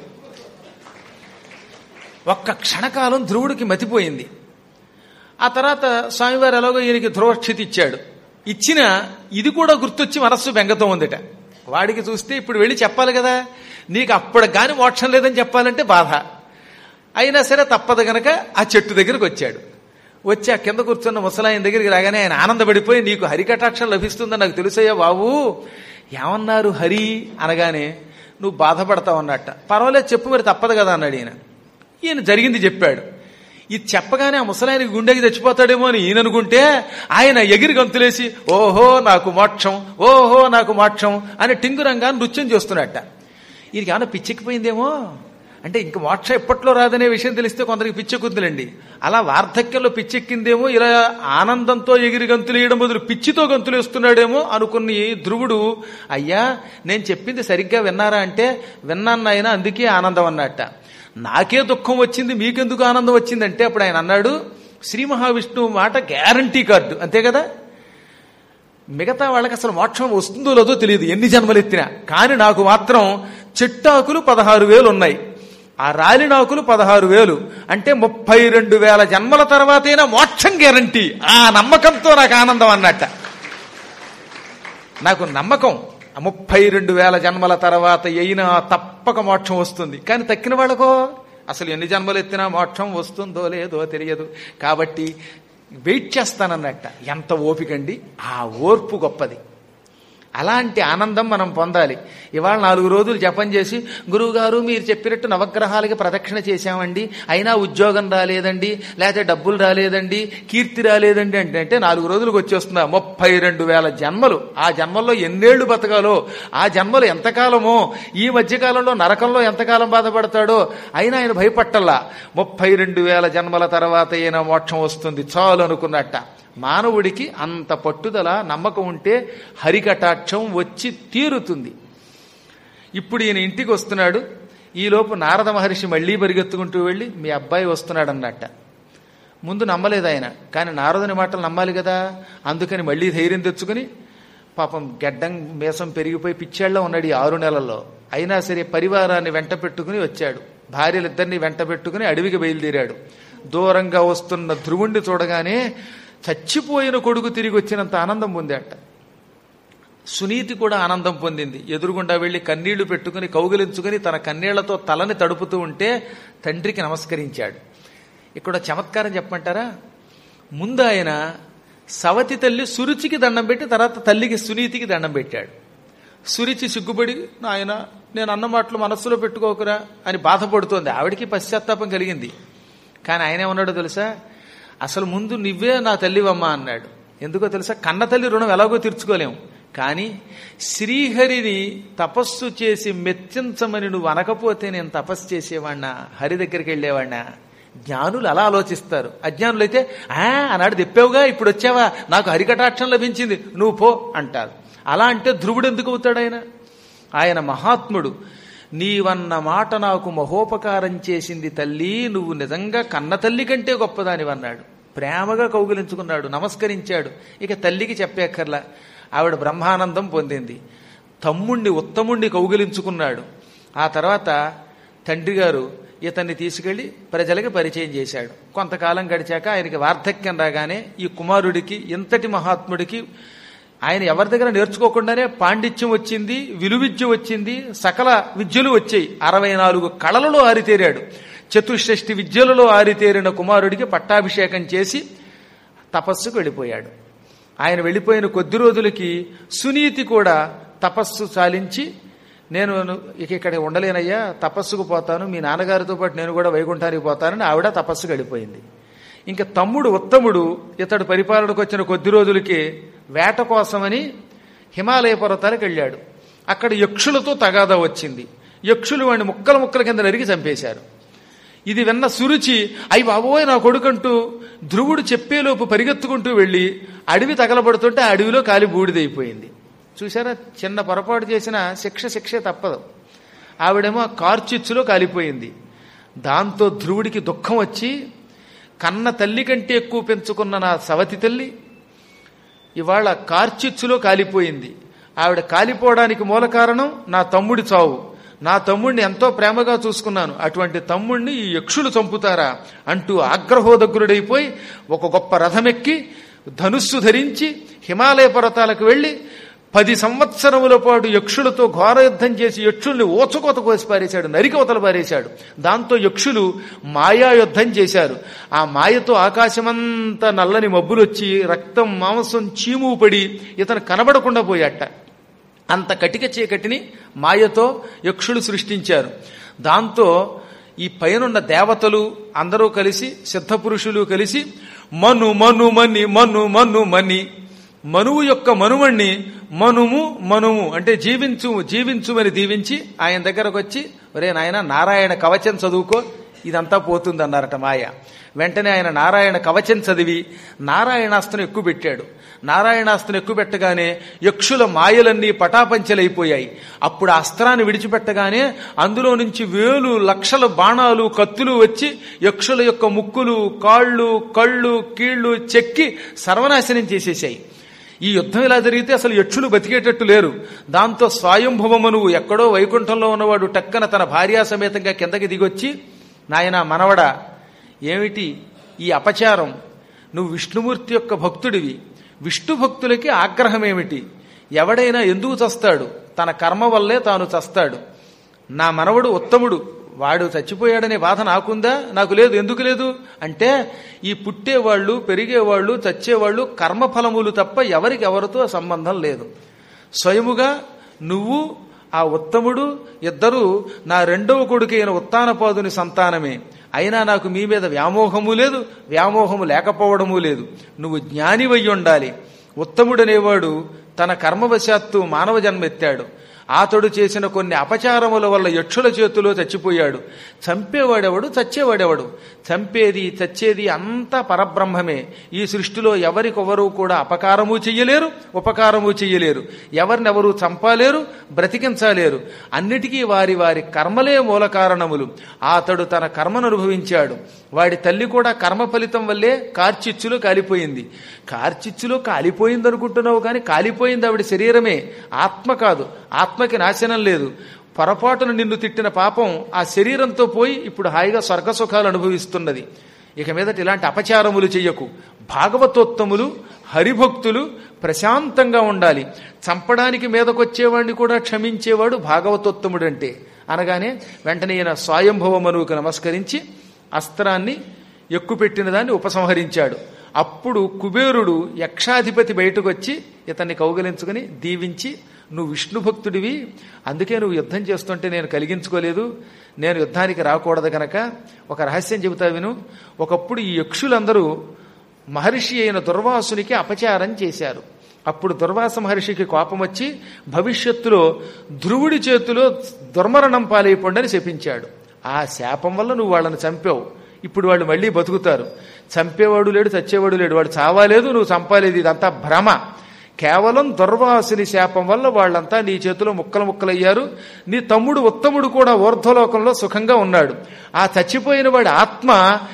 ఒక్క క్షణకాలం ధ్రువుడికి మతిపోయింది ఆ తర్వాత స్వామివారు ఎలాగో ఈయనకి ధ్రువక్షితి ఇచ్చాడు ఇచ్చిన ఇది కూడా గుర్తొచ్చి మనస్సు బెంగతో ఉందిట వాడికి చూస్తే ఇప్పుడు వెళ్ళి చెప్పాలి కదా నీకు అప్పుడు గాని మోక్షం లేదని చెప్పాలంటే బాధ అయినా సరే తప్పదు గనక ఆ చెట్టు దగ్గరికి వచ్చాడు వచ్చి ఆ కింద కూర్చున్న ముసలాయన దగ్గరికి రాగానే ఆయన ఆనందపడిపోయి నీకు హరికటాక్షం లభిస్తుందని నాకు తెలుసయ్యా బాబు ఏమన్నారు హరి అనగానే నువ్వు బాధపడతావు అన్నట్ట పర్వాలేదు చెప్పు మరి తప్పదు కదా అన్నాడు ఈయన ఈయన జరిగింది చెప్పాడు ఇది చెప్పగానే ఆ ముసలాయనకి గుండెకి చచ్చిపోతాడేమో అని ఈయన అనుకుంటే ఆయన ఎగిరి గంతులేసి ఓహో నాకు మోక్షం ఓహో నాకు మోక్షం అని టింగురంగా నృత్యం చేస్తున్నట్ట ఈయనకి ఏమైనా పిచ్చెక్కిపోయిందేమో అంటే ఇంక మోక్షం ఎప్పట్లో రాదనే విషయం తెలిస్తే కొందరికి పిచ్చెక్కుద్దులండి అలా వార్ధక్యంలో పిచ్చెక్కిందేమో ఇలా ఆనందంతో ఎగిరి గంతులు వేయడం బదులు పిచ్చితో గంతులు వేస్తున్నాడేమో అనుకుని ధ్రువుడు అయ్యా నేను చెప్పింది సరిగ్గా విన్నారా అంటే విన్నాను ఆయన అందుకే ఆనందం అన్నట్ట నాకే దుఃఖం వచ్చింది మీకెందుకు ఆనందం వచ్చిందంటే అప్పుడు ఆయన అన్నాడు శ్రీ మహావిష్ణువు మాట గ్యారంటీ కార్డు అంతే కదా మిగతా వాళ్ళకి అసలు మోక్షం వస్తుందో లేదో తెలియదు ఎన్ని జన్మలు ఎత్తినా కానీ నాకు మాత్రం చెట్టాకులు పదహారు వేలు ఉన్నాయి ఆ రాలినాకులు పదహారు వేలు అంటే ముప్పై రెండు వేల జన్మల తర్వాతైనా మోక్షం గ్యారంటీ ఆ నమ్మకంతో నాకు ఆనందం అన్నట్ట నాకు నమ్మకం ఆ ముప్పై రెండు వేల జన్మల తర్వాత అయినా తప్పక మోక్షం వస్తుంది కానీ తక్కిన వాళ్ళకో అసలు ఎన్ని జన్మలు ఎత్తినా మోక్షం వస్తుందో లేదో తెలియదు కాబట్టి వెయిట్ చేస్తానన్నట్ట ఎంత ఓపికండి ఆ ఓర్పు గొప్పది అలాంటి ఆనందం మనం పొందాలి ఇవాళ నాలుగు రోజులు జపం చేసి గురువుగారు మీరు చెప్పినట్టు నవగ్రహాలకి ప్రదక్షిణ చేశామండి అయినా ఉద్యోగం రాలేదండి లేకపోతే డబ్బులు రాలేదండి కీర్తి రాలేదండి అంటే అంటే నాలుగు రోజులకు వచ్చేస్తున్నా ముప్పై రెండు వేల జన్మలు ఆ జన్మల్లో ఎన్నేళ్లు బతకాలో ఆ జన్మలు ఎంతకాలమో ఈ మధ్యకాలంలో నరకంలో ఎంతకాలం బాధపడతాడో అయినా ఆయన భయపట్టల్లా ముప్పై రెండు వేల జన్మల తర్వాత అయినా మోక్షం వస్తుంది చాలు అనుకున్నట్ట మానవుడికి అంత పట్టుదల నమ్మకం ఉంటే హరికటాక్షం వచ్చి తీరుతుంది ఇప్పుడు ఈయన ఇంటికి వస్తున్నాడు ఈలోపు నారద మహర్షి మళ్లీ పరిగెత్తుకుంటూ వెళ్ళి మీ అబ్బాయి వస్తున్నాడు అన్నట్ట ముందు నమ్మలేదు ఆయన కానీ నారదుని మాటలు నమ్మాలి కదా అందుకని మళ్ళీ ధైర్యం తెచ్చుకుని పాపం గెడ్డం మేసం పెరిగిపోయి పిచ్చేళ్ల ఉన్నాడు ఈ ఆరు నెలల్లో అయినా సరే పరివారాన్ని వెంట పెట్టుకుని వచ్చాడు భార్యలిద్దరిని వెంట పెట్టుకుని అడవికి బయలుదేరాడు దూరంగా వస్తున్న ధ్రువుణ్ణి చూడగానే చచ్చిపోయిన కొడుకు తిరిగి వచ్చినంత ఆనందం పొందాట సునీతి కూడా ఆనందం పొందింది ఎదురుగుండా వెళ్లి కన్నీళ్లు పెట్టుకుని కౌగిలించుకుని తన కన్నీళ్లతో తలని తడుపుతూ ఉంటే తండ్రికి నమస్కరించాడు ఇక్కడ చమత్కారం చెప్పమంటారా ముందు ఆయన సవతి తల్లి సురుచికి దండం పెట్టి తర్వాత తల్లికి సునీతికి దండం పెట్టాడు సురిచి సిగ్గుపడి నాయన నేను అన్న మాటలు మనస్సులో పెట్టుకోకురా అని బాధపడుతోంది ఆవిడికి పశ్చాత్తాపం కలిగింది కానీ ఆయన ఏమన్నాడో తెలుసా అసలు ముందు నువ్వే నా తల్లివమ్మా అన్నాడు ఎందుకో తెలుసా కన్న తల్లి రుణం ఎలాగో తీర్చుకోలేము కానీ శ్రీహరిని తపస్సు చేసి మెచ్చించమని నువ్వు అనకపోతే నేను తపస్సు చేసేవాణ్ణా హరి దగ్గరికి వెళ్ళేవాణ్ణా జ్ఞానులు అలా ఆలోచిస్తారు అజ్ఞానులైతే ఆ అన్నాడు తెప్పావుగా ఇప్పుడు వచ్చావా నాకు హరికటాక్షం లభించింది నువ్వు పో అంటారు అలా అంటే ధ్రువుడు ఎందుకు అవుతాడు ఆయన ఆయన మహాత్ముడు నీవన్న మాట నాకు మహోపకారం చేసింది తల్లి నువ్వు నిజంగా కన్న తల్లి కంటే గొప్పదానివన్నాడు ప్రేమగా కౌగిలించుకున్నాడు నమస్కరించాడు ఇక తల్లికి చెప్పేక్కర్లా ఆవిడ బ్రహ్మానందం పొందింది తమ్ముణ్ణి ఉత్తముణ్ణి కౌగిలించుకున్నాడు ఆ తర్వాత తండ్రి గారు ఇతన్ని తీసుకెళ్లి ప్రజలకి పరిచయం చేశాడు కొంతకాలం గడిచాక ఆయనకి వార్ధక్యం రాగానే ఈ కుమారుడికి ఇంతటి మహాత్ముడికి ఆయన ఎవరి దగ్గర నేర్చుకోకుండానే పాండిత్యం వచ్చింది విలువిద్య వచ్చింది సకల విద్యలు వచ్చాయి అరవై నాలుగు కళలలో ఆరితేరాడు చతుషష్ఠి విద్యలలో ఆరితేరిన కుమారుడికి పట్టాభిషేకం చేసి తపస్సుకు వెళ్ళిపోయాడు ఆయన వెళ్ళిపోయిన కొద్ది రోజులకి సునీతి కూడా తపస్సు చాలించి నేను ఇక ఇక్కడ ఉండలేనయ్యా తపస్సుకు పోతాను మీ నాన్నగారితో పాటు నేను కూడా వైకుంఠానికి పోతానని ఆవిడ తపస్సుకు వెళ్ళిపోయింది ఇంకా తమ్ముడు ఉత్తముడు ఇతడు పరిపాలనకు వచ్చిన కొద్ది రోజులకి వేట కోసమని హిమాలయ పర్వతాలకు వెళ్ళాడు అక్కడ యక్షులతో తగాదా వచ్చింది యక్షులు వాడిని ముక్కల ముక్కల కింద నరిగి చంపేశారు ఇది విన్న సురుచి అయి బాబోయ్ నా కొడుకంటూ ధ్రువుడు చెప్పేలోపు పరిగెత్తుకుంటూ వెళ్ళి అడవి తగలబడుతుంటే ఆ అడవిలో కాలి బూడిదైపోయింది చూసారా చిన్న పొరపాటు చేసిన శిక్ష శిక్షే తప్పదు ఆవిడేమో కార్చిచ్చులో కాలిపోయింది దాంతో ధ్రువుడికి దుఃఖం వచ్చి కన్న తల్లి కంటే ఎక్కువ పెంచుకున్న నా సవతి తల్లి ఇవాళ కార్చిచ్చులో కాలిపోయింది ఆవిడ కాలిపోవడానికి మూల కారణం నా తమ్ముడి చావు నా తమ్ముడిని ఎంతో ప్రేమగా చూసుకున్నాను అటువంటి తమ్ముడిని ఈ యక్షులు చంపుతారా అంటూ ఆగ్రహోదగ్రుడైపోయి ఒక గొప్ప రథమెక్కి ధనుస్సు ధరించి హిమాలయ పర్వతాలకు వెళ్లి పది సంవత్సరముల పాటు యక్షులతో ఘోర యుద్ధం చేసి యక్షుల్ని ఓచకోత కోసి పారేశాడు నరికవతల పారేశాడు దాంతో యక్షులు మాయా యుద్ధం చేశారు ఆ మాయతో ఆకాశమంతా నల్లని మబ్బులొచ్చి రక్తం మాంసం చీము పడి ఇతను కనబడకుండా పోయాట అంత కటిక చీకటిని మాయతో యక్షులు సృష్టించారు దాంతో ఈ పైనున్న దేవతలు అందరూ కలిసి సిద్ధపురుషులు కలిసి మను మను మని మను మను మని మనువు యొక్క మనుమణ్ణి మనుము మనుము అంటే జీవించు జీవించుమని దీవించి ఆయన దగ్గరకు వచ్చి ఒరే నాయన నారాయణ కవచం చదువుకో ఇదంతా పోతుంది అన్నారట మాయ వెంటనే ఆయన నారాయణ కవచం చదివి నారాయణాస్త్రం ఎక్కువ పెట్టాడు నారాయణాస్త్రం ఎక్కువ పెట్టగానే యక్షుల మాయలన్నీ పటాపంచలైపోయాయి అప్పుడు ఆ అస్త్రాన్ని విడిచిపెట్టగానే అందులో నుంచి వేలు లక్షల బాణాలు కత్తులు వచ్చి యక్షుల యొక్క ముక్కులు కాళ్ళు కళ్ళు కీళ్లు చెక్కి సర్వనాశనం చేసేసాయి ఈ యుద్ధం ఇలా జరిగితే అసలు యక్షులు బతికేటట్టు లేరు దాంతో స్వయంభవమనువు ఎక్కడో వైకుంఠంలో ఉన్నవాడు టక్కన తన భార్యా సమేతంగా కిందకి దిగొచ్చి నాయన మనవడా ఏమిటి ఈ అపచారం నువ్వు విష్ణుమూర్తి యొక్క భక్తుడివి విష్ణు భక్తులకి ఆగ్రహం ఏమిటి ఎవడైనా ఎందుకు చస్తాడు తన కర్మ వల్లే తాను చస్తాడు నా మనవడు ఉత్తముడు వాడు చచ్చిపోయాడనే బాధ నాకుందా నాకు లేదు ఎందుకు లేదు అంటే ఈ పుట్టేవాళ్ళు పెరిగేవాళ్ళు చచ్చేవాళ్ళు కర్మఫలములు తప్ప ఎవరికి ఎవరితో సంబంధం లేదు స్వయముగా నువ్వు ఆ ఉత్తముడు ఇద్దరు నా రెండవ కొడుకైన ఉత్తానపాదుని సంతానమే అయినా నాకు మీ మీద వ్యామోహము లేదు వ్యామోహము లేకపోవడము లేదు నువ్వు జ్ఞానివై ఉండాలి ఉత్తముడనేవాడు తన కర్మవశాత్తు మానవ జన్మెత్తాడు అతడు చేసిన కొన్ని అపచారముల వల్ల యక్షుల చేతిలో చచ్చిపోయాడు చంపేవాడెవడు చచ్చేవాడెవడు చంపేది చచ్చేది అంతా పరబ్రహ్మమే ఈ సృష్టిలో ఎవరికొవరు కూడా అపకారము చెయ్యలేరు ఉపకారము చెయ్యలేరు ఎవరినెవరు చంపాలేరు బ్రతికించలేరు అన్నిటికీ వారి వారి కర్మలే మూల కారణములు అతడు తన కర్మను అనుభవించాడు వాడి తల్లి కూడా కర్మ ఫలితం వల్లే కార్చిచ్చులో కాలిపోయింది కార్చిచ్చులో కాలిపోయింది అనుకుంటున్నావు కానీ కాలిపోయింది ఆవిడ శరీరమే ఆత్మ కాదు ఆత్మకి నాశనం లేదు పొరపాటును నిన్ను తిట్టిన పాపం ఆ శరీరంతో పోయి ఇప్పుడు హాయిగా స్వర్గ సుఖాలు అనుభవిస్తున్నది ఇక మీదట ఇలాంటి అపచారములు చెయ్యకు భాగవతోత్తములు హరిభక్తులు ప్రశాంతంగా ఉండాలి చంపడానికి మీదకొచ్చేవాడిని కూడా క్షమించేవాడు భాగవతోత్తముడు అంటే అనగానే వెంటనే ఈయన స్వయంభవ మనువుకు నమస్కరించి అస్త్రాన్ని ఎక్కుపెట్టిన దాన్ని ఉపసంహరించాడు అప్పుడు కుబేరుడు యక్షాధిపతి బయటకు వచ్చి ఇతన్ని కౌగలించుకుని దీవించి నువ్వు విష్ణు భక్తుడివి అందుకే నువ్వు యుద్ధం చేస్తుంటే నేను కలిగించుకోలేదు నేను యుద్ధానికి రాకూడదు గనక ఒక రహస్యం చెబుతా విను ఒకప్పుడు ఈ యక్షులందరూ మహర్షి అయిన దుర్వాసునికి అపచారం చేశారు అప్పుడు దుర్వాస మహర్షికి కోపం వచ్చి భవిష్యత్తులో ధ్రువుడి చేతిలో దుర్మరణం పాలైపోండని శపించాడు ఆ శాపం వల్ల నువ్వు వాళ్ళని చంపావు ఇప్పుడు వాళ్ళు మళ్ళీ బతుకుతారు చంపేవాడు లేడు చచ్చేవాడు లేడు వాడు చావాలేదు నువ్వు చంపాలేదు ఇదంతా భ్రమ కేవలం దుర్వాసుని శాపం వల్ల వాళ్ళంతా నీ చేతిలో ముక్కలు ముక్కలయ్యారు నీ తమ్ముడు ఉత్తముడు కూడా ఊర్ధ్వలోకంలో సుఖంగా ఉన్నాడు ఆ చచ్చిపోయిన వాడి ఆత్మ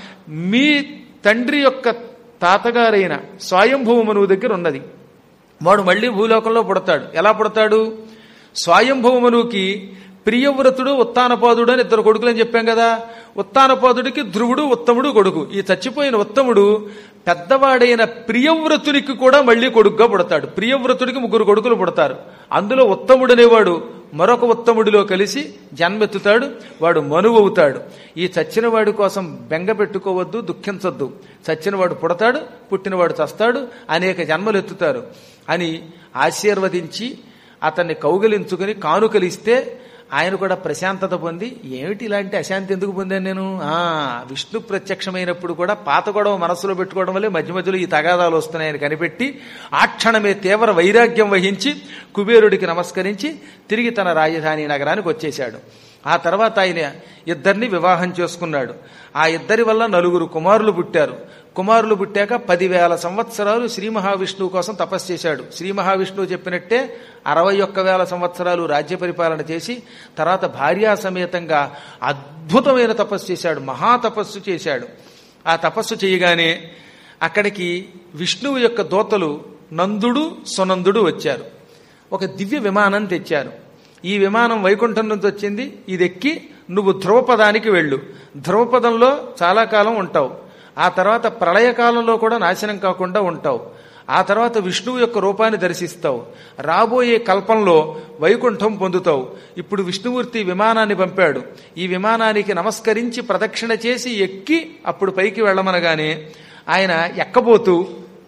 మీ తండ్రి యొక్క తాతగారైన స్వయంభూమనువు దగ్గర ఉన్నది వాడు మళ్ళీ భూలోకంలో పుడతాడు ఎలా పుడతాడు స్వయంభూమనువుకి ప్రియవ్రతుడు ఉత్తానపాదుడు అని ఇద్దరు కొడుకులు అని చెప్పాం కదా ఉత్తానపాదుడికి ధ్రువుడు ఉత్తముడు కొడుకు ఈ చచ్చిపోయిన ఉత్తముడు పెద్దవాడైన ప్రియవ్రతునికి కూడా మళ్ళీ కొడుకుగా పుడతాడు ప్రియవ్రతుడికి ముగ్గురు కొడుకులు పుడతారు అందులో ఉత్తముడనేవాడు మరొక ఉత్తముడిలో కలిసి జన్మెత్తుతాడు వాడు మనువు అవుతాడు ఈ చచ్చినవాడి కోసం బెంగ పెట్టుకోవద్దు దుఃఖించొద్దు చచ్చినవాడు పుడతాడు పుట్టినవాడు చస్తాడు అనేక జన్మలు ఎత్తుతారు అని ఆశీర్వదించి అతన్ని కౌగలించుకుని కానుకలిస్తే ఆయన కూడా ప్రశాంతత పొంది ఏమిటి ఇలాంటి అశాంతి ఎందుకు పొందాను నేను ఆ విష్ణు ప్రత్యక్షమైనప్పుడు కూడా పాత గొడవ మనస్సులో పెట్టుకోవడం వల్లే మధ్య మధ్యలో ఈ తగాదాలు వస్తున్నాయని కనిపెట్టి ఆ క్షణమే తీవ్ర వైరాగ్యం వహించి కుబేరుడికి నమస్కరించి తిరిగి తన రాజధాని నగరానికి వచ్చేశాడు ఆ తర్వాత ఆయన ఇద్దరిని వివాహం చేసుకున్నాడు ఆ ఇద్దరి వల్ల నలుగురు కుమారులు పుట్టారు కుమారులు పుట్టాక పదివేల సంవత్సరాలు శ్రీ మహావిష్ణువు కోసం తపస్సు చేశాడు శ్రీ మహావిష్ణువు చెప్పినట్టే అరవై ఒక్క వేల సంవత్సరాలు రాజ్య పరిపాలన చేసి తర్వాత భార్యా సమేతంగా అద్భుతమైన తపస్సు చేశాడు మహాతపస్సు చేశాడు ఆ తపస్సు చేయగానే అక్కడికి విష్ణువు యొక్క దోతలు నందుడు సునందుడు వచ్చారు ఒక దివ్య విమానం తెచ్చారు ఈ విమానం వైకుంఠం నుంచి వచ్చింది ఇది ఎక్కి నువ్వు ధ్రువపదానికి వెళ్ళు ధ్రువపదంలో చాలా కాలం ఉంటావు ఆ తర్వాత ప్రళయకాలంలో కూడా నాశనం కాకుండా ఉంటావు ఆ తర్వాత విష్ణువు యొక్క రూపాన్ని దర్శిస్తావు రాబోయే కల్పంలో వైకుంఠం పొందుతావు ఇప్పుడు విష్ణుమూర్తి విమానాన్ని పంపాడు ఈ విమానానికి నమస్కరించి ప్రదక్షిణ చేసి ఎక్కి అప్పుడు పైకి వెళ్ళమనగానే ఆయన ఎక్కబోతూ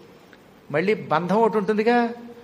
మళ్ళీ బంధం ఒకటి ఉంటుందిగా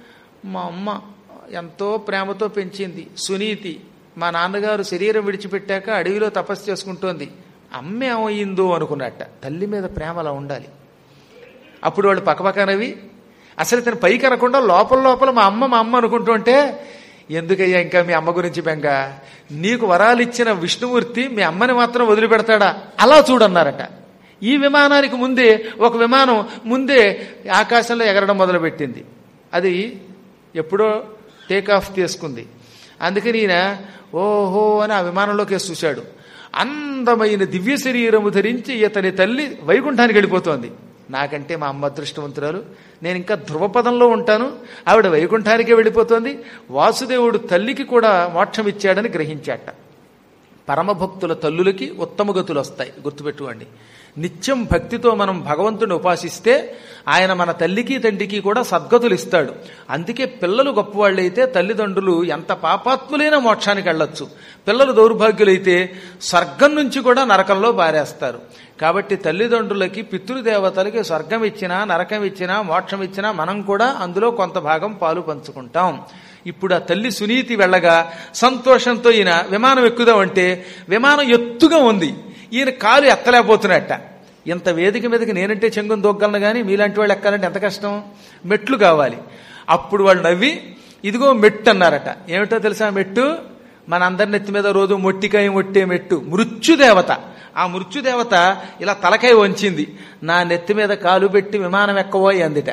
మా అమ్మ ఎంతో ప్రేమతో పెంచింది సునీతి మా నాన్నగారు శరీరం విడిచిపెట్టాక అడవిలో తపస్సు చేసుకుంటోంది అమ్మ ఏమయ్యిందో అనుకున్నట్ట తల్లి మీద ప్రేమ అలా ఉండాలి అప్పుడు వాళ్ళు పక్కపక్కనవి అసలు ఇతను పైకి అనకుండా లోపల లోపల మా అమ్మ మా అమ్మ అనుకుంటూ ఉంటే ఎందుకయ్యా ఇంకా మీ అమ్మ గురించి బెంగ నీకు వరాలు ఇచ్చిన విష్ణుమూర్తి మీ అమ్మని మాత్రం వదిలిపెడతాడా అలా చూడన్నారట ఈ విమానానికి ముందే ఒక విమానం ముందే ఆకాశంలో ఎగరడం మొదలుపెట్టింది అది ఎప్పుడో టేక్ ఆఫ్ చేసుకుంది అందుకని ఈయన ఓహో అని ఆ విమానంలోకి వేసి చూశాడు అందమైన దివ్య శరీరము ధరించి ఇతని తల్లి వైకుంఠానికి వెళ్ళిపోతోంది నాకంటే మా అమ్మ అదృష్టవంతురాలు నేను ఇంకా ధ్రువపదంలో ఉంటాను ఆవిడ వైకుంఠానికే వెళ్ళిపోతోంది వాసుదేవుడు తల్లికి కూడా మోక్షం ఇచ్చాడని గ్రహించాట పరమభక్తుల తల్లులకి ఉత్తమ గతులు వస్తాయి గుర్తుపెట్టుకోండి నిత్యం భక్తితో మనం భగవంతుని ఉపాసిస్తే ఆయన మన తల్లికి తండ్రికి కూడా సద్గతులు ఇస్తాడు అందుకే పిల్లలు గొప్పవాళ్ళైతే తల్లిదండ్రులు ఎంత పాపాత్ములైన మోక్షానికి వెళ్ళొచ్చు పిల్లలు దౌర్భాగ్యులైతే స్వర్గం నుంచి కూడా నరకంలో బారేస్తారు కాబట్టి తల్లిదండ్రులకి పితృదేవతలకి స్వర్గం ఇచ్చినా నరకం ఇచ్చినా మోక్షం ఇచ్చినా మనం కూడా అందులో కొంత భాగం పాలు పంచుకుంటాం ఇప్పుడు ఆ తల్లి సునీతి వెళ్ళగా సంతోషంతో ఈయన విమానం ఎక్కుదామంటే విమానం ఎత్తుగా ఉంది ఈయన కాలు ఎత్తలేకపోతున్నట్ట ఇంత వేదిక మీదకి నేనంటే చెంగుని దొగ్గలను కానీ మీలాంటి వాళ్ళు ఎక్కాలంటే ఎంత కష్టం మెట్లు కావాలి అప్పుడు వాళ్ళు నవ్వి ఇదిగో మెట్టు అన్నారట ఏమిటో తెలుసా మెట్టు మన అందరి నెత్తి మీద రోజు మొట్టికాయ మొట్టే మెట్టు మృత్యుదేవత ఆ మృత్యుదేవత ఇలా తలకాయ వంచింది నా నెత్తి మీద కాలు పెట్టి విమానం ఎక్కబోయి అందిట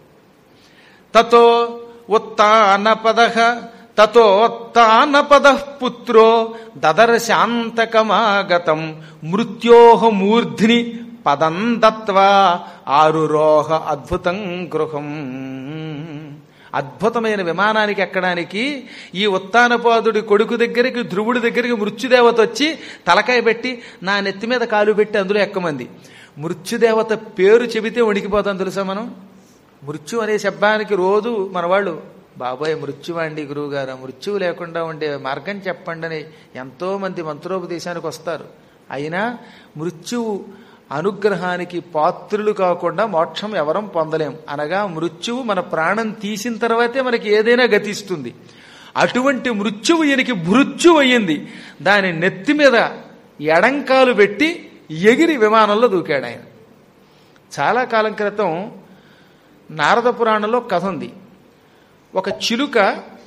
తతో ఉత్తానపద తతోత్తానపద పుత్రో దదర్శాంతకమాగతం మృత్యోహ మూర్ధ్ని పదం దత్వా ఆరురోహ అద్భుతం గృహం అద్భుతమైన విమానానికి ఎక్కడానికి ఈ ఉత్తానపాదుడి కొడుకు దగ్గరికి ధ్రువుడి దగ్గరికి మృత్యుదేవత వచ్చి తలకాయ పెట్టి నా నెత్తి మీద కాలు పెట్టి అందులో ఎక్కమంది మృత్యుదేవత పేరు చెబితే వణికిపోతాం తెలుసా మనం మృత్యు అనే శబ్దానికి రోజు మన వాళ్ళు బాబాయ్ మృత్యువు అండి గురువుగారు మృత్యువు లేకుండా ఉండే మార్గం చెప్పండి అని ఎంతో మంది మంత్రోపదేశానికి వస్తారు అయినా మృత్యువు అనుగ్రహానికి పాత్రులు కాకుండా మోక్షం ఎవరం పొందలేం అనగా మృత్యువు మన ప్రాణం తీసిన తర్వాతే మనకి ఏదైనా గతిస్తుంది అటువంటి మృత్యువు ఈయనకి మృత్యువు అయ్యింది దాని నెత్తి మీద ఎడంకాలు పెట్టి ఎగిరి విమానంలో దూకాడు ఆయన చాలా కాలం క్రితం నారద పురాణంలో కథ ఉంది ఒక చిలుక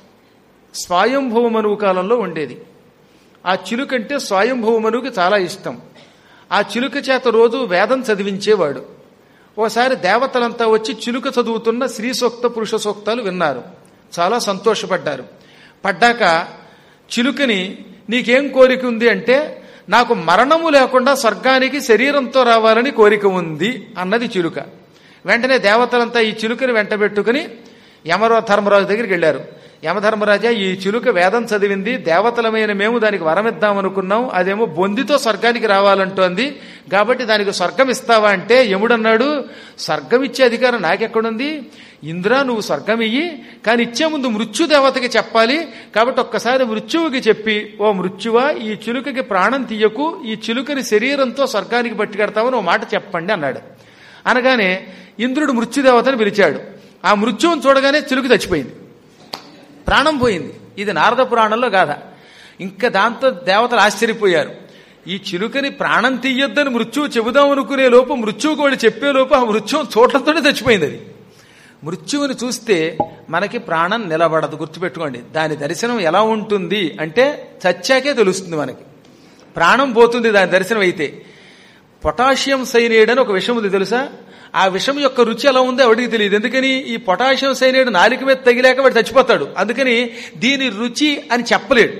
స్వయంభవ మనువు కాలంలో ఉండేది ఆ చిలుక అంటే స్వయంభవ మనువుకి చాలా ఇష్టం ఆ చిలుక చేత రోజు వేదం చదివించేవాడు ఓసారి దేవతలంతా వచ్చి చిలుక చదువుతున్న స్త్రీ సూక్త పురుష సూక్తాలు విన్నారు చాలా సంతోషపడ్డారు పడ్డాక చిలుకని నీకేం కోరిక ఉంది అంటే నాకు మరణము లేకుండా స్వర్గానికి శరీరంతో రావాలని కోరిక ఉంది అన్నది చిలుక వెంటనే దేవతలంతా ఈ చిలుకని వెంటబెట్టుకుని యమరో ధర్మరాజు దగ్గరికి వెళ్ళారు యమధర్మరాజా ఈ చిలుక వేదం చదివింది దేవతలమైన మేము దానికి వరమిద్దాం అనుకున్నాం అదేమో బొందితో స్వర్గానికి రావాలంటోంది కాబట్టి దానికి స్వర్గం ఇస్తావా అంటే యముడన్నాడు స్వర్గం ఇచ్చే అధికారం నాకెక్కడుంది ఇంద్రా నువ్వు స్వర్గం ఇయ్యి కానీ ఇచ్చే ముందు మృత్యుదేవతకి చెప్పాలి కాబట్టి ఒక్కసారి మృత్యువుకి చెప్పి ఓ మృత్యువా ఈ చిలుకకి ప్రాణం తీయకు ఈ చిలుకని శరీరంతో స్వర్గానికి పట్టుకెడతావని ఓ మాట చెప్పండి అన్నాడు అనగానే ఇంద్రుడు మృత్యుదేవతని పిలిచాడు ఆ మృత్యువుని చూడగానే చిలుక చచ్చిపోయింది ప్రాణం పోయింది ఇది నారద పురాణంలో గాథ ఇంకా దాంతో దేవతలు ఆశ్చర్యపోయారు ఈ చిలుకని ప్రాణం తీయొద్దని మృత్యువు చెబుదాం అనుకునే లోపు మృత్యువుకు వాళ్ళు చెప్పే లోపు ఆ మృత్యువు చోట్లతోనే చచ్చిపోయింది అది మృత్యువుని చూస్తే మనకి ప్రాణం నిలబడదు గుర్తుపెట్టుకోండి దాని దర్శనం ఎలా ఉంటుంది అంటే చచ్చాకే తెలుస్తుంది మనకి ప్రాణం పోతుంది దాని దర్శనం అయితే పొటాషియం సైనైడ్ అని ఒక విషయం ఉంది తెలుసా ఆ విషం యొక్క రుచి ఎలా ఉందో ఎవడికి తెలియదు ఎందుకని ఈ పొటాషియం సైనైడ్ నాలుక మీద తగిలాక వాడు చచ్చిపోతాడు అందుకని దీని రుచి అని చెప్పలేడు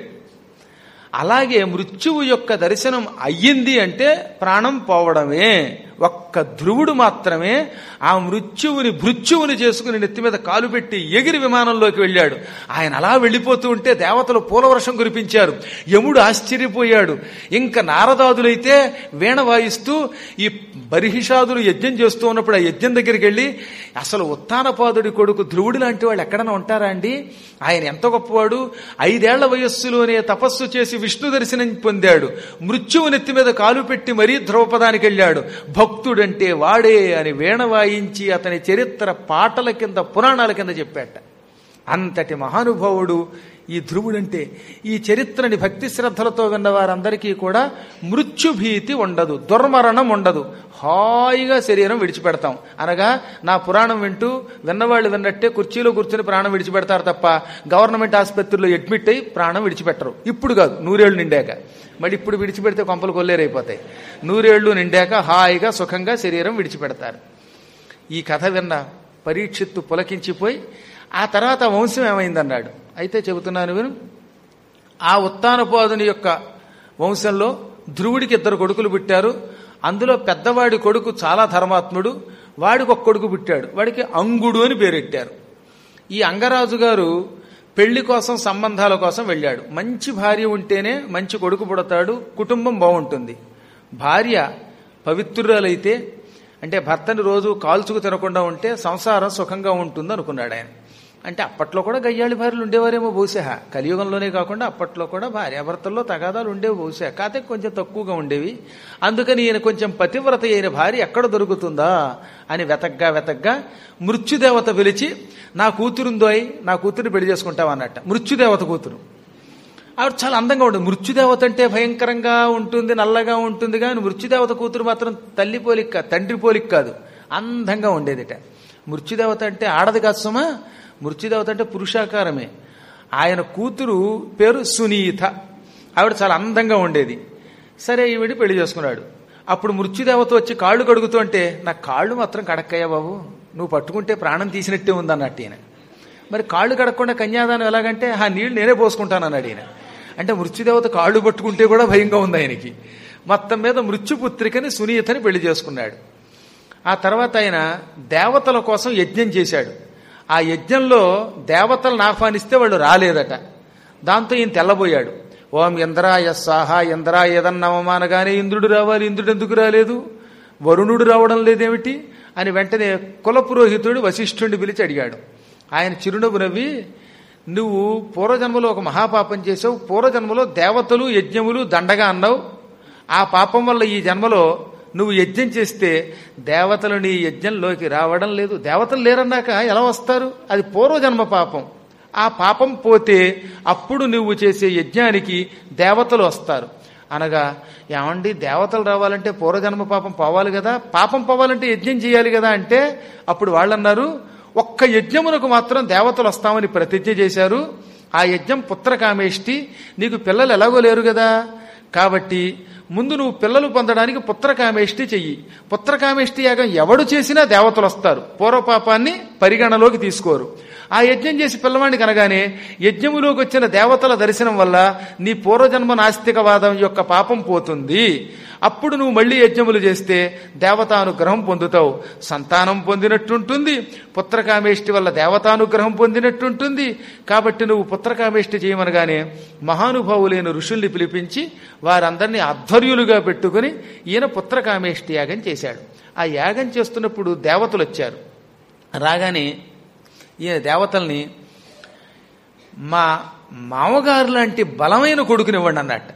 అలాగే మృత్యువు యొక్క దర్శనం అయ్యింది అంటే ప్రాణం పోవడమే ఒక్క ధ్రువుడు మాత్రమే ఆ మృత్యువుని భృత్యువుని చేసుకుని నెత్తి మీద కాలు పెట్టి ఎగిరి విమానంలోకి వెళ్ళాడు ఆయన అలా వెళ్ళిపోతూ ఉంటే దేవతలు పూలవర్షం కురిపించారు యముడు ఆశ్చర్యపోయాడు ఇంకా నారదాదులైతే వీణ వాయిస్తూ ఈ బర్హిషాదులు యజ్ఞం చేస్తూ ఉన్నప్పుడు ఆ యజ్ఞం దగ్గరికి వెళ్ళి అసలు ఉత్తానపాదుడి కొడుకు ధ్రువుడు లాంటి వాళ్ళు ఎక్కడన్నా ఉంటారా అండి ఆయన ఎంత గొప్పవాడు ఐదేళ్ల వయస్సులోనే తపస్సు చేసి విష్ణు దర్శనం పొందాడు మృత్యువు నెత్తి మీద కాలు పెట్టి మరీ ధ్రువపదానికి వెళ్ళాడు భక్తుడంటే వాడే అని వీణ వాయించి అతని చరిత్ర పాటల కింద పురాణాల కింద చెప్పాట అంతటి మహానుభావుడు ఈ ధ్రువుడంటే ఈ చరిత్రని భక్తి శ్రద్ధలతో విన్న వారందరికీ కూడా మృత్యుభీతి ఉండదు దుర్మరణం ఉండదు హాయిగా శరీరం విడిచిపెడతాం అనగా నా పురాణం వింటూ విన్నవాళ్ళు విన్నట్టే కుర్చీలో కూర్చుని ప్రాణం విడిచిపెడతారు తప్ప గవర్నమెంట్ ఆసుపత్రిలో అడ్మిట్ అయి ప్రాణం విడిచిపెట్టరు ఇప్పుడు కాదు నూరేళ్లు నిండాక మళ్ళీ ఇప్పుడు విడిచిపెడితే కొంపలు కొల్లేరైపోతాయి నూరేళ్లు నిండాక హాయిగా సుఖంగా శరీరం విడిచిపెడతారు ఈ కథ విన్న పరీక్షిత్తు పులకించిపోయి ఆ తర్వాత వంశం ఏమైందన్నాడు అయితే చెబుతున్నాను విను ఆ ఉత్తానపోదుని యొక్క వంశంలో ధ్రువుడికి ఇద్దరు కొడుకులు పుట్టారు అందులో పెద్దవాడి కొడుకు చాలా ధర్మాత్ముడు వాడికి ఒక కొడుకు పుట్టాడు వాడికి అంగుడు అని పేరెట్టారు ఈ అంగరాజు గారు పెళ్లి కోసం సంబంధాల కోసం వెళ్ళాడు మంచి భార్య ఉంటేనే మంచి కొడుకు పుడతాడు కుటుంబం బాగుంటుంది భార్య పవిత్రురాలైతే అంటే భర్తని రోజు కాల్చుకు తినకుండా ఉంటే సంసారం సుఖంగా ఉంటుంది అనుకున్నాడు ఆయన అంటే అప్పట్లో కూడా గయ్యాళి భార్యలు ఉండేవారేమో బహుశా కలియుగంలోనే కాకుండా అప్పట్లో కూడా భార్యాభర్తల్లో తగాదాలు ఉండేవి బహుశా కాకపోతే కొంచెం తక్కువగా ఉండేవి అందుకని ఈయన కొంచెం పతివ్రత అయిన భార్య ఎక్కడ దొరుకుతుందా అని వెతగ్గా వెతగ్గా మృత్యుదేవత పిలిచి నా కూతురుందోయ్ నా కూతురుని పెళ్లి చేసుకుంటావా అన్నట్ట మృత్యుదేవత కూతురు ఆవిడ చాలా అందంగా ఉంటుంది మృత్యుదేవత అంటే భయంకరంగా ఉంటుంది నల్లగా ఉంటుంది కానీ మృత్యుదేవత కూతురు మాత్రం తల్లి పోలిక కాదు, తండ్రి పోలిక కాదు అందంగా ఉండేదిట మృత్యుదేవత అంటే ఆడది కాదు సుమా మృత్యుదేవత అంటే పురుషాకారమే ఆయన కూతురు పేరు సునీత ఆవిడ చాలా అందంగా ఉండేది సరే ఈవిడి పెళ్లి చేసుకున్నాడు అప్పుడు మృత్యుదేవత వచ్చి కాళ్ళు కడుగుతూ అంటే నా కాళ్ళు మాత్రం కడక్కయ్యా బాబు నువ్వు పట్టుకుంటే ప్రాణం తీసినట్టే ఉందన్నట్టు ఈయన మరి కాళ్ళు కడగకుండా కన్యాదానం ఎలాగంటే ఆ నీళ్లు నేనే పోసుకుంటాను అన్నాడు ఈయన అంటే మృత్యుదేవత కాళ్ళు పట్టుకుంటే కూడా భయంగా ఉంది ఆయనకి మొత్తం మీద మృత్యుపుత్రికని సునీతని పెళ్లి చేసుకున్నాడు ఆ తర్వాత ఆయన దేవతల కోసం యజ్ఞం చేశాడు ఆ యజ్ఞంలో దేవతలను ఆహ్వానిస్తే వాళ్ళు రాలేదట దాంతో ఈయన తెల్లబోయాడు ఓం ఇంద్రాయ సాహా ఇంద్రాయ ఏదన్నవమానగానే ఇంద్రుడు రావాలి ఇంద్రుడు ఎందుకు రాలేదు వరుణుడు రావడం లేదేమిటి అని వెంటనే కులపురోహితుడు వశిష్ఠుడిని పిలిచి అడిగాడు ఆయన చిరునవ్వు నవ్వి నువ్వు పూర్వజన్మలో ఒక మహాపాపం చేసావు పూర్వజన్మలో దేవతలు యజ్ఞములు దండగా అన్నావు ఆ పాపం వల్ల ఈ జన్మలో నువ్వు యజ్ఞం చేస్తే దేవతలు నీ యజ్ఞంలోకి రావడం లేదు దేవతలు లేరన్నాక ఎలా వస్తారు అది పూర్వజన్మ పాపం ఆ పాపం పోతే అప్పుడు నువ్వు చేసే యజ్ఞానికి దేవతలు వస్తారు అనగా ఏమండి దేవతలు రావాలంటే పూర్వజన్మ పాపం పోవాలి కదా పాపం పోవాలంటే యజ్ఞం చేయాలి కదా అంటే అప్పుడు వాళ్ళన్నారు ఒక్క యజ్ఞమునకు మాత్రం దేవతలు వస్తామని ప్రతిజ్ఞ చేశారు ఆ యజ్ఞం పుత్రకామేష్టి నీకు పిల్లలు ఎలాగో లేరు కదా కాబట్టి ముందు నువ్వు పిల్లలు పొందడానికి పుత్రకామేష్టి చెయ్యి పుత్రకామేష్టి యాగం ఎవడు చేసినా దేవతలు వస్తారు పూర్వపాపాన్ని పరిగణలోకి తీసుకోరు ఆ యజ్ఞం చేసి పిల్లవాడిని కనగానే యజ్ఞములోకి వచ్చిన దేవతల దర్శనం వల్ల నీ పూర్వజన్మ నాస్తికవాదం యొక్క పాపం పోతుంది అప్పుడు నువ్వు మళ్ళీ యజ్ఞములు చేస్తే దేవతానుగ్రహం పొందుతావు సంతానం పొందినట్టుంటుంది పుత్రకామేష్టి వల్ల దేవతానుగ్రహం పొందినట్టుంటుంది కాబట్టి నువ్వు పుత్రకామేష్టి చేయమనగానే మహానుభావులైన ఋషుల్ని పిలిపించి వారందరినీ అధ్వర్యులుగా పెట్టుకుని ఈయన పుత్రకామేష్టి యాగం చేశాడు ఆ యాగం చేస్తున్నప్పుడు దేవతలు వచ్చారు రాగానే ఈయన దేవతల్ని మా మామగారు లాంటి బలమైన కొడుకునివ్వండి అన్నట్టు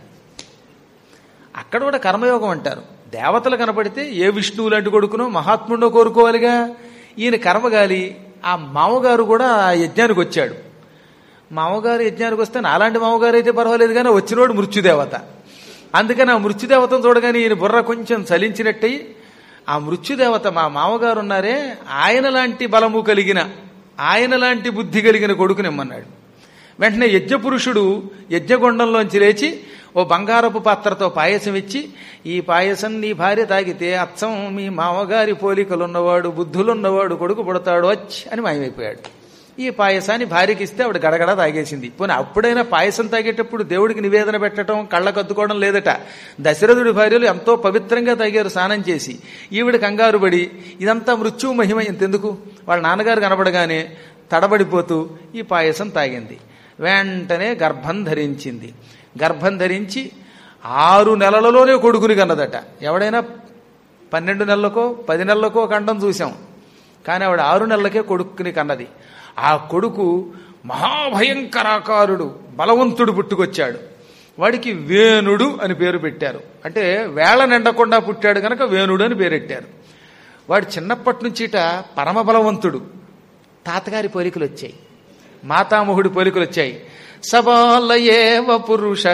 అక్కడ కూడా కర్మయోగం అంటారు దేవతలు కనపడితే ఏ విష్ణువు లాంటి కొడుకునో మహాత్ముడో కోరుకోవాలిగా ఈయన కర్మగాలి ఆ మామగారు కూడా ఆ యజ్ఞానికి వచ్చాడు మామగారు యజ్ఞానికి వస్తే నాలాంటి మామగారు అయితే పర్వాలేదు కానీ వచ్చినోడు మృత్యుదేవత అందుకని ఆ మృత్యుదేవతను చూడగానే ఈయన బుర్ర కొంచెం చలించినట్టయి ఆ మృత్యుదేవత మా మామగారు ఉన్నారే ఆయన లాంటి బలము కలిగిన ఆయన లాంటి బుద్ధి కలిగిన కొడుకునిమ్మన్నాడు వెంటనే యజ్ఞపురుషుడు యజ్ఞగొండంలోంచి లేచి ఓ బంగారపు పాత్రతో పాయసం ఇచ్చి ఈ పాయసం నీ భార్య తాగితే అచ్చం మీ మామగారి పోలికలున్నవాడు బుద్ధులున్నవాడు కొడుకు పుడతాడు వచ్చి అని మాయమైపోయాడు ఈ పాయసాన్ని భార్యకి ఇస్తే ఆవిడ గడగడ తాగేసింది పోనీ అప్పుడైనా పాయసం తాగేటప్పుడు దేవుడికి నివేదన పెట్టడం కళ్ళకు అద్దుకోవడం లేదట దశరథుడి భార్యలు ఎంతో పవిత్రంగా తాగారు స్నానం చేసి ఈవిడ కంగారు పడి ఇదంతా మృత్యువు మహిమ ఇంతెందుకు వాళ్ళ నాన్నగారు కనబడగానే తడబడిపోతూ ఈ పాయసం తాగింది వెంటనే గర్భం ధరించింది గర్భం ధరించి ఆరు నెలలలోనే కొడుకుని కన్నదట ఎవడైనా పన్నెండు నెలలకో పది నెలలకో కండం చూసాం కానీ ఆవిడ ఆరు నెలలకే కొడుకుని కన్నది ఆ కొడుకు మహాభయంకరాకారుడు బలవంతుడు పుట్టుకొచ్చాడు వాడికి వేణుడు అని పేరు పెట్టారు అంటే వేళ నిండకుండా పుట్టాడు కనుక వేణుడు అని పేరెట్టారు వాడు చిన్నప్పటి నుంచిట పరమ బలవంతుడు తాతగారి పోలికలు వచ్చాయి మాతామహుడి పోలికలు వచ్చాయి సబాలయేవ పురుష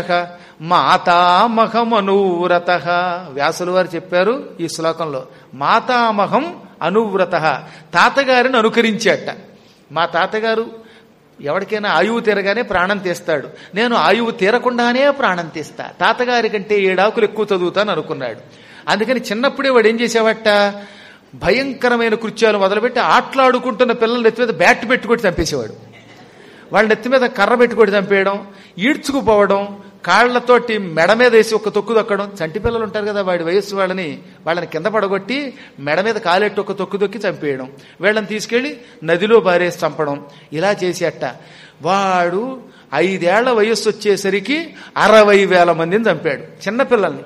మాతామహమనువ్రత వ్యాసులు వారు చెప్పారు ఈ శ్లోకంలో మాతామహం అనువ్రత తాతగారిని అనుకరించేట మా తాతగారు ఎవరికైనా ఆయువు తీరగానే ప్రాణం తీస్తాడు నేను ఆయువు తీరకుండానే ప్రాణం తీస్తా తాతగారి కంటే ఏడాకులు ఎక్కువ చదువుతాను అనుకున్నాడు అందుకని చిన్నప్పుడే వాడు ఏం చేసేవట భయంకరమైన కృత్యాలు మొదలుపెట్టి ఆటలాడుకుంటున్న పిల్లల నెత్తి మీద బ్యాట్ పెట్టుకొని చంపేసేవాడు వాళ్ళ నెత్తి మీద కర్ర పెట్టుకొని చంపేయడం ఈడ్చుకుపోవడం కాళ్లతోటి మెడ మీద వేసి ఒక తొక్కు తొక్కడం చంటి పిల్లలు ఉంటారు కదా వాడి వయస్సు వాళ్ళని వాళ్ళని కింద పడగొట్టి మెడ మీద కాలెట్టి ఒక తొక్కు తొక్కి చంపేయడం వీళ్ళని తీసుకెళ్లి నదిలో బారేసి చంపడం ఇలా చేసేట వాడు ఐదేళ్ల వయస్సు వచ్చేసరికి అరవై వేల మందిని చంపాడు చిన్నపిల్లల్ని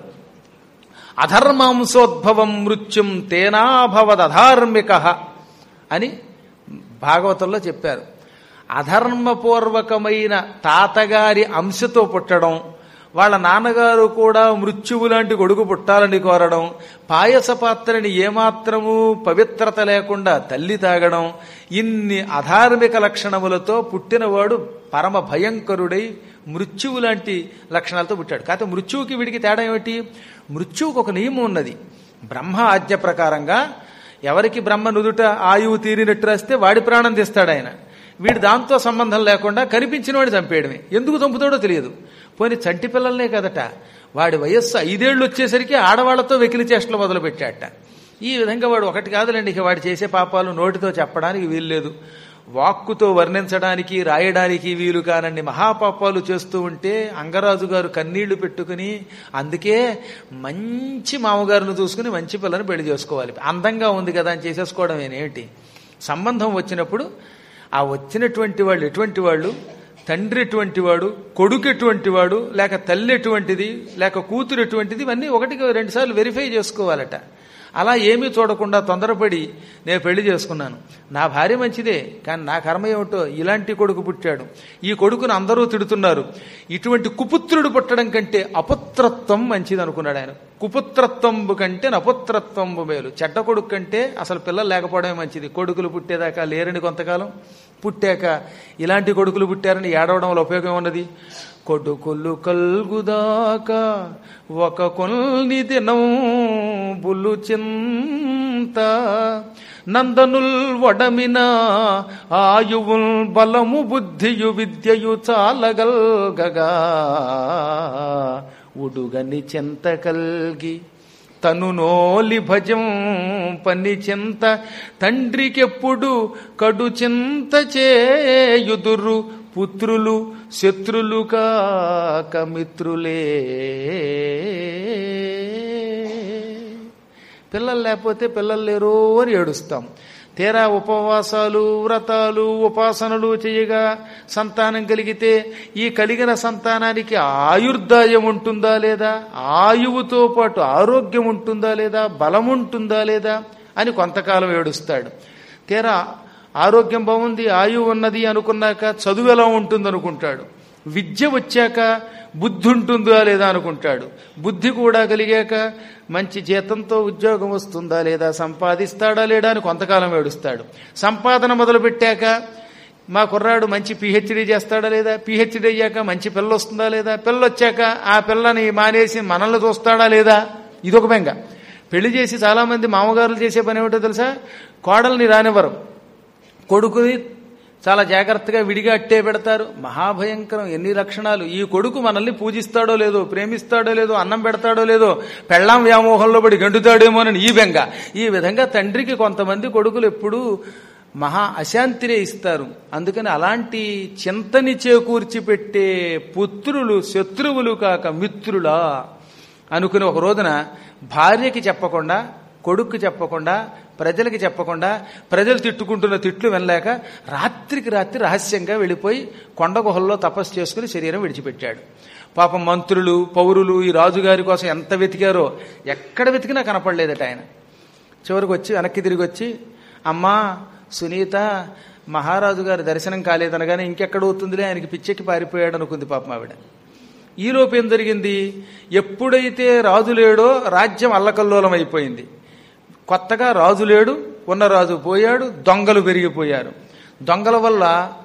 అధర్మాంసోద్భవం మృత్యుం తేనాభవదధార్మిక అని భాగవతంలో చెప్పారు అధర్మపూర్వకమైన తాతగారి అంశతో పుట్టడం వాళ్ళ నాన్నగారు కూడా మృత్యువు లాంటి కొడుకు పుట్టాలని కోరడం పాయస పాత్రని ఏమాత్రము పవిత్రత లేకుండా తల్లి తాగడం ఇన్ని అధార్మిక లక్షణములతో పుట్టినవాడు పరమ భయంకరుడై మృత్యువు లాంటి లక్షణాలతో పుట్టాడు కాకపోతే మృత్యువుకి వీడికి తేడా ఏమిటి మృత్యువుకు ఒక నియమం ఉన్నది బ్రహ్మ ఆజ్ఞ ప్రకారంగా ఎవరికి బ్రహ్మ నుదుట ఆయువు తీరినట్టు రాస్తే వాడి ప్రాణం తీస్తాడు ఆయన వీడు దాంతో సంబంధం లేకుండా కనిపించిన వాడు చంపేయడమే ఎందుకు చంపుతాడో తెలియదు పోని చంటి పిల్లలనే కదట వాడి వయస్సు ఐదేళ్లు వచ్చేసరికి ఆడవాళ్లతో వెకిలి చేష్టలు మొదలు పెట్టాట ఈ విధంగా వాడు ఒకటి కాదులేండి ఇక వాడు చేసే పాపాలు నోటితో చెప్పడానికి వీల్లేదు వాక్కుతో వర్ణించడానికి రాయడానికి వీలు కానండి మహాపాపాలు చేస్తూ ఉంటే అంగరాజు గారు కన్నీళ్లు పెట్టుకుని అందుకే మంచి మామగారిని చూసుకుని మంచి పిల్లని పెళ్లి చేసుకోవాలి అందంగా ఉంది కదా అని చేసేసుకోవడం ఏమిటి సంబంధం వచ్చినప్పుడు ఆ వచ్చినటువంటి వాళ్ళు ఎటువంటి వాళ్ళు తండ్రి ఎటువంటి వాడు కొడుకు ఎటువంటి వాడు లేక తల్లి ఎటువంటిది లేక కూతురు ఎటువంటిది ఇవన్నీ ఒకటికి రెండుసార్లు వెరిఫై చేసుకోవాలట అలా ఏమీ చూడకుండా తొందరపడి నేను పెళ్లి చేసుకున్నాను నా భార్య మంచిదే కానీ నా కర్మ ఏమిటో ఇలాంటి కొడుకు పుట్టాడు ఈ కొడుకును అందరూ తిడుతున్నారు ఇటువంటి కుపుత్రుడు పుట్టడం కంటే అపుత్రత్వం మంచిది అనుకున్నాడు ఆయన కుపుత్రత్వంబు కంటే నపుత్రత్వంబు మేలు చెడ్డ కొడుకు కంటే అసలు పిల్లలు లేకపోవడమే మంచిది కొడుకులు పుట్టేదాకా లేరని కొంతకాలం పుట్టాక ఇలాంటి కొడుకులు పుట్టారని ఏడవడం వల్ల ఉపయోగం ఉన్నది కొడుకులు కల్గుదాకా ఒక కొన్ని దినం బుల్లు చింత నందనుల్ వడమిన ఆయువుల్ బలము బుద్ధియు విద్యయు చాలగల్గగా ఉడుగని చింత కల్గి తను నోలి భజం పని చింత తండ్రికెప్పుడు కడు చింత చేయుదురు పుత్రులు శత్రులు కాక మిత్రులే పిల్లలు లేకపోతే పిల్లలు లేరు అని ఏడుస్తాం తీరా ఉపవాసాలు వ్రతాలు ఉపాసనలు చేయగా సంతానం కలిగితే ఈ కలిగిన సంతానానికి ఆయుర్దాయం ఉంటుందా లేదా ఆయువుతో పాటు ఆరోగ్యం ఉంటుందా లేదా బలం ఉంటుందా లేదా అని కొంతకాలం ఏడుస్తాడు తీరా ఆరోగ్యం బాగుంది ఆయువు ఉన్నది అనుకున్నాక చదువు ఎలా ఉంటుంది అనుకుంటాడు విద్య వచ్చాక బుద్ధి ఉంటుందా లేదా అనుకుంటాడు బుద్ధి కూడా కలిగాక మంచి జీతంతో ఉద్యోగం వస్తుందా లేదా సంపాదిస్తాడా లేడా అని కొంతకాలం ఏడుస్తాడు సంపాదన మొదలు పెట్టాక మా కుర్రాడు మంచి పిహెచ్డీ చేస్తాడా లేదా పిహెచ్డీ అయ్యాక మంచి పిల్ల వస్తుందా లేదా పిల్ల వచ్చాక ఆ పిల్లని మానేసి మనల్ని చూస్తాడా లేదా ఇదొక బెంగ పెళ్లి చేసి చాలా మంది మామగారులు చేసే పని ఏమిటో తెలుసా కోడల్ని రానివ్వరు కొడుకుని చాలా జాగ్రత్తగా విడిగా అట్టే పెడతారు మహాభయంకరం ఎన్ని లక్షణాలు ఈ కొడుకు మనల్ని పూజిస్తాడో లేదో ప్రేమిస్తాడో లేదో అన్నం పెడతాడో లేదో పెళ్ళాం వ్యామోహంలో పడి గంటుతాడేమోనని ఈ బెంగ ఈ విధంగా తండ్రికి కొంతమంది కొడుకులు ఎప్పుడూ మహా అశాంతినే ఇస్తారు అందుకని అలాంటి చింతని చేకూర్చి పెట్టే పుత్రులు శత్రువులు కాక మిత్రులా అనుకుని ఒక రోజున భార్యకి చెప్పకుండా కొడుక్కి చెప్పకుండా ప్రజలకి చెప్పకుండా ప్రజలు తిట్టుకుంటున్న తిట్లు వినలేక రాత్రికి రాత్రి రహస్యంగా వెళ్ళిపోయి కొండ గుహల్లో తపస్సు చేసుకుని శరీరం విడిచిపెట్టాడు పాపం మంత్రులు పౌరులు ఈ రాజుగారి కోసం ఎంత వెతికారో ఎక్కడ వెతికినా కనపడలేదట ఆయన చివరికి వచ్చి వెనక్కి తిరిగి వచ్చి అమ్మా సునీత మహారాజు గారి దర్శనం కాలేదనగానే ఇంకెక్కడ అవుతుందిలే ఆయనకి పిచ్చెక్కి పారిపోయాడు అనుకుంది పాపం ఆవిడ ఈలోపు ఏం జరిగింది ఎప్పుడైతే రాజు లేడో రాజ్యం అల్లకల్లోలం అయిపోయింది కొత్తగా రాజు లేడు ఉన్న రాజు పోయాడు దొంగలు పెరిగిపోయారు దొంగల వల్ల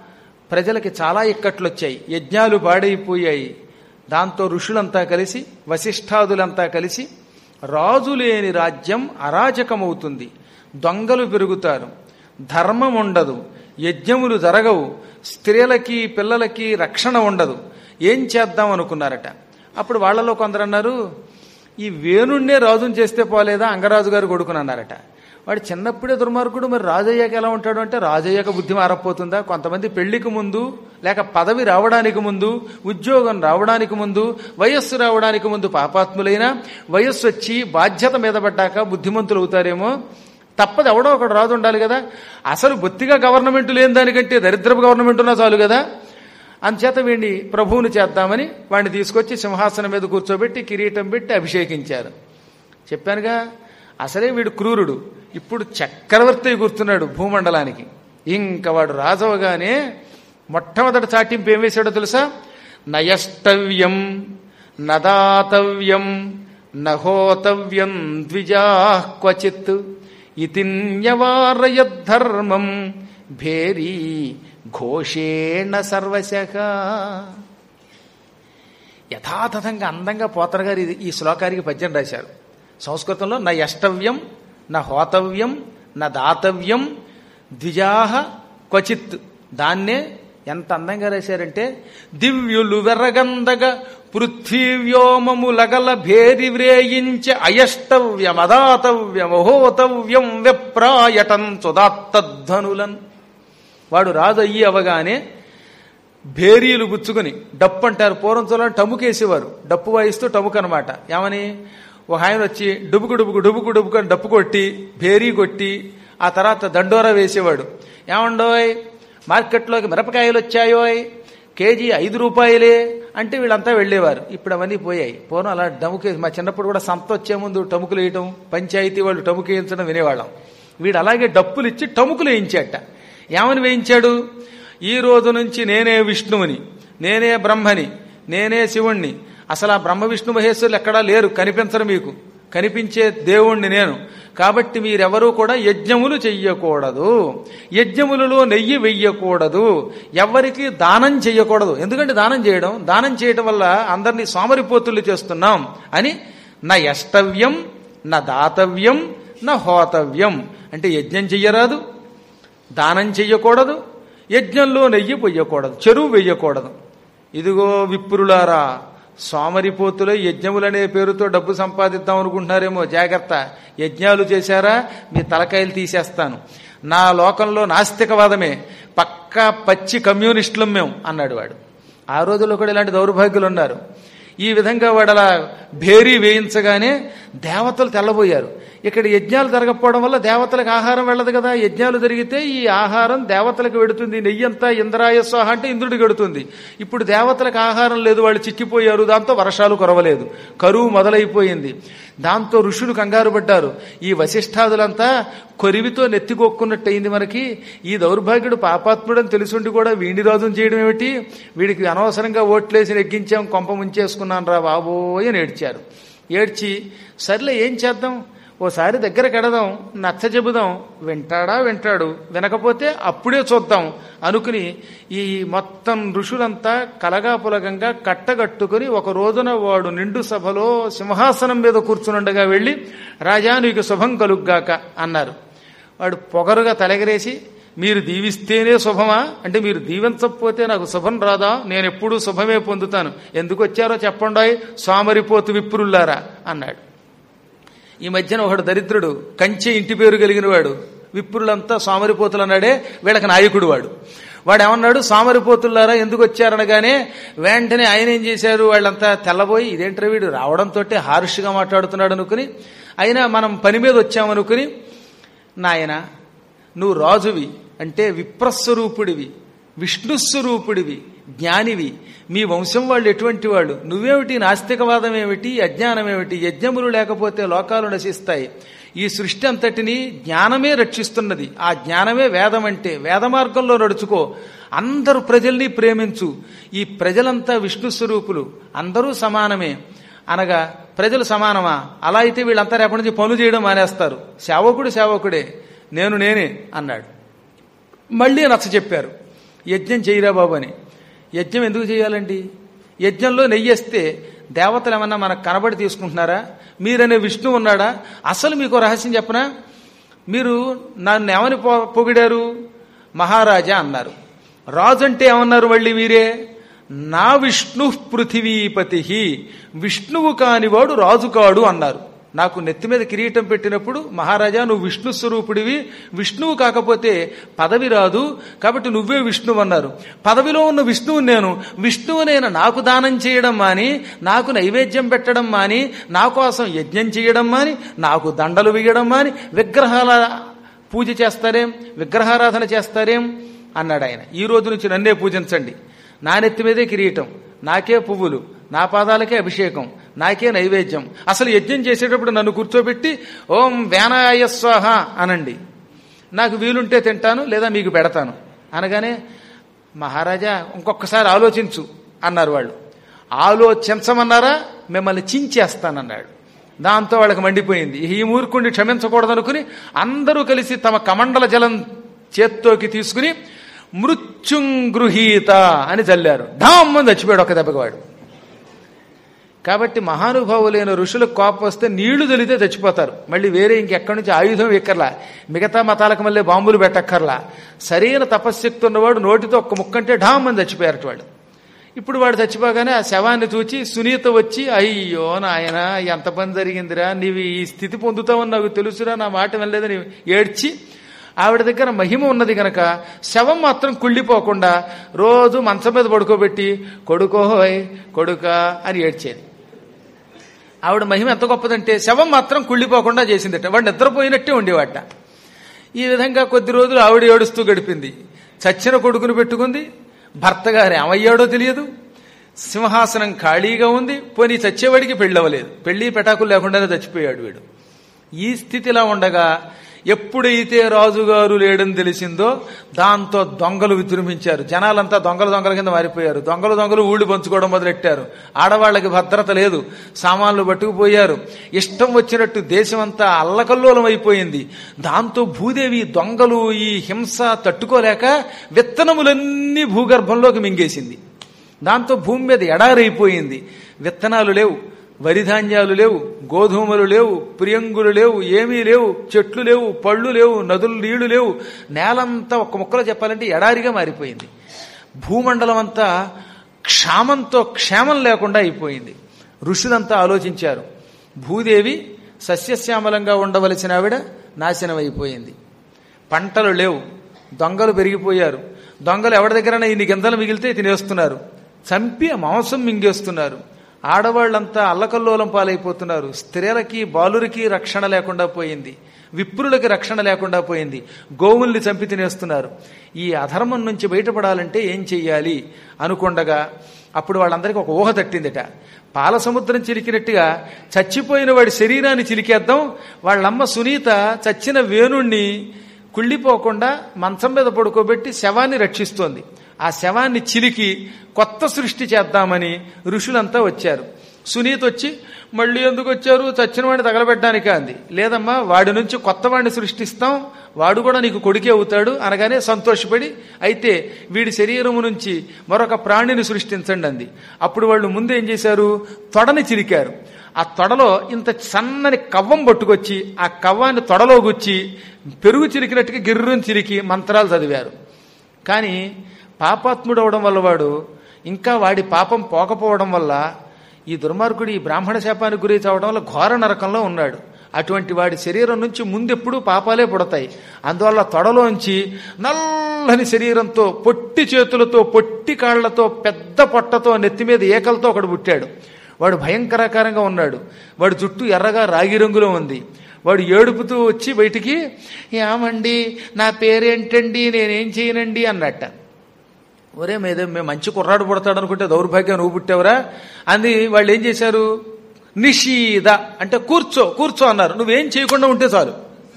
ప్రజలకి చాలా ఇక్కట్లు వచ్చాయి యజ్ఞాలు పాడైపోయాయి దాంతో ఋషులంతా కలిసి వశిష్ఠాదులంతా కలిసి రాజు లేని రాజ్యం అరాజకమవుతుంది దొంగలు పెరుగుతారు ధర్మం ఉండదు యజ్ఞములు జరగవు స్త్రీలకి పిల్లలకి రక్షణ ఉండదు ఏం చేద్దాం అనుకున్నారట అప్పుడు వాళ్ళలో కొందరు అన్నారు ఈ వేణుణ్ణే రాజుని చేస్తే పోలేదా అంగరాజు గారు కొడుకుని అన్నారట వాడు చిన్నప్పుడే దుర్మార్గుడు మరి రాజయ్యాక ఎలా ఉంటాడు అంటే రాజయ్యాక బుద్ధి మారపోతుందా కొంతమంది పెళ్లికి ముందు లేక పదవి రావడానికి ముందు ఉద్యోగం రావడానికి ముందు వయస్సు రావడానికి ముందు పాపాత్ములైన వయస్సు వచ్చి బాధ్యత మీద పడ్డాక బుద్ధిమంతులు అవుతారేమో తప్పదు ఎవడో ఒకడు రాజు ఉండాలి కదా అసలు బొత్తిగా గవర్నమెంట్ లేని దానికంటే దరిద్రపు గవర్నమెంట్ ఉన్నా చాలు కదా అందుచేత వీడిని ప్రభువుని చేద్దామని వాడిని తీసుకొచ్చి సింహాసనం మీద కూర్చోబెట్టి కిరీటం పెట్టి అభిషేకించారు చెప్పానుగా అసలే వీడు క్రూరుడు ఇప్పుడు చక్రవర్తి కూర్చున్నాడు భూమండలానికి ఇంకా వాడు రాజవగానే మొట్టమొదటి చాటింపు ఏం వేశాడో తెలుసా నయష్టవ్యం నదాతవ్యం నహోతవ్యం ద్విజా క్వచిత్ ఇతిన్యవారయద్ధర్మం భేరీ ఘోషేణ సర్వశక యథాతథంగా అందంగా పోతన గారు ఇది- ఈ శ్లోకానికి పద్యం రాశారు సంస్కృతంలో నా యష్టవ్యం నా హోతవ్యం నా దాతవ్యం ద్విజాహ క్వచిత్ దాన్నే ఎంత అందంగా రాశారంటే దివ్యులు వెర్రగందగ పృథ్వీ వ్యోమములగల భేరి వ్రేయించే అయష్టవ్యం అదాతవ్యం అహోతవ్యం విప్రాయటం చుదాత్తధ్వనులన్ వాడు రాజు అయ్యి అవగానే భేరీలు గుచ్చుకుని డప్పు అంటారు పూర్వం చూడాలని టముకేసేవారు డప్పు వాయిస్తూ టముకు అనమాట ఏమని ఒక ఆయన వచ్చి డుబుకు డుబుకు డుబుకు డుబుకు అని డప్పు కొట్టి భేరీ కొట్టి ఆ తర్వాత దండోరా వేసేవాడు ఏమండోయ్ మార్కెట్లోకి మిరపకాయలు వచ్చాయోయ్ కేజీ ఐదు రూపాయలే అంటే వీళ్ళంతా వెళ్ళేవారు ఇప్పుడు అవన్నీ పోయాయి పూర్వం అలా డముకే మా చిన్నప్పుడు కూడా సంత వచ్చే ముందు టముకులు వేయటం పంచాయతీ వాళ్ళు టముకు వేయించడం వినేవాళ్ళం వీడు అలాగే డప్పులు ఇచ్చి టముకులు వేయించాట ఏమని వేయించాడు ఈ రోజు నుంచి నేనే విష్ణువుని నేనే బ్రహ్మని నేనే శివుణ్ణి అసలు ఆ బ్రహ్మ విష్ణు మహేశ్వరులు ఎక్కడా లేరు కనిపించరు మీకు కనిపించే దేవుణ్ణి నేను కాబట్టి మీరెవరూ కూడా యజ్ఞములు చెయ్యకూడదు యజ్ఞములలో నెయ్యి వెయ్యకూడదు ఎవరికి దానం చెయ్యకూడదు ఎందుకంటే దానం చేయడం దానం చేయడం వల్ల అందరినీ సోమరిపోతులు చేస్తున్నాం అని నా యష్టవ్యం నా దాతవ్యం నా హోతవ్యం అంటే యజ్ఞం చెయ్యరాదు దానం చెయ్యకూడదు యజ్ఞంలో నెయ్యి పొయ్యకూడదు చెరువు వెయ్యకూడదు ఇదిగో విప్రులారా సోమరిపోతులై యజ్ఞములనే పేరుతో డబ్బు సంపాదిద్దాం అనుకుంటున్నారేమో జాగ్రత్త యజ్ఞాలు చేశారా మీ తలకాయలు తీసేస్తాను నా లోకంలో నాస్తికవాదమే పక్కా పచ్చి కమ్యూనిస్టులం మేము అన్నాడు వాడు ఆ రోజుల్లో కూడా ఇలాంటి దౌర్భాగ్యులు ఉన్నారు ఈ విధంగా వాడు అలా భేరీ వేయించగానే దేవతలు తెల్లబోయారు ఇక్కడ యజ్ఞాలు జరగకపోవడం వల్ల దేవతలకు ఆహారం వెళ్ళదు కదా యజ్ఞాలు జరిగితే ఈ ఆహారం దేవతలకు వెడుతుంది నెయ్యి అంతా ఇంద్రాయ స్వాహ అంటే ఇంద్రుడికి వెడుతుంది ఇప్పుడు దేవతలకు ఆహారం లేదు వాళ్ళు చిక్కిపోయారు దాంతో వర్షాలు కురవలేదు కరువు మొదలైపోయింది దాంతో ఋషులు కంగారు పడ్డారు ఈ వశిష్ఠాదులంతా కొరివితో నెత్తికొక్కున్నట్టయింది మనకి ఈ దౌర్భాగ్యుడు పాపాత్ముడని తెలుసుండి కూడా వీడి రాజును చేయడం ఏమిటి వీడికి అనవసరంగా ఓట్లేసి నెగ్గించాం కొంప ముంచేసుకున్నాను రా బాబోయ్ అని ఏడ్చారు ఏడ్చి సర్లే ఏం చేద్దాం ఓసారి దగ్గర కడదాం నచ్చ చెబుదాం వింటాడా వింటాడు వినకపోతే అప్పుడే చూద్దాం అనుకుని ఈ మొత్తం ఋషులంతా కలగాపులగంగా కట్టగట్టుకుని ఒక రోజున వాడు నిండు సభలో సింహాసనం మీద కూర్చునుండగా వెళ్ళి రాజా నీకు శుభం కలుగ్గాక అన్నారు వాడు పొగరుగా తలెగరేసి మీరు దీవిస్తేనే శుభమా అంటే మీరు దీవించకపోతే నాకు శుభం రాదా నేను ఎప్పుడూ శుభమే పొందుతాను ఎందుకు వచ్చారో చెప్పండాయి సోమరిపోతు విప్రుల్లారా అన్నాడు ఈ మధ్యన ఒకడు దరిద్రుడు కంచె ఇంటి పేరు కలిగిన వాడు విప్రులంతా సోమరిపోతులు అన్నాడే వీళ్ళకి నాయకుడు వాడు వాడు ఏమన్నాడు సోమరిపోతులారా ఎందుకు వచ్చారనగానే వెంటనే ఆయన ఏం చేశారు వాళ్ళంతా తెల్లబోయి ఇదేంటారు వీడు రావడంతో హార్ష్గా మాట్లాడుతున్నాడు అనుకుని అయినా మనం పని మీద వచ్చామనుకుని నాయన నువ్వు రాజువి అంటే విప్రస్వరూపుడివి విష్ణుస్వరూపుడివి జ్ఞానివి మీ వంశం వాళ్ళు ఎటువంటి వాళ్ళు నువ్వేమిటి నాస్తికవాదం ఏమిటి అజ్ఞానం ఏమిటి యజ్ఞములు లేకపోతే లోకాలు నశిస్తాయి ఈ సృష్టి అంతటిని జ్ఞానమే రక్షిస్తున్నది ఆ జ్ఞానమే వేదం అంటే వేద మార్గంలో నడుచుకో అందరు ప్రజల్ని ప్రేమించు ఈ ప్రజలంతా విష్ణు స్వరూపులు అందరూ సమానమే అనగా ప్రజలు సమానమా అలా అయితే వీళ్ళంతా రేపటి నుంచి పనులు చేయడం మానేస్తారు సేవకుడు సేవకుడే నేను నేనే అన్నాడు మళ్ళీ నచ్చ చెప్పారు యజ్ఞం చేయరా బాబు అని యజ్ఞం ఎందుకు చేయాలండి యజ్ఞంలో నెయ్యేస్తే దేవతలు ఏమన్నా మనకు కనబడి తీసుకుంటున్నారా మీరనే విష్ణువు ఉన్నాడా అసలు మీకు రహస్యం చెప్పనా మీరు నన్ను ఏమని పొ- పొగిడారు మహారాజా అన్నారు రాజు అంటే ఏమన్నారు మళ్ళీ మీరే నా విష్ణు పృథివీపతి విష్ణువు కానివాడు రాజు కాడు అన్నారు నాకు నెత్తి మీద కిరీటం పెట్టినప్పుడు మహారాజా నువ్వు విష్ణు స్వరూపుడివి విష్ణువు కాకపోతే పదవి రాదు కాబట్టి నువ్వే విష్ణువు అన్నారు పదవిలో ఉన్న విష్ణువు నేను విష్ణువు నేను నాకు దానం చేయడం మాని నాకు నైవేద్యం పెట్టడం మాని నా కోసం యజ్ఞం చేయడం మాని నాకు దండలు వేయడం మాని విగ్రహాల పూజ చేస్తారేం విగ్రహారాధన చేస్తారేం అన్నాడు ఆయన ఈ రోజు నుంచి నన్నే పూజించండి నా నెత్తి మీదే కిరీటం నాకే పువ్వులు నా పాదాలకే అభిషేకం నాకే నైవేద్యం అసలు యజ్ఞం చేసేటప్పుడు నన్ను కూర్చోబెట్టి ఓం వేనాయ స్వాహ అనండి నాకు వీలుంటే తింటాను లేదా మీకు పెడతాను అనగానే మహారాజా ఇంకొకసారి ఆలోచించు అన్నారు వాళ్ళు ఆలోచించమన్నారా మిమ్మల్ని చించేస్తానన్నాడు దాంతో వాళ్ళకి మండిపోయింది ఈ మూర్ఖుండి క్షమించకూడదనుకుని అందరూ కలిసి తమ కమండల జలం చేత్తోకి తీసుకుని మృత్యుంగృహీత అని చల్లారు ఢామ్ అని చచ్చిపోయాడు ఒక దెబ్బకి వాడు కాబట్టి మహానుభావులైన ఋషులకు కోపం వస్తే నీళ్లు తొలితే చచ్చిపోతారు మళ్ళీ వేరే ఇంకెక్కడి నుంచి ఆయుధం ఎక్కర్లా మిగతా మతాలకు మళ్ళీ బాంబులు పెట్టక్కర్లా సరైన తపశ్శక్తి ఉన్నవాడు నోటితో ఒక్క ముక్కంటే ఢామ్ అని చచ్చిపోయారట వాడు ఇప్పుడు వాడు చచ్చిపోగానే ఆ శవాన్ని చూచి సునీత వచ్చి అయ్యో నాయన ఎంత పని జరిగిందిరా నీవు ఈ స్థితి పొందుతావని నాకు తెలుసురా నా మాట వినలేదని ఏడ్చి ఆవిడ దగ్గర మహిమ ఉన్నది గనక శవం మాత్రం కుళ్ళిపోకుండా రోజు మంచం మీద పడుకోబెట్టి కొడుకోహోయ్ కొడుక అని ఏడ్చేది ఆవిడ మహిమ ఎంత గొప్పదంటే శవం మాత్రం కుళ్ళిపోకుండా చేసిందట వాడు నిద్రపోయినట్టే ఉండేవాట ఈ విధంగా కొద్ది రోజులు ఆవిడ ఏడుస్తూ గడిపింది చచ్చిన కొడుకును పెట్టుకుంది భర్త గారు ఏమయ్యాడో తెలియదు సింహాసనం ఖాళీగా ఉంది పోనీ చచ్చేవాడికి పెళ్ళవలేదు పెళ్లి పెటాకులు లేకుండానే చచ్చిపోయాడు వీడు ఈ స్థితిలా ఉండగా ఎప్పుడైతే రాజుగారు లేడని తెలిసిందో దాంతో దొంగలు విజృంభించారు జనాలంతా దొంగలు దొంగల కింద మారిపోయారు దొంగలు దొంగలు ఊళ్ళు పంచుకోవడం మొదలెట్టారు ఆడవాళ్ళకి భద్రత లేదు సామాన్లు పట్టుకుపోయారు ఇష్టం వచ్చినట్టు దేశమంతా అల్లకల్లోలం అయిపోయింది దాంతో భూదేవి దొంగలు ఈ హింస తట్టుకోలేక విత్తనములన్నీ భూగర్భంలోకి మింగేసింది దాంతో భూమి మీద ఎడారైపోయింది విత్తనాలు లేవు వరిధాన్యాలు లేవు గోధుమలు లేవు ప్రియంగులు లేవు ఏమీ లేవు చెట్లు లేవు పళ్ళు లేవు నదులు నీళ్లు లేవు నేలంతా ఒక్క ముక్కలో చెప్పాలంటే ఎడారిగా మారిపోయింది భూమండలం అంతా క్షామంతో క్షేమం లేకుండా అయిపోయింది ఋషులంతా ఆలోచించారు భూదేవి సస్యశ్యామలంగా ఉండవలసిన ఆవిడ నాశనమైపోయింది పంటలు లేవు దొంగలు పెరిగిపోయారు దొంగలు ఎవరి దగ్గరైనా ఇన్ని గింజలు మిగిలితే తినేస్తున్నారు చంపి ఆ మాంసం మింగేస్తున్నారు ఆడవాళ్లంతా అల్లకల్లోలం పాలైపోతున్నారు స్త్రీలకి బాలురికి రక్షణ లేకుండా పోయింది విప్రులకి రక్షణ లేకుండా పోయింది గోవుల్ని చంపి తినేస్తున్నారు ఈ అధర్మం నుంచి బయటపడాలంటే ఏం చెయ్యాలి అనుకుండగా అప్పుడు వాళ్ళందరికీ ఒక ఊహ తట్టిందిట పాల సముద్రం చిలికినట్టుగా చచ్చిపోయిన వాడి శరీరాన్ని చిలికేద్దాం వాళ్ళమ్మ సునీత చచ్చిన వేణుణ్ణి కుళ్ళిపోకుండా మంచం మీద పడుకోబెట్టి శవాన్ని రక్షిస్తోంది ఆ శవాన్ని చిలికి కొత్త సృష్టి చేద్దామని ఋషులంతా వచ్చారు సునీత వచ్చి మళ్ళీ ఎందుకు వచ్చారు చచ్చిన వాడిని తగలబెట్టడానికా అంది లేదమ్మా వాడి నుంచి కొత్త వాడిని సృష్టిస్తాం వాడు కూడా నీకు కొడుకే అవుతాడు అనగానే సంతోషపడి అయితే వీడి శరీరము నుంచి మరొక ప్రాణిని సృష్టించండి అంది అప్పుడు వాళ్ళు ముందు ఏం చేశారు తొడని చిలికారు ఆ తొడలో ఇంత సన్నని కవ్వం పట్టుకొచ్చి ఆ కవ్వాన్ని తొడలో గుచ్చి పెరుగు చిలికినట్టుగా గిర్రుని చిలికి మంత్రాలు చదివారు కానీ పాపాత్ముడు అవడం వల్ల వాడు ఇంకా వాడి పాపం పోకపోవడం వల్ల ఈ దుర్మార్గుడు ఈ బ్రాహ్మణ శాపానికి గురి చావడం వల్ల ఘోర నరకంలో ఉన్నాడు అటువంటి వాడి శరీరం నుంచి ముందెప్పుడు పాపాలే పుడతాయి అందువల్ల తొడలోంచి నల్లని శరీరంతో పొట్టి చేతులతో పొట్టి కాళ్లతో పెద్ద పొట్టతో నెత్తి మీద ఏకలతో ఒకడు పుట్టాడు వాడు భయంకరకారంగా ఉన్నాడు వాడి జుట్టు ఎర్రగా రాగి రంగులో ఉంది వాడు ఏడుపుతూ వచ్చి బయటికి ఏమండి నా పేరేంటండి నేనేం చేయనండి అన్నట్ట ఒరే మీద మేము మంచి కుర్రాడు పుడతాడు అనుకుంటే దౌర్భాగ్యం నువ్వు పుట్టావురా అని వాళ్ళు ఏం చేశారు నిషీద అంటే కూర్చో కూర్చో అన్నారు నువ్వేం చేయకుండా ఉంటే చాలు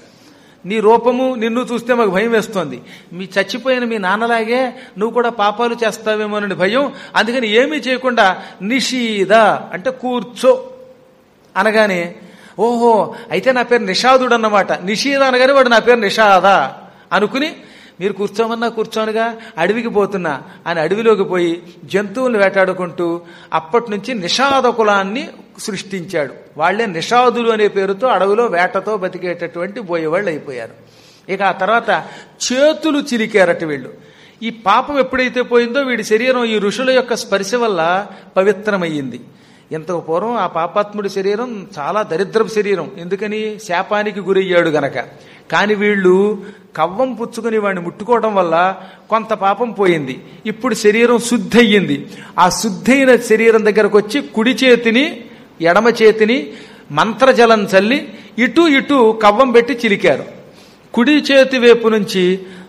నీ రూపము నిన్ను చూస్తే మాకు భయం వేస్తోంది మీ చచ్చిపోయిన మీ నాన్నలాగే నువ్వు కూడా పాపాలు చేస్తావేమోనని భయం అందుకని ఏమీ చేయకుండా నిషీద అంటే కూర్చో అనగానే ఓహో అయితే నా పేరు నిషాదుడు అన్నమాట నిషీద అనగానే వాడు నా పేరు నిషాద అనుకుని మీరు కూర్చోమన్నా కూర్చోనుగా అడవికి పోతున్నా అని అడవిలోకి పోయి జంతువులను వేటాడుకుంటూ అప్పటి నుంచి నిషాద కులాన్ని సృష్టించాడు వాళ్లే నిషాదులు అనే పేరుతో అడవిలో వేటతో బతికేటటువంటి పోయేవాళ్ళు అయిపోయారు ఇక ఆ తర్వాత చేతులు చిలికారట వీళ్ళు ఈ పాపం ఎప్పుడైతే పోయిందో వీడి శరీరం ఈ ఋషుల యొక్క స్పర్శ వల్ల పవిత్రమయ్యింది ఇంతకు పూర్వం ఆ పాపాత్ముడి శరీరం చాలా దరిద్రపు శరీరం ఎందుకని శాపానికి గురయ్యాడు గనక కాని వీళ్ళు కవ్వం పుచ్చుకుని వాడిని ముట్టుకోవడం వల్ల కొంత పాపం పోయింది ఇప్పుడు శరీరం శుద్ధి అయ్యింది ఆ శుద్ధైన శరీరం దగ్గరకు వచ్చి కుడి చేతిని ఎడమ చేతిని మంత్రజలం చల్లి ఇటు ఇటు కవ్వం పెట్టి చిలికారు కుడి చేతి వైపు నుంచి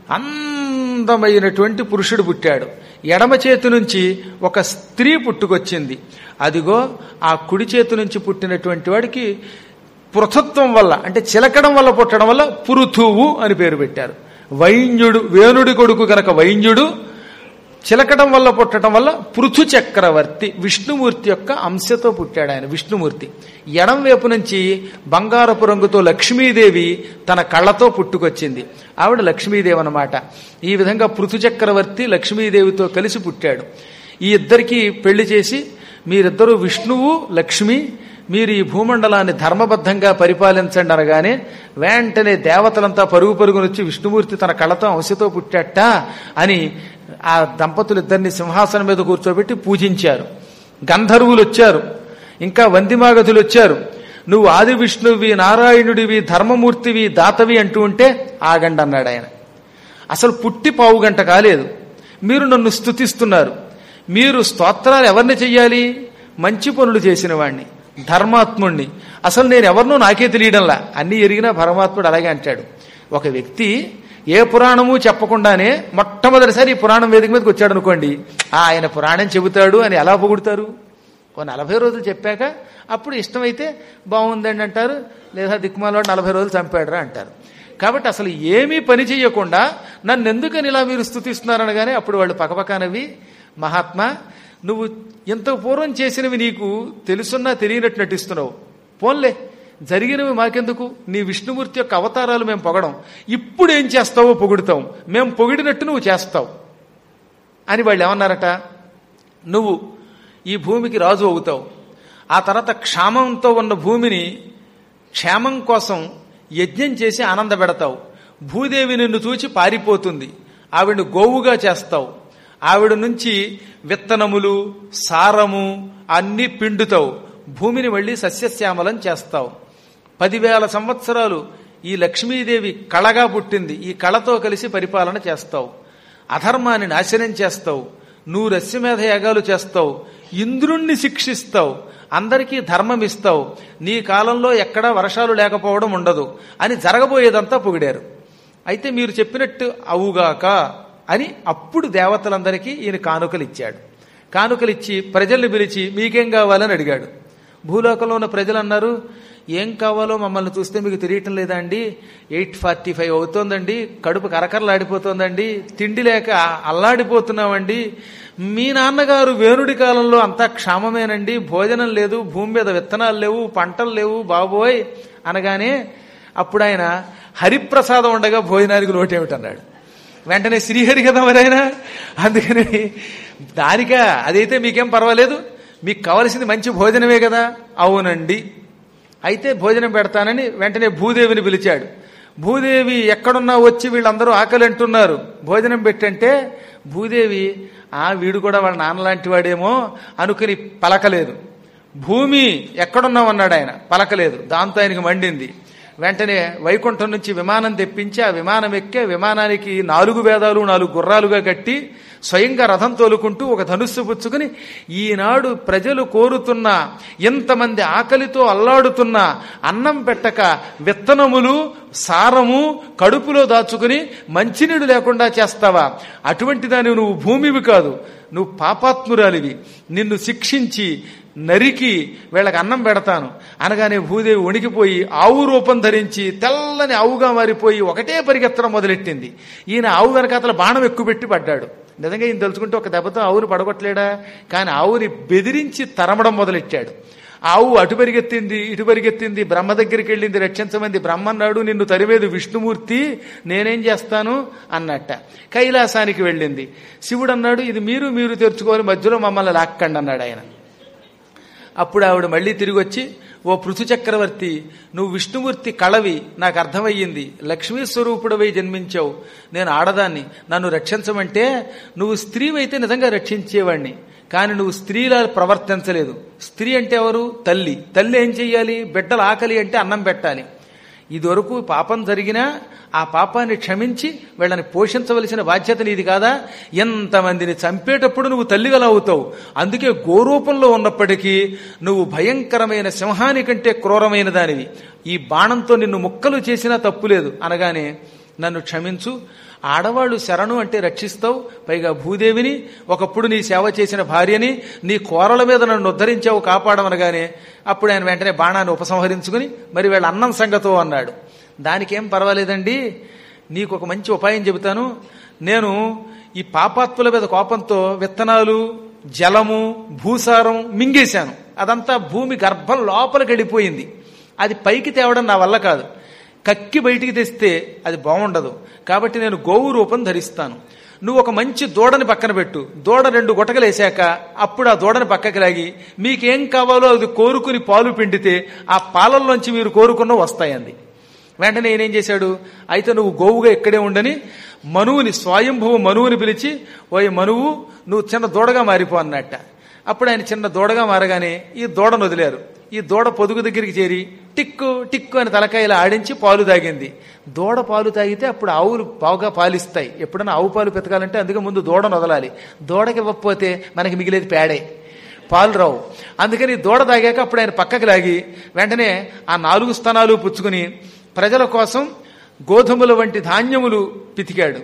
అందమైనటువంటి పురుషుడు పుట్టాడు ఎడమ చేతి నుంచి ఒక స్త్రీ పుట్టుకొచ్చింది అదిగో ఆ కుడి చేతి నుంచి పుట్టినటువంటి వాడికి పృథత్వం వల్ల అంటే చిలకడం వల్ల పుట్టడం వల్ల పురుతువు అని పేరు పెట్టారు వైన్యుడు వేణుడి కొడుకు గనక వైన్యుడు చిలకడం వల్ల పుట్టడం వల్ల పృథు చక్రవర్తి విష్ణుమూర్తి యొక్క అంశతో పుట్టాడు ఆయన విష్ణుమూర్తి ఎడం వైపు నుంచి బంగారపు రంగుతో లక్ష్మీదేవి తన కళ్ళతో పుట్టుకొచ్చింది ఆవిడ లక్ష్మీదేవి అన్నమాట ఈ విధంగా పృథు చక్రవర్తి లక్ష్మీదేవితో కలిసి పుట్టాడు ఈ ఇద్దరికి పెళ్లి చేసి మీరిద్దరూ విష్ణువు లక్ష్మి మీరు ఈ భూమండలాన్ని ధర్మబద్ధంగా పరిపాలించండి అనగానే వెంటనే దేవతలంతా పరుగు పరుగునొచ్చి విష్ణుమూర్తి తన కళ్ళతో అంశతో పుట్టాట అని ఆ దంపతులు ఇద్దరిని సింహాసనం మీద కూర్చోబెట్టి పూజించారు గంధర్వులు వచ్చారు ఇంకా వందిమాగధులు వచ్చారు నువ్వు ఆది విష్ణువి నారాయణుడివి ధర్మమూర్తివి దాతవి అంటూ ఉంటే ఆగండి అన్నాడు ఆయన అసలు పుట్టి పావు గంట కాలేదు మీరు నన్ను స్తుతిస్తున్నారు మీరు స్తోత్రాలు ఎవరిని చెయ్యాలి మంచి పనులు చేసిన వాణ్ణి ధర్మాత్ముణ్ణి అసలు నేను ఎవరినో నాకే తెలియడంలా అన్నీ ఎరిగినా పరమాత్ముడు అలాగే అంటాడు ఒక వ్యక్తి ఏ పురాణము చెప్పకుండానే మొట్టమొదటిసారి ఈ పురాణం వేదిక మీదకి వచ్చాడు అనుకోండి "ఆ, ఆయన పురాణం చెబుతాడు అని ఎలా పొగుడుతారు ఓ నలభై రోజులు చెప్పాక అప్పుడు ఇష్టమైతే బాగుందండి అంటారు లేదా దిక్కుమాలవాడు నలభై రోజులు చంపాడురా అంటారు కాబట్టి అసలు ఏమీ పని చేయకుండా నన్ను ఎందుకని ఇలా మీరు స్థుతిస్తున్నారనగానే అప్పుడు వాళ్ళు పకపకానవి మహాత్మా నువ్వు ఇంత పూర్వం చేసినవి నీకు తెలుసున్నా తెలియనట్టు నటిస్తున్నావు పోన్లే జరిగినవి మాకెందుకు నీ విష్ణుమూర్తి యొక్క అవతారాలు మేము పొగడం ఇప్పుడు ఏం చేస్తావో పొగుడుతాం మేము పొగిడినట్టు నువ్వు చేస్తావు అని వాళ్ళు ఏమన్నారట నువ్వు ఈ భూమికి రాజు అవుతావు ఆ తర్వాత క్షామంతో ఉన్న భూమిని క్షేమం కోసం యజ్ఞం చేసి ఆనందపెడతావు భూదేవి నిన్ను చూచి పారిపోతుంది ఆవిడను గోవుగా చేస్తావు ఆవిడ నుంచి విత్తనములు సారము అన్ని పిండుతావు భూమిని మళ్ళీ సస్యశ్యామలం చేస్తావు పదివేల సంవత్సరాలు ఈ లక్ష్మీదేవి కళగా పుట్టింది ఈ కళతో కలిసి పరిపాలన చేస్తావు అధర్మాన్ని నాశనం చేస్తావు నువ్వు రస్యమేధ యాగాలు చేస్తావు ఇంద్రుణ్ణి శిక్షిస్తావు అందరికీ ధర్మం ఇస్తావు నీ కాలంలో ఎక్కడా వర్షాలు లేకపోవడం ఉండదు అని జరగబోయేదంతా పొగిడారు అయితే మీరు చెప్పినట్టు అవుగాక అని అప్పుడు దేవతలందరికీ ఈయన కానుకలు ఇచ్చాడు కానుకలు ఇచ్చి ప్రజల్ని పిలిచి మీకేం కావాలని అడిగాడు భూలోకంలో ఉన్న ప్రజలు అన్నారు ఏం కావాలో మమ్మల్ని చూస్తే మీకు తెలియటం లేదా అండి ఎయిట్ ఫార్టీ ఫైవ్ అవుతోందండి కడుపు కరకరలాడిపోతోందండి తిండి లేక అల్లాడిపోతున్నామండి మీ నాన్నగారు వేణుడి కాలంలో అంతా క్షామమేనండి భోజనం లేదు భూమి మీద విత్తనాలు లేవు పంటలు లేవు బాబోయ్ అనగానే అప్పుడు ఆయన హరిప్రసాదం ఉండగా భోజనానికి లోటేమిటన్నాడు వెంటనే శ్రీహరి కదా మరి ఆయన అందుకని దానిక అదైతే మీకేం పర్వాలేదు మీకు కావలసింది మంచి భోజనమే కదా అవునండి అయితే భోజనం పెడతానని వెంటనే భూదేవిని పిలిచాడు భూదేవి ఎక్కడున్నా వచ్చి వీళ్ళందరూ ఆకలి అంటున్నారు భోజనం పెట్టంటే భూదేవి ఆ వీడు కూడా వాళ్ళ నాన్నలాంటి వాడేమో అనుకుని పలకలేదు భూమి ఎక్కడున్నామన్నాడు ఆయన పలకలేదు దాంతో ఆయనకి మండింది వెంటనే వైకుంఠం నుంచి విమానం తెప్పించి ఆ విమానం ఎక్కే విమానానికి నాలుగు వేదాలు నాలుగు గుర్రాలుగా కట్టి స్వయంగా రథం తోలుకుంటూ ఒక ధనుస్సు పుచ్చుకుని ఈనాడు ప్రజలు కోరుతున్న ఎంతమంది ఆకలితో అల్లాడుతున్న అన్నం పెట్టక విత్తనములు సారము కడుపులో దాచుకుని మంచినీడు లేకుండా చేస్తావా అటువంటి దాని నువ్వు భూమివి కాదు నువ్వు పాపాత్మురాలివి నిన్ను శిక్షించి నరికి వీళ్ళకి అన్నం పెడతాను అనగానే భూదేవి వణికిపోయి ఆవు రూపం ధరించి తెల్లని ఆవుగా మారిపోయి ఒకటే పరిగెత్తడం మొదలెట్టింది ఈయన ఆవు వెనకాతల బాణం ఎక్కుపెట్టి పడ్డాడు నిజంగా ఈయన తెలుసుకుంటే ఒక దెబ్బతో ఆవుని పడగొట్టలేడా కానీ ఆవుని బెదిరించి తరమడం మొదలెట్టాడు ఆవు అటు పరిగెత్తింది ఇటు పరిగెత్తింది బ్రహ్మ దగ్గరికి వెళ్ళింది రక్షించమంది బ్రహ్మ అన్నాడు నిన్ను తరివేది విష్ణుమూర్తి నేనేం చేస్తాను అన్నట్ట కైలాసానికి వెళ్ళింది శివుడు అన్నాడు ఇది మీరు మీరు తెరుచుకోవాలి మధ్యలో మమ్మల్ని లాక్కండి అన్నాడు ఆయన అప్పుడు ఆవిడ మళ్ళీ తిరిగి వచ్చి ఓ పృథు చక్రవర్తి నువ్వు విష్ణుమూర్తి కళవి నాకు అర్థమయ్యింది లక్ష్మీ స్వరూపుడవై జన్మించావు నేను ఆడదాన్ని నన్ను రక్షించమంటే నువ్వు స్త్రీవైతే నిజంగా రక్షించేవాణ్ణి కానీ నువ్వు స్త్రీలా ప్రవర్తించలేదు స్త్రీ అంటే ఎవరు తల్లి తల్లి ఏం చెయ్యాలి బిడ్డల ఆకలి అంటే అన్నం పెట్టాలి ఇదివరకు పాపం జరిగినా ఆ పాపాన్ని క్షమించి వీళ్ళని పోషించవలసిన బాధ్యత నీది కాదా ఎంతమందిని చంపేటప్పుడు నువ్వు తల్లిగలా అవుతావు అందుకే గోరూపంలో ఉన్నప్పటికీ నువ్వు భయంకరమైన సింహాని కంటే క్రూరమైన దానివి ఈ బాణంతో నిన్ను ముక్కలు చేసినా తప్పులేదు అనగానే నన్ను క్షమించు ఆడవాళ్ళు శరణు అంటే రక్షిస్తావు పైగా భూదేవిని ఒకప్పుడు నీ సేవ చేసిన భార్యని నీ కోరల మీద నన్ను ఉద్ధరించావు కాపాడమనగానే అప్పుడు ఆయన వెంటనే బాణాన్ని ఉపసంహరించుకుని మరి వీళ్ళ అన్నం సంగతో అన్నాడు దానికేం పర్వాలేదండి నీకు ఒక మంచి ఉపాయం చెబుతాను నేను ఈ పాపాత్ముల మీద కోపంతో విత్తనాలు జలము భూసారం మింగేశాను అదంతా భూమి గర్భం లోపలికి వెళ్ళిపోయింది అది పైకి తేవడం నా వల్ల కాదు కక్కి బయటికి తెస్తే అది బాగుండదు కాబట్టి నేను గోవు రూపం ధరిస్తాను నువ్వు ఒక మంచి దూడని పక్కన పెట్టు దూడ రెండు గుటకలు వేసాక అప్పుడు ఆ దూడని పక్కకి లాగి మీకేం కావాలో అది కోరుకుని పాలు పిండితే ఆ పాలల్లోంచి మీరు కోరుకున్న వస్తాయంది వెంటనే నేనేం చేశాడు అయితే నువ్వు గోవుగా ఇక్కడే ఉండని మనువుని స్వయంభువ మనువుని పిలిచి ఓయ్ మనువు నువ్వు చిన్న దూడగా మారిపో అన్నట్ట అప్పుడు ఆయన చిన్న దూడగా మారగానే ఈ దూడను వదిలారు ఈ దూడ పొదుగు దగ్గరికి చేరి టిక్కు టిక్కు అని తలకాయలు ఆడించి పాలు తాగింది దూడ పాలు తాగితే అప్పుడు ఆవులు బాగా పాలిస్తాయి ఎప్పుడైనా ఆవు పాలు పెతకాలంటే అందుకే ముందు దూడను వదలాలి దూడకి ఇవ్వకపోతే మనకి మిగిలేది పేడే పాలు రావు అందుకని దూడ తాగాక అప్పుడు ఆయన పక్కకి లాగి వెంటనే ఆ నాలుగు స్తనాలు పుచ్చుకుని ప్రజల కోసం గోధుమల వంటి ధాన్యములు పితికాడు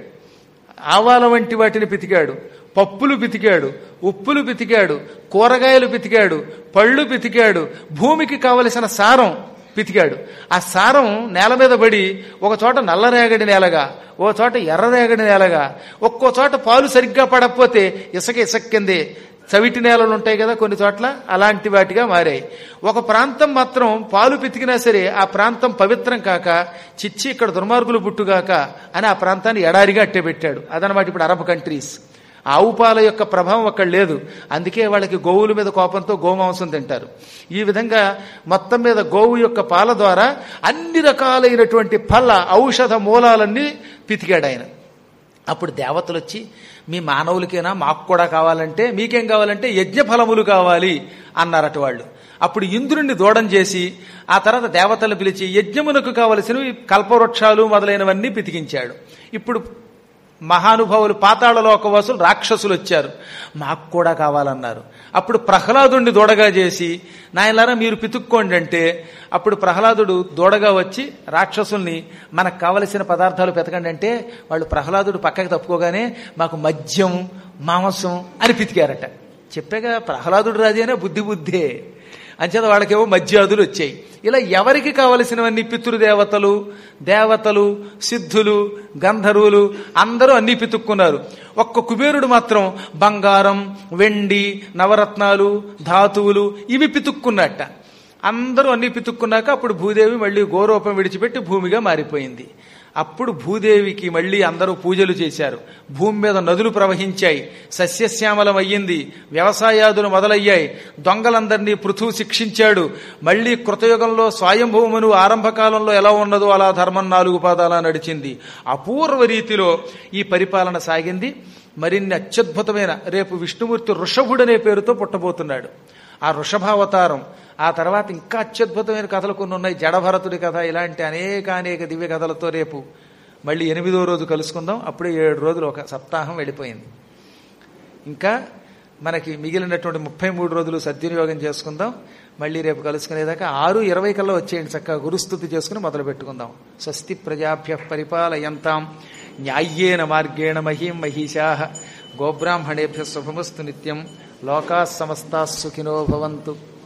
ఆవాల వంటి వాటిని పితికాడు పప్పులు పితికాడు ఉప్పులు పితికాడు కూరగాయలు పితికాడు పళ్ళు పితికాడు భూమికి కావలసిన సారం పితికాడు ఆ సారం నేల మీద పడి ఒక చోట నల్లరేగడి నేలగా ఓ చోట ఎర్రరేగడి నేలగా ఒక్కో చోట పాలు సరిగ్గా పడకపోతే ఇసుక ఇసుక కిందే చవిటి నేలలు ఉంటాయి కదా కొన్ని చోట్ల అలాంటి వాటిగా మారాయి ఒక ప్రాంతం మాత్రం పాలు పితికినా సరే ఆ ప్రాంతం పవిత్రం కాక చిచ్చి ఇక్కడ దుర్మార్గులు పుట్టుగాక అని ఆ ప్రాంతాన్ని ఎడారిగా అట్టే పెట్టాడు అదనమాట ఇప్పుడు అరబ్ కంట్రీస్ ఆవు పాల యొక్క ప్రభావం అక్కడ లేదు అందుకే వాళ్ళకి గోవుల మీద కోపంతో గోమాంసం తింటారు ఈ విధంగా మొత్తం మీద గోవు యొక్క పాల ద్వారా అన్ని రకాలైనటువంటి ఫల ఔషధ మూలాలన్నీ పితికాడు ఆయన అప్పుడు దేవతలు వచ్చి మీ మానవులకేనా మాకు కూడా కావాలంటే మీకేం కావాలంటే యజ్ఞ ఫలములు కావాలి అన్నారట వాళ్ళు అప్పుడు ఇంద్రుణ్ణి దూడం చేసి ఆ తర్వాత దేవతలు పిలిచి యజ్ఞమునకు కావలసినవి కల్పవృక్షాలు మొదలైనవన్నీ పితికించాడు ఇప్పుడు మహానుభావులు పాతాళలోకవాసులు రాక్షసులు వచ్చారు మాకు కూడా కావాలన్నారు అప్పుడు ప్రహ్లాదుడిని దూడగా చేసి నాయనలారా మీరు పితుక్కోండి అంటే అప్పుడు ప్రహ్లాదుడు దూడగా వచ్చి రాక్షసుల్ని మనకు కావలసిన పదార్థాలు పెతకండి అంటే వాళ్ళు ప్రహ్లాదుడు పక్కకి తప్పుకోగానే మాకు మద్యం మాంసం అని పితికారట చెప్పాగా ప్రహ్లాదుడు రాజేనా బుద్ధి బుద్ధే అంచేత వాళ్ళకేవో మధ్యాదులు వచ్చాయి ఇలా ఎవరికి కావలసినవన్నీ పితృదేవతలు దేవతలు సిద్ధులు గంధర్వులు అందరూ అన్ని పితుక్కున్నారు ఒక్క కుబేరుడు మాత్రం బంగారం వెండి నవరత్నాలు ధాతువులు ఇవి పితుక్కున్నట్ట అందరూ అన్ని పితుక్కున్నాక అప్పుడు భూదేవి మళ్ళీ గోరూపం విడిచిపెట్టి భూమిగా మారిపోయింది అప్పుడు భూదేవికి మళ్ళీ అందరూ పూజలు చేశారు భూమి మీద నదులు ప్రవహించాయి సస్యశ్యామలం అయ్యింది వ్యవసాయాదులు మొదలయ్యాయి దొంగలందరినీ పృథువు శిక్షించాడు మళ్ళీ కృతయుగంలో స్వయంభూమను ఆరంభకాలంలో ఎలా ఉన్నదో అలా ధర్మం నాలుగు పాదాల నడిచింది అపూర్వ రీతిలో ఈ పరిపాలన సాగింది మరిన్ని అత్యద్భుతమైన రేపు విష్ణుమూర్తి ఋషభుడనే పేరుతో పుట్టబోతున్నాడు ఆ వృషభావతారం ఆ తర్వాత ఇంకా అత్యద్భుతమైన కథలు కొన్ని ఉన్నాయి జడభరతుడి కథ ఇలాంటి అనేక అనేక దివ్య కథలతో రేపు మళ్ళీ ఎనిమిదో రోజు కలుసుకుందాం అప్పుడే ఏడు రోజులు ఒక సప్తాహం వెళ్ళిపోయింది ఇంకా మనకి మిగిలినటువంటి ముప్పై మూడు రోజులు సద్వినియోగం చేసుకుందాం మళ్ళీ రేపు కలుసుకునేదాకా ఆరు ఇరవై కల్లా వచ్చేయండి చక్కగా గురుస్థుతి చేసుకుని మొదలు పెట్టుకుందాం స్వస్తి ప్రజాభ్య పరిపాలయంతాం న్యాయ్యేన మార్గేణ మహీం మహిషా గోబ్రాహ్మణేభ్య శుభమస్తు నిత్యం లోకా సమస్తా సుఖినో భవంతు